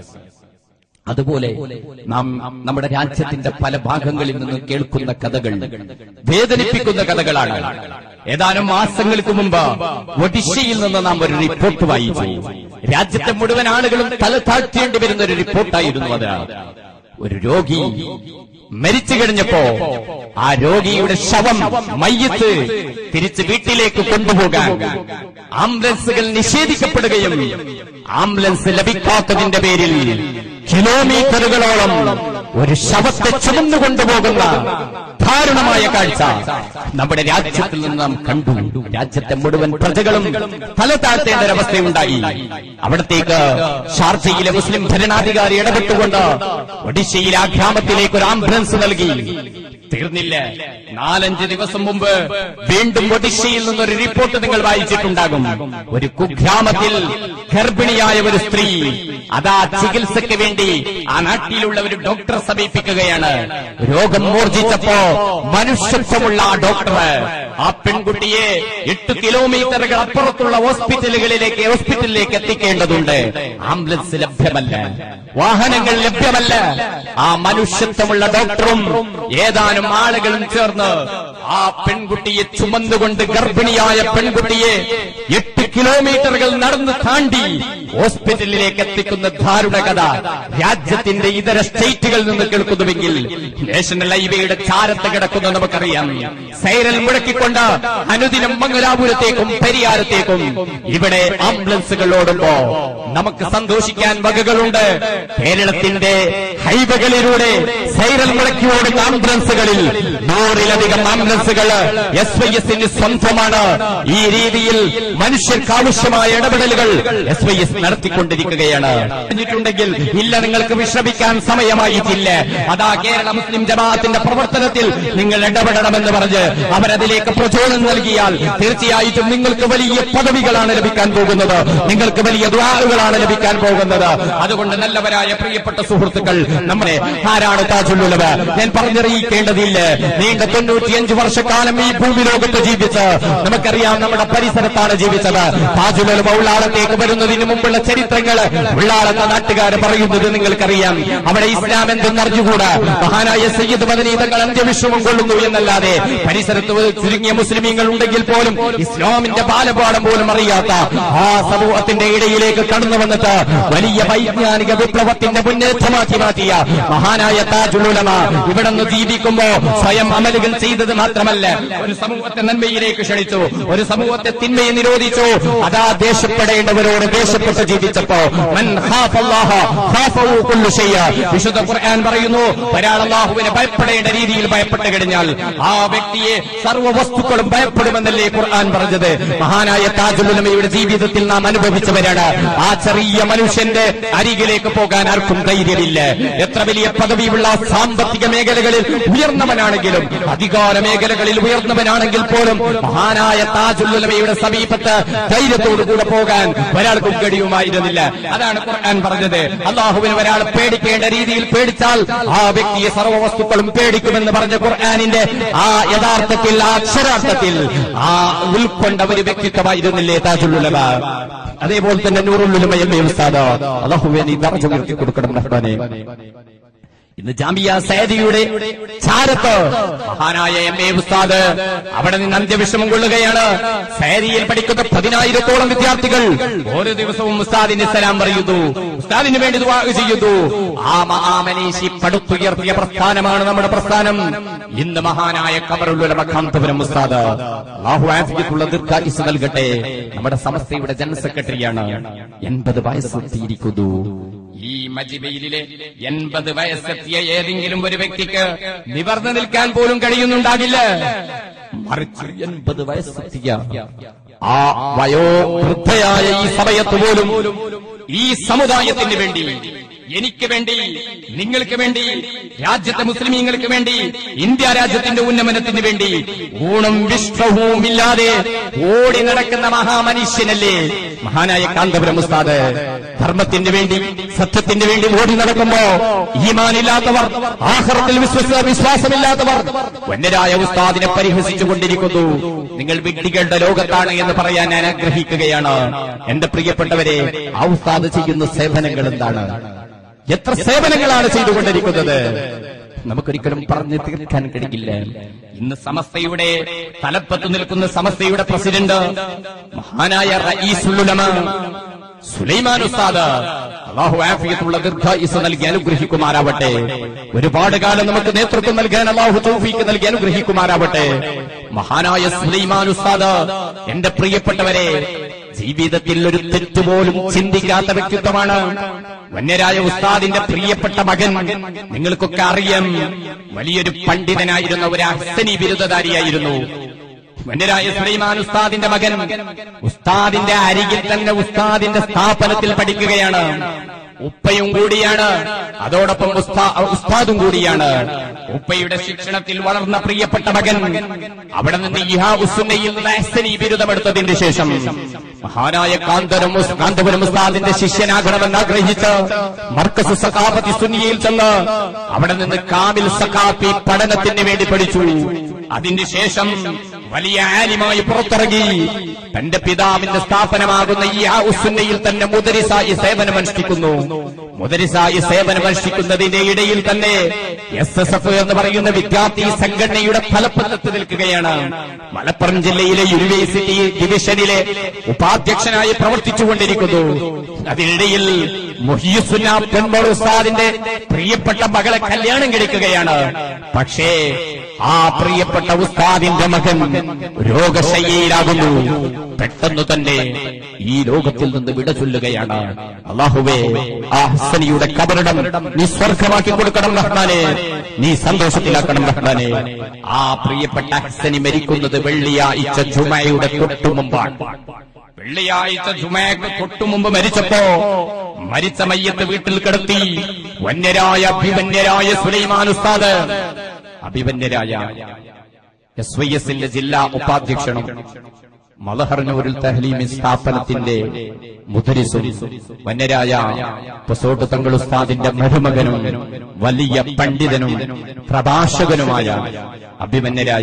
അതുപോലെ നാം നമ്മുടെ രാജ്യത്തിന്റെ പല ഭാഗങ്ങളിൽ നിന്ന് കേൾക്കുന്ന കഥകൾ വേദനിപ്പിക്കുന്ന കഥകളാണ് ഏതാനും മാസങ്ങൾക്ക് മുമ്പ് ഒഡീഷയിൽ നിന്ന് നാം ഒരു റിപ്പോർട്ട് വായിച്ചു രാജ്യത്തെ മുഴുവൻ ആളുകളും തല താഴ്ത്തേണ്ടി വരുന്ന ഒരു റിപ്പോർട്ടായിരുന്നു അത് ഒരു രോഗി മരിച്ചു കഴിഞ്ഞപ്പോ ആ രോഗിയുടെ ശവം മയ്യത്ത് തിരിച്ച് വീട്ടിലേക്ക് കൊണ്ടുപോകാൻ ആംബുലൻസുകൾ നിഷേധിക്കപ്പെടുകയും ആംബുലൻസ് ലഭിക്കാത്തതിന്റെ പേരിൽ കിലോമീറ്ററുകളോളം ഒരു ശവത്തെ ചുമന്നു കൊണ്ടുപോകുന്ന ദാരുണമായ കാഴ്ച നമ്മുടെ രാജ്യത്തിൽ നിന്ന് നാം കണ്ടു രാജ്യത്തെ മുഴുവൻ പ്രജകളും തല താഴ്ത്തേണ്ട ഒരവസ്ഥയുണ്ടായി അവിടത്തേക്ക് ഷാർജയിലെ മുസ്ലിം ഭരണാധികാരി ഇടപെട്ടുകൊണ്ട് ഒഡീഷയിലെ ആ ഗ്രാമത്തിലേക്ക് ഒരു ആംബുലൻസ് നൽകി തീർന്നില്ല നാലഞ്ച് ദിവസം മുമ്പ് വീണ്ടും ഒഡീഷയിൽ നിന്നൊരു റിപ്പോർട്ട് നിങ്ങൾ വായിച്ചിട്ടുണ്ടാകും ഒരു കുഗ്രാമത്തിൽ ഗർഭിണിയായ ഒരു സ്ത്രീ അതാ ചികിത്സയ്ക്ക് വേണ്ടി ആ നാട്ടിലുള്ള ഒരു ഡോക്ടറെ സമീപിക്കുകയാണ് രോഗം മൂർജിച്ചപ്പോ മനുഷ്യത്വമുള്ള ആ ഡോക്ടർ ആ പെൺകുട്ടിയെ എട്ട് കിലോമീറ്ററുകൾ അപ്പുറത്തുള്ള ഹോസ്പിറ്റലുകളിലേക്ക് ഹോസ്പിറ്റലിലേക്ക് എത്തിക്കേണ്ടതുണ്ട് ആംബുലൻസ് ലഭ്യമല്ല വാഹനങ്ങൾ ലഭ്യമല്ല ആ മനുഷ്യത്വമുള്ള ഡോക്ടറും ഏതാനും ആളുകളും ചേർന്ന് ആ പെൺകുട്ടിയെ ചുമന്നുകൊണ്ട് ഗർഭിണിയായ പെൺകുട്ടിയെ എട്ട് കിലോമീറ്ററുകൾ നടന്ന് താണ്ടി ഹോസ്പിറ്റലിലേക്ക് എത്തിക്കുന്ന ദാരുണകഥ രാജ്യത്തിന്റെ ഇതര സ്റ്റേറ്റുകളിൽ നിന്ന് കേൾക്കുന്നുവെങ്കിൽ നാഷണൽ ഹൈവേയുടെ ചാരത്ത് കിടക്കുന്ന നമുക്കറിയാം സൈറൽ മുഴക്കിക്കൊണ്ട് അനുദിനം മംഗലാപുരത്തേക്കും പരിയാരത്തേക്കും ഇവിടെ ആംബുലൻസുകൾ ഓടുമ്പോ നമുക്ക് സന്തോഷിക്കാൻ വകകളുണ്ട് കേരളത്തിന്റെ ഹൈവേകളിലൂടെ സൈറൽ മുഴക്കി ഓടുന്ന ആംബുലൻസുകളിൽ നൂറിലധികം ആംബുലൻസുകൾ എസ് വൈ എസിന് സ്വന്തമാണ് ഈ രീതിയിൽ മനുഷ്യർക്ക് ആവശ്യമായ ഇടപെടലുകൾ എസ് വൈ എസ് നടത്തിക്കൊണ്ടിരിക്കുകയാണ് പറഞ്ഞിട്ടുണ്ടെങ്കിൽ ഇല്ല നിങ്ങൾക്ക് വിശ്രമിക്കാൻ സമയമായിട്ടില്ല അതാ കേരള മുസ്ലിം ജമാഅത്തിന്റെ പ്രവർത്തനത്തിൽ നിങ്ങൾ ഇടപെടണമെന്ന് പറഞ്ഞ് അവരതിലേക്ക് പ്രചോദനം നൽകിയാൽ തീർച്ചയായിട്ടും നിങ്ങൾക്ക് വലിയ പദവികളാണ് ലഭിക്കാൻ പോകുന്നത് നിങ്ങൾക്ക് വലിയ ദ്വാറുകളാണ് ലഭിക്കാൻ പോകുന്നത് അതുകൊണ്ട് നല്ലവരായ പ്രിയപ്പെട്ട സുഹൃത്തുക്കൾ നമ്മുടെ ആരാണ് താജുല്ലുലവ് ഞാൻ പറഞ്ഞറിയിക്കേണ്ടതില്ല നീണ്ട തൊണ്ണൂറ്റിയഞ്ച് വർഷക്കാലം ഈ ഭൂമി ലോകത്ത് ജീവിച്ച് നമുക്കറിയാം നമ്മുടെ പരിസരത്താണ് ജീവിച്ചത് താജുലുലവ ഉള്ളാളത്തേക്ക് വരുന്നതിന് മുമ്പുള്ള ചരിത്രങ്ങൾ ഉള്ളാളത്തെ നാട്ടുകാർ പറയുന്നത് നിങ്ങൾക്കറിയാം അവിടെ ഇസ്ലാം എന്തെന്ന് അറിഞ്ഞുകൂടാ മഹാനായ സയ്യിദ് മദനി തങ്ങൾ അന്ത്യവിശ്രമം കൊള്ളുന്നു എന്നല്ലാതെ പരിസരത്ത് ചുരുങ്ങിയ മുസ്ലിമീങ്ങൾ ഉണ്ടെങ്കിൽ പോലും ഇസ്ലാമിന്റെ ബാലപാഠം പോലും അറിയാത്ത ആ സമൂഹത്തിന്റെ ഇടയിലേക്ക് കടന്നു വന്നിട്ട് വലിയ വൈജ്ഞാനിക വിപ്ലവത്തിന്റെ മുന്നേറ്റമാക്കി മാറ്റിയ മഹാനായ താജുലുലമ ഇവിടെ നിന്ന് ജീവിക്കുമ്പോ സ്വയം അമലുകൾ ചെയ്തത് മാത്രമല്ല ഒരു സമൂഹത്തെ നന്മയിലേക്ക് ക്ഷണിച്ചു ഒരു സമൂഹത്തെ തിന്മയെ നിരോധിച്ചു അതാ ദേഷ്യപ്പെടേണ്ടവരോട് ദേഷ്യപ്പെട്ട് ജീവിച്ചപ്പോ മൻ ഖാഫല്ലാഹ ഖാഫഹു കുല്ലു ഷൈഅ. വിശുദ്ധ ഖുർആൻ പറയുന്നു ഒരാൾ അള്ളാഹുവിനെ ഭയപ്പെടേണ്ട രീതിയിൽ ഭയപ്പെട്ട് കഴിഞ്ഞാൽ ആ വ്യക്തിയെ സർവ്വ വസ്തുക്കളും ഭയപ്പെടുമെന്നല്ലേ ഖുർആൻ പറഞ്ഞത് മഹാനായ താജുലുലമയുടെ ജീവിതത്തിൽ നാം അനുഭവിച്ചവരാണ് ആ ചെറിയ മനുഷ്യന്റെ അരികിലേക്ക് പോകാൻ ആർക്കും ധൈര്യമില്ല എത്ര വലിയ പദവിയുള്ള സാമ്പത്തിക മേഖലകളിൽ ഉയർന്നവനാണെങ്കിലും അധികാര മേഖലകളിൽ ഉയർന്നവനാണെങ്കിൽ പോലും മഹാനായ താജുല്ലുലമയുടെ സമീപത്ത് ധൈര്യത്തോടുകൂടെ പോകാൻ ഒരാൾക്കും കഴിയുമായിരുന്നില്ല അതാണ് ഖുർആൻ പറഞ്ഞത് അള്ളാഹുവിന് ഒരാൾ പേടിക്കേണ്ട രീതിയിൽ പേടിച്ചാൽ ആ വ്യക്തിയെ സർവ്വ വസ്തുക്കളും പേടിക്കുമെന്ന് പറഞ്ഞ ഖുർആാനിന്റെ ആ യഥാർത്ഥത്തിൽ ആ അക്ഷരാർത്ഥത്തിൽ ആ ഉൾക്കൊണ്ട ഒരു വ്യക്തിത്വമായിരുന്നില്ലേ താജുല്ലുലമ അതേപോലെ തന്നെ നൂറുല്ലുലമയല്ലേ ഉസ്താദ് അള്ളാഹുവെ നീ ദർജ ഉയർത്തി കൊടുക്കണം റഹ്മാനെ ഇന്ന് ജാമിയ സൈദിയുടെ ചാരത്ത് മഹാനായ എം എ ഉസ്താദ് അവിടെ നിന്ന് അന്ത്യവിഷമം കൊള്ളുകയാണ് സൈദിയിൽ പഠിക്കുന്ന പതിനായിരത്തോളം വിദ്യാർത്ഥികൾ ഓരോ ദിവസവും ഉസ്താദിന് സലാം പറയുന്നു ഉസ്താദിന് വേണ്ടി ദുആ ചെയ്യുന്നു ആ മഹാമനീഷി പടുത്തുയർത്തിയ പ്രസ്ഥാനമാണ് നമ്മുടെ പ്രസ്ഥാനം ഇന്ന് മഹാനായ കബറുള്ള കാന്തപുരം ഉസ്താദ് അള്ളാഹു ആഫിയത്തുള്ള ദീർഘായുസ് നൽകട്ടെ നമ്മുടെ സമസ്തയുടെ ജനറൽ സെക്രട്ടറിയാണ് എൺപത് വയസ്സെത്തിയിരിക്കുന്നു ഈ മജിബയിലെ എൺപത് വയസ്സെത്തിയ ഏതെങ്കിലും ഒരു വ്യക്തിക്ക് നിവർന്നു നിൽക്കാൻ പോലും കഴിയുന്നുണ്ടാകില്ല മറിച്ച് എൺപത് വയസ്സെത്തിയ ആ വയോവൃദ്ധയായ ഈ സമയത്ത് പോലും ഈ സമുദായത്തിന് വേണ്ടി എനിക്ക് വേണ്ടി നിങ്ങൾക്ക് വേണ്ടി രാജ്യത്തെ മുസ്ലിമീങ്ങൾക്ക് വേണ്ടി ഇന്ത്യ രാജ്യത്തിന്റെ ഉന്നമനത്തിന് വേണ്ടി ഊണും വിശ്വവും ഇല്ലാതെ ഓടി നടക്കുന്ന മഹാമനുഷ്യനല്ലേ മഹാനായ കാന്തപുരം ഉസ്താദ് ധർമ്മത്തിന് വേണ്ടി സത്യത്തിന് വേണ്ടി ഓടി നടക്കുമ്പോ ഈമാനില്ലാത്തവർ ആഹ്റത്തിൽ വിശ്വസ വിശ്വാസമില്ലാത്തവർ വന്യരായ ഉസ്താദിനെ പരിഹസിച്ചുകൊണ്ടിരിക്കുന്നു നിങ്ങൾ വിഡ്ഢികളുടെ ലോകത്താണ് എന്ന് പറയാൻ ഞാൻ ആഗ്രഹിക്കുകയാണ് എന്റെ പ്രിയപ്പെട്ടവരെ ആ ഉസ്താദ് ചെയ്യുന്ന സേവനങ്ങൾ എന്താണ് എത്ര സേവനങ്ങളാണ് ചെയ്തുകൊണ്ടിരിക്കുന്നത് നമുക്കൊരിക്കലും പറഞ്ഞു തീർക്കാൻ കഴിയില്ല ഇന്ന് സമസ്തയുടെ തലപ്പത്ത് നിൽക്കുന്ന സമസ്തയുടെ പ്രസിഡന്റ് മഹാനായ റയീസുലുലമ സുലൈമാൻ ഉസ്താദ് അള്ളാഹു ആഫിയത്തുള്ള ദീർഘായുസ് നൽകി അനുഗ്രഹിക്കുമാറാവട്ടെ ഒരുപാട് കാലം നമുക്ക് നേതൃത്വം നൽകാൻ അള്ളാഹു തൗഫീക്ക് നൽകി അനുഗ്രഹിക്കുമാറാവട്ടെ മഹാനായ സുലൈമാൻ ഉസ്താദ് എന്റെ പ്രിയപ്പെട്ടവരെ ജീവിതത്തിൽ ഒരു തെറ്റുപോലും ചിന്തിക്കാത്ത വ്യക്തിത്വമാണ് വന്യരായ ഉസ്താദിന്റെ പ്രിയപ്പെട്ട മകൻ നിങ്ങൾക്കൊക്കെ അറിയാം വലിയൊരു പണ്ഡിതനായിരുന്ന ഒരു അഹ്സനി ബിരുദധാരിയായിരുന്നു വന്യരായ സുലൈമാൻ ഉസ്താദിന്റെ മകൻ ഉസ്താദിന്റെ അരികിൽ തന്നെ ഉസ്താദിന്റെ സ്ഥാപനത്തിൽ പഠിക്കുകയാണ് ഉപ്പയും കൂടിയാണ് അതോടൊപ്പം ഉസ്താ- ഉസ്താദും കൂടിയാണ് ഉപ്പയുടെ ശിക്ഷണത്തിൽ വളർന്ന പ്രിയപ്പെട്ട മകൻ അവിടെ നിന്ന് ഇഹാ ഉസുന്നയിൽ നിന്ന് അഹ്സനി ബിരുദമെടുത്തതിന് ശേഷം മഹാനായ കാന്തരം ഉസ്- കാന്തപുരം ഉസ്താദിന്റെ ശിഷ്യനാകണമെന്ന് ആഗ്രഹിച്ച് മർക്കസ് സഖാപതി സുന്നിയിൽ ചെന്ന് അവിടെ നിന്ന് കാമിൽ സഖാഫി പഠനത്തിന് വേണ്ടി പഠിച്ചു അതിന് ശേഷം വലിയ ആലിമായി പുറത്തിറങ്ങി തന്റെ പിതാവിന്റെ സ്ഥാപനമാകുന്ന ഈ ആഉസുന്നയിൽ തന്നെ മുദരിസായി സേവനമനുഷ്ഠിക്കുന്നു മുദരിസായി സേവനമനുഷ്ഠിക്കുന്നതിന്റെ ഇടയിൽ തന്നെ എസ് എസ് എഫ് എന്ന് പറയുന്ന വിദ്യാർത്ഥി സംഘടനയുടെ ഫലപ്രദത്ത് നിൽക്കുകയാണ് മലപ്പുറം ജില്ലയിലെ യൂണിവേഴ്സിറ്റി ഡിവിഷനിലെ ഉപാധ്യക്ഷനായി പ്രവർത്തിച്ചുകൊണ്ടിരിക്കുന്നു അതിനിടയിൽ മുഹിയുസുന്ന പെൺമോൾ ഉസ്താദിന്റെ പ്രിയപ്പെട്ട മകളെ കല്യാണം കഴിക്കുകയാണ് പക്ഷേ ആ പ്രിയപ്പെട്ട ഉസ്താദിന്റെ മകൻ രോഗശയ്യയിലാകുന്നു പെട്ടെന്ന് തന്നെ ഈ ലോകത്തിൽ നിന്ന് വിട ചൊല്ലുകയാണ് അള്ളാഹുവേ ആ ഹസനിയുടെ കബറിടം നീ സ്വർഗമാക്കി കൊടുക്കണം റഹ്മാനെ നീ സന്തോഷത്തിലാക്കണം റഹ്മാനെ ആ പ്രിയപ്പെട്ട ഹസനി മരിക്കുന്നത് വെള്ളിയാഴ്ച ജുമയുടെ തൊട്ടു മുമ്പാണ് വെള്ളിയാഴ്ച ജുമയ്ക്ക് തൊട്ടു മുമ്പ് മരിച്ചപ്പോ മരിച്ച മയ്യത്ത് വീട്ടിൽ കിടത്തി വന്യരായ അഭിമന്യരായ സുലൈമാൻ ഉസ്താദ് അഭിമന്യരായ എസ് വൈ എസിന്റെ ജില്ലാ ഉപാധ്യക്ഷനും മലഹർനൂരിൽ തഹ്ലീമി സ്ഥാപനത്തിന്റെ മുദരിസും വന്യരായ പൊസോട്ട് തങ്ങൾ ഉസ്താദിന്റെ മരുമകനും വലിയ പണ്ഡിതനും പ്രഭാഷകനുമായ അഭിമന്യരായ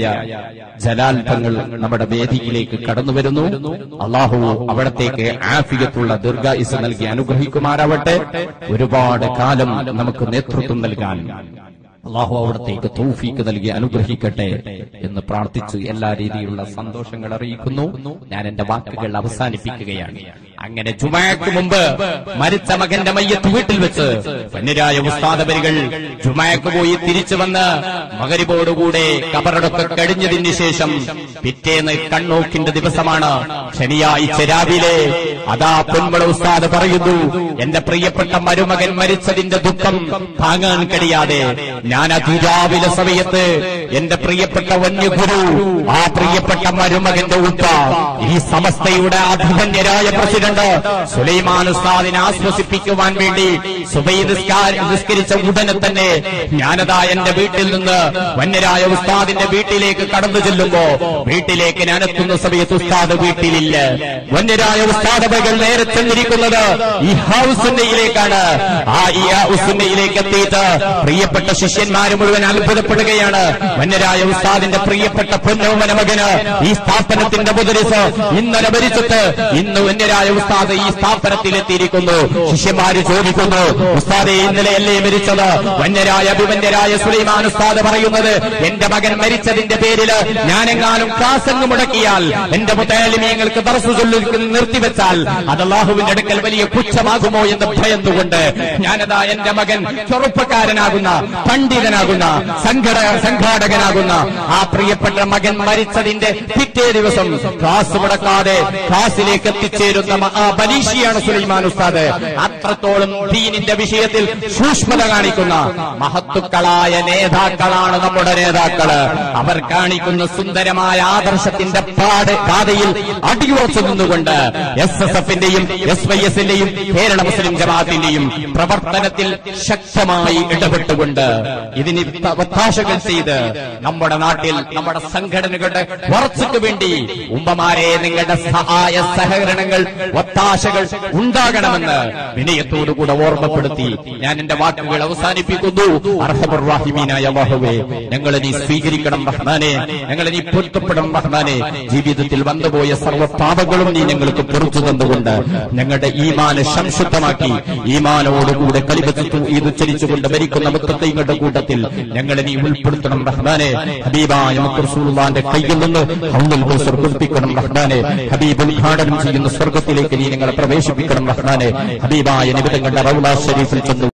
ജലാൽ തങ്ങൾ നമ്മുടെ വേദിയിലേക്ക് കടന്നു വരുന്നു അള്ളാഹു അവിടത്തേക്ക് ആഫിയത്തുള്ള ദീർഘായുസ് നൽകി അനുഗ്രഹിക്കുമാറാവട്ടെ ഒരുപാട് കാലം നമുക്ക് നേതൃത്വം നൽകാൻ അള്ളാഹു അവിടത്തേക്ക് തൗഫീക്ക് നൽകി അനുഗ്രഹിക്കട്ടെ എന്ന് പ്രാർത്ഥിച്ച് എല്ലാ രീതിയിലുള്ള സന്തോഷങ്ങൾ അറിയിക്കുന്നു ഞാൻ എന്റെ വാക്കുകൾ അവസാനിപ്പിക്കുകയാണ് അങ്ങനെ ജുമാക്ക് മുമ്പ് മരിച്ച മകന്റെ മയ്യത്ത് വീട്ടിൽ വെച്ച് വന്യരായ ഉസ്താദവരികൾ ജുമാക്ക് പോയി തിരിച്ചു വന്ന് മകരിബോടുകൂടെ കബറടൊക്കെ കഴിഞ്ഞതിന് ശേഷം പിറ്റേന്ന് കണ്ണോക്കിന്റെ ദിവസമാണ് ശനിയാഴ്ച രാവിലെ അതാ പൊന്മള ഉസ്താദ് പറയുന്നു എന്റെ പ്രിയപ്പെട്ട മരുമകൻ മരിച്ചതിന്റെ ദുഃഖം താങ്ങാൻ കഴിയാതെ ഞാൻ അതിരാവിലെ സമയത്ത് എന്റെ പ്രിയപ്പെട്ട വന്യഗുരു ആ പ്രിയപ്പെട്ട മരുമകന്റെ ഉപ്പ ഈ സമസ്തയുടെ അഭിമന്യരായ പ്രസിഡന്റ് സുലൈമാൻ ഉസ്താദിനെ ആശ്വസിപ്പിക്കുവാൻ വേണ്ടി സുബൈ നിസ്കാര- നിസ്കരിച്ച ഉടനെ തന്നെ ഞാനതാ എന്റെ വീട്ടിൽ നിന്ന് വന്യരായ ഉസ്താദിന്റെ വീട്ടിലേക്ക് കടന്നു ചെല്ലുമ്പോ വീട്ടിലേക്ക് ഞാൻ എത്തുന്ന സമയത്ത് ഉസ്താദ് വീട്ടിലില്ല വന്യരായ ഉസ്താദകൾ നേരെ ചെന്നിരിക്കുന്നത് ഈ ഹൗസുന്നയിലേക്കാണ് ആ ഈ ഹൗസുന്നയിലേക്ക് എത്തിയിട്ട് പ്രിയപ്പെട്ട ശിഷ്യന്മാര് മുഴുവൻ അത്ഭുതപ്പെടുകയാണ് വന്യരായ ഉസ്താദിന്റെ പ്രിയപ്പെട്ട പൊന്നോമന മകന് ഈ സ്ഥാപനത്തിന്റെ മുതലിസ് ഇന്നലെ ഭരിച്ചിട്ട് ഇന്ന് വന്യരായ ഉസ്താദ് ഈ സ്ഥാപനത്തിൽ എത്തിയിരിക്കുന്നു ശിഷ്യന്മാര് ചോദിക്കുന്നു ഉസ്താദെ ഇന്നലെയല്ലേ മരിച്ചത് വന്യരായ അഭിമന്യരായ സുലൈമാൻ ഉസ്താദ് പറയുന്നത് എന്റെ മകൻ മരിച്ചതിന്റെ പേരില് ഞാനെങ്ങാനും ക്ലാസ് അങ്ങ് മുടക്കിയാൽ എന്റെ മുത്തലിമീങ്ങൾക്ക് ദർശു ചൊല്ലി നിർത്തിവെച്ചാൽ അത് അള്ളാഹുവിന്റെ അടുക്കൽ വലിയ പുച്ഛമാകുമോ എന്ന് ഭയന്നുകൊണ്ട് ഞാനതാ എന്റെ മകൻ ചെറുപ്പക്കാരനാകുന്ന പണ്ഡിതനാകുന്ന സംഘട സംഘാടകനാകുന്ന ആ പ്രിയപ്പെട്ട മകൻ മരിച്ചതിന്റെ പിറ്റേ ദിവസം ക്ലാസ് മുടക്കാതെ ക്ലാസ്സിലേക്ക് എത്തിച്ചേരുന്ന ആ ബലീഷിയാണ് സുലൈമാൻ ഉസ്താദ് അത്രത്തോളം ദീനിന്റെ വിഷയത്തിൽ സൂക്ഷ്മത കാണിക്കുന്ന മഹത്തുക്കളായ നേതാക്കളാണ് നമ്മുടെ നേതാക്കള് അവർ കാണിക്കുന്ന സുന്ദരമായ ആദർശത്തിന്റെ പാട് പാതയിൽ അടിയുറച്ചു നിന്നുകൊണ്ട് എസ് എസ് എഫിന്റെയും എസ് വൈ എസിന്റെയും കേരള മുസ്ലിം ജമാഅത്തിന്റെയും പ്രവർത്തനത്തിൽ ശക്തമായി ഇടപെട്ടുകൊണ്ട് ഇതിന് ഒത്താശകൾ ചെയ്ത് നമ്മുടെ നാട്ടിൽ നമ്മുടെ സംഘടനകളുടെ വളർച്ചയ്ക്ക് വേണ്ടി ഉമ്മമാരെ നിങ്ങളുടെ സഹായ സഹകരണങ്ങൾ ഒത്താശകൾ ഉണ്ടാകണമെന്ന് വിനയത്തോടുകൂടെ ഓർമ്മപ്പെടുത്തി ഞാൻ എന്റെ വാക്കുകൾ അവസാനിപ്പിക്കുന്നു അർഹബുറാഹിമീനായ അല്ലാഹുവേ ഞങ്ങളെ നീ സ്വീകരിക്കണം റഹ്മാനെ ഞങ്ങളെ നീ പൊരുത്തപ്പെടണം റഹ്മാനെ ജീവിതത്തിൽ വന്നുപോയ സർവ്വ പാപങ്ങളും നീ ഞങ്ങൾക്ക് പൊറുത്തു തന്നുകൊണ്ട് ഞങ്ങളുടെ ഈമാനെ സംശുദ്ധമാക്കി ഈമാനോടുകൂടെ കളിപത്തു ഇത് ചരിച്ചുകൊണ്ട് മരിക്കുന്ന മുത്തത്തങ്ങളുടെ കൂട്ടത്തിൽ ഞങ്ങളെ നീ ഉൾപ്പെടുത്തണം റഹ്മാനെ ഹബീബായ മുത്തറസൂലുള്ളാന്റെ കയ്യിൽ നിന്ന് ഹൗദുൽ കൗസർ കുടിപ്പിക്കണം റഹ്മാനെ ഹബീബ് ഉദ്ഘാടനം ചെയ്യുന്ന സ്വർഗത്തിലേക്ക് നീ ഞങ്ങളെ പ്രവേശിപ്പിക്കണം റഹ്മാനെ ഹബീബായ നിബിതങ്ങളുടെ റൗള ഷരീഫിൽ ചെന്ന്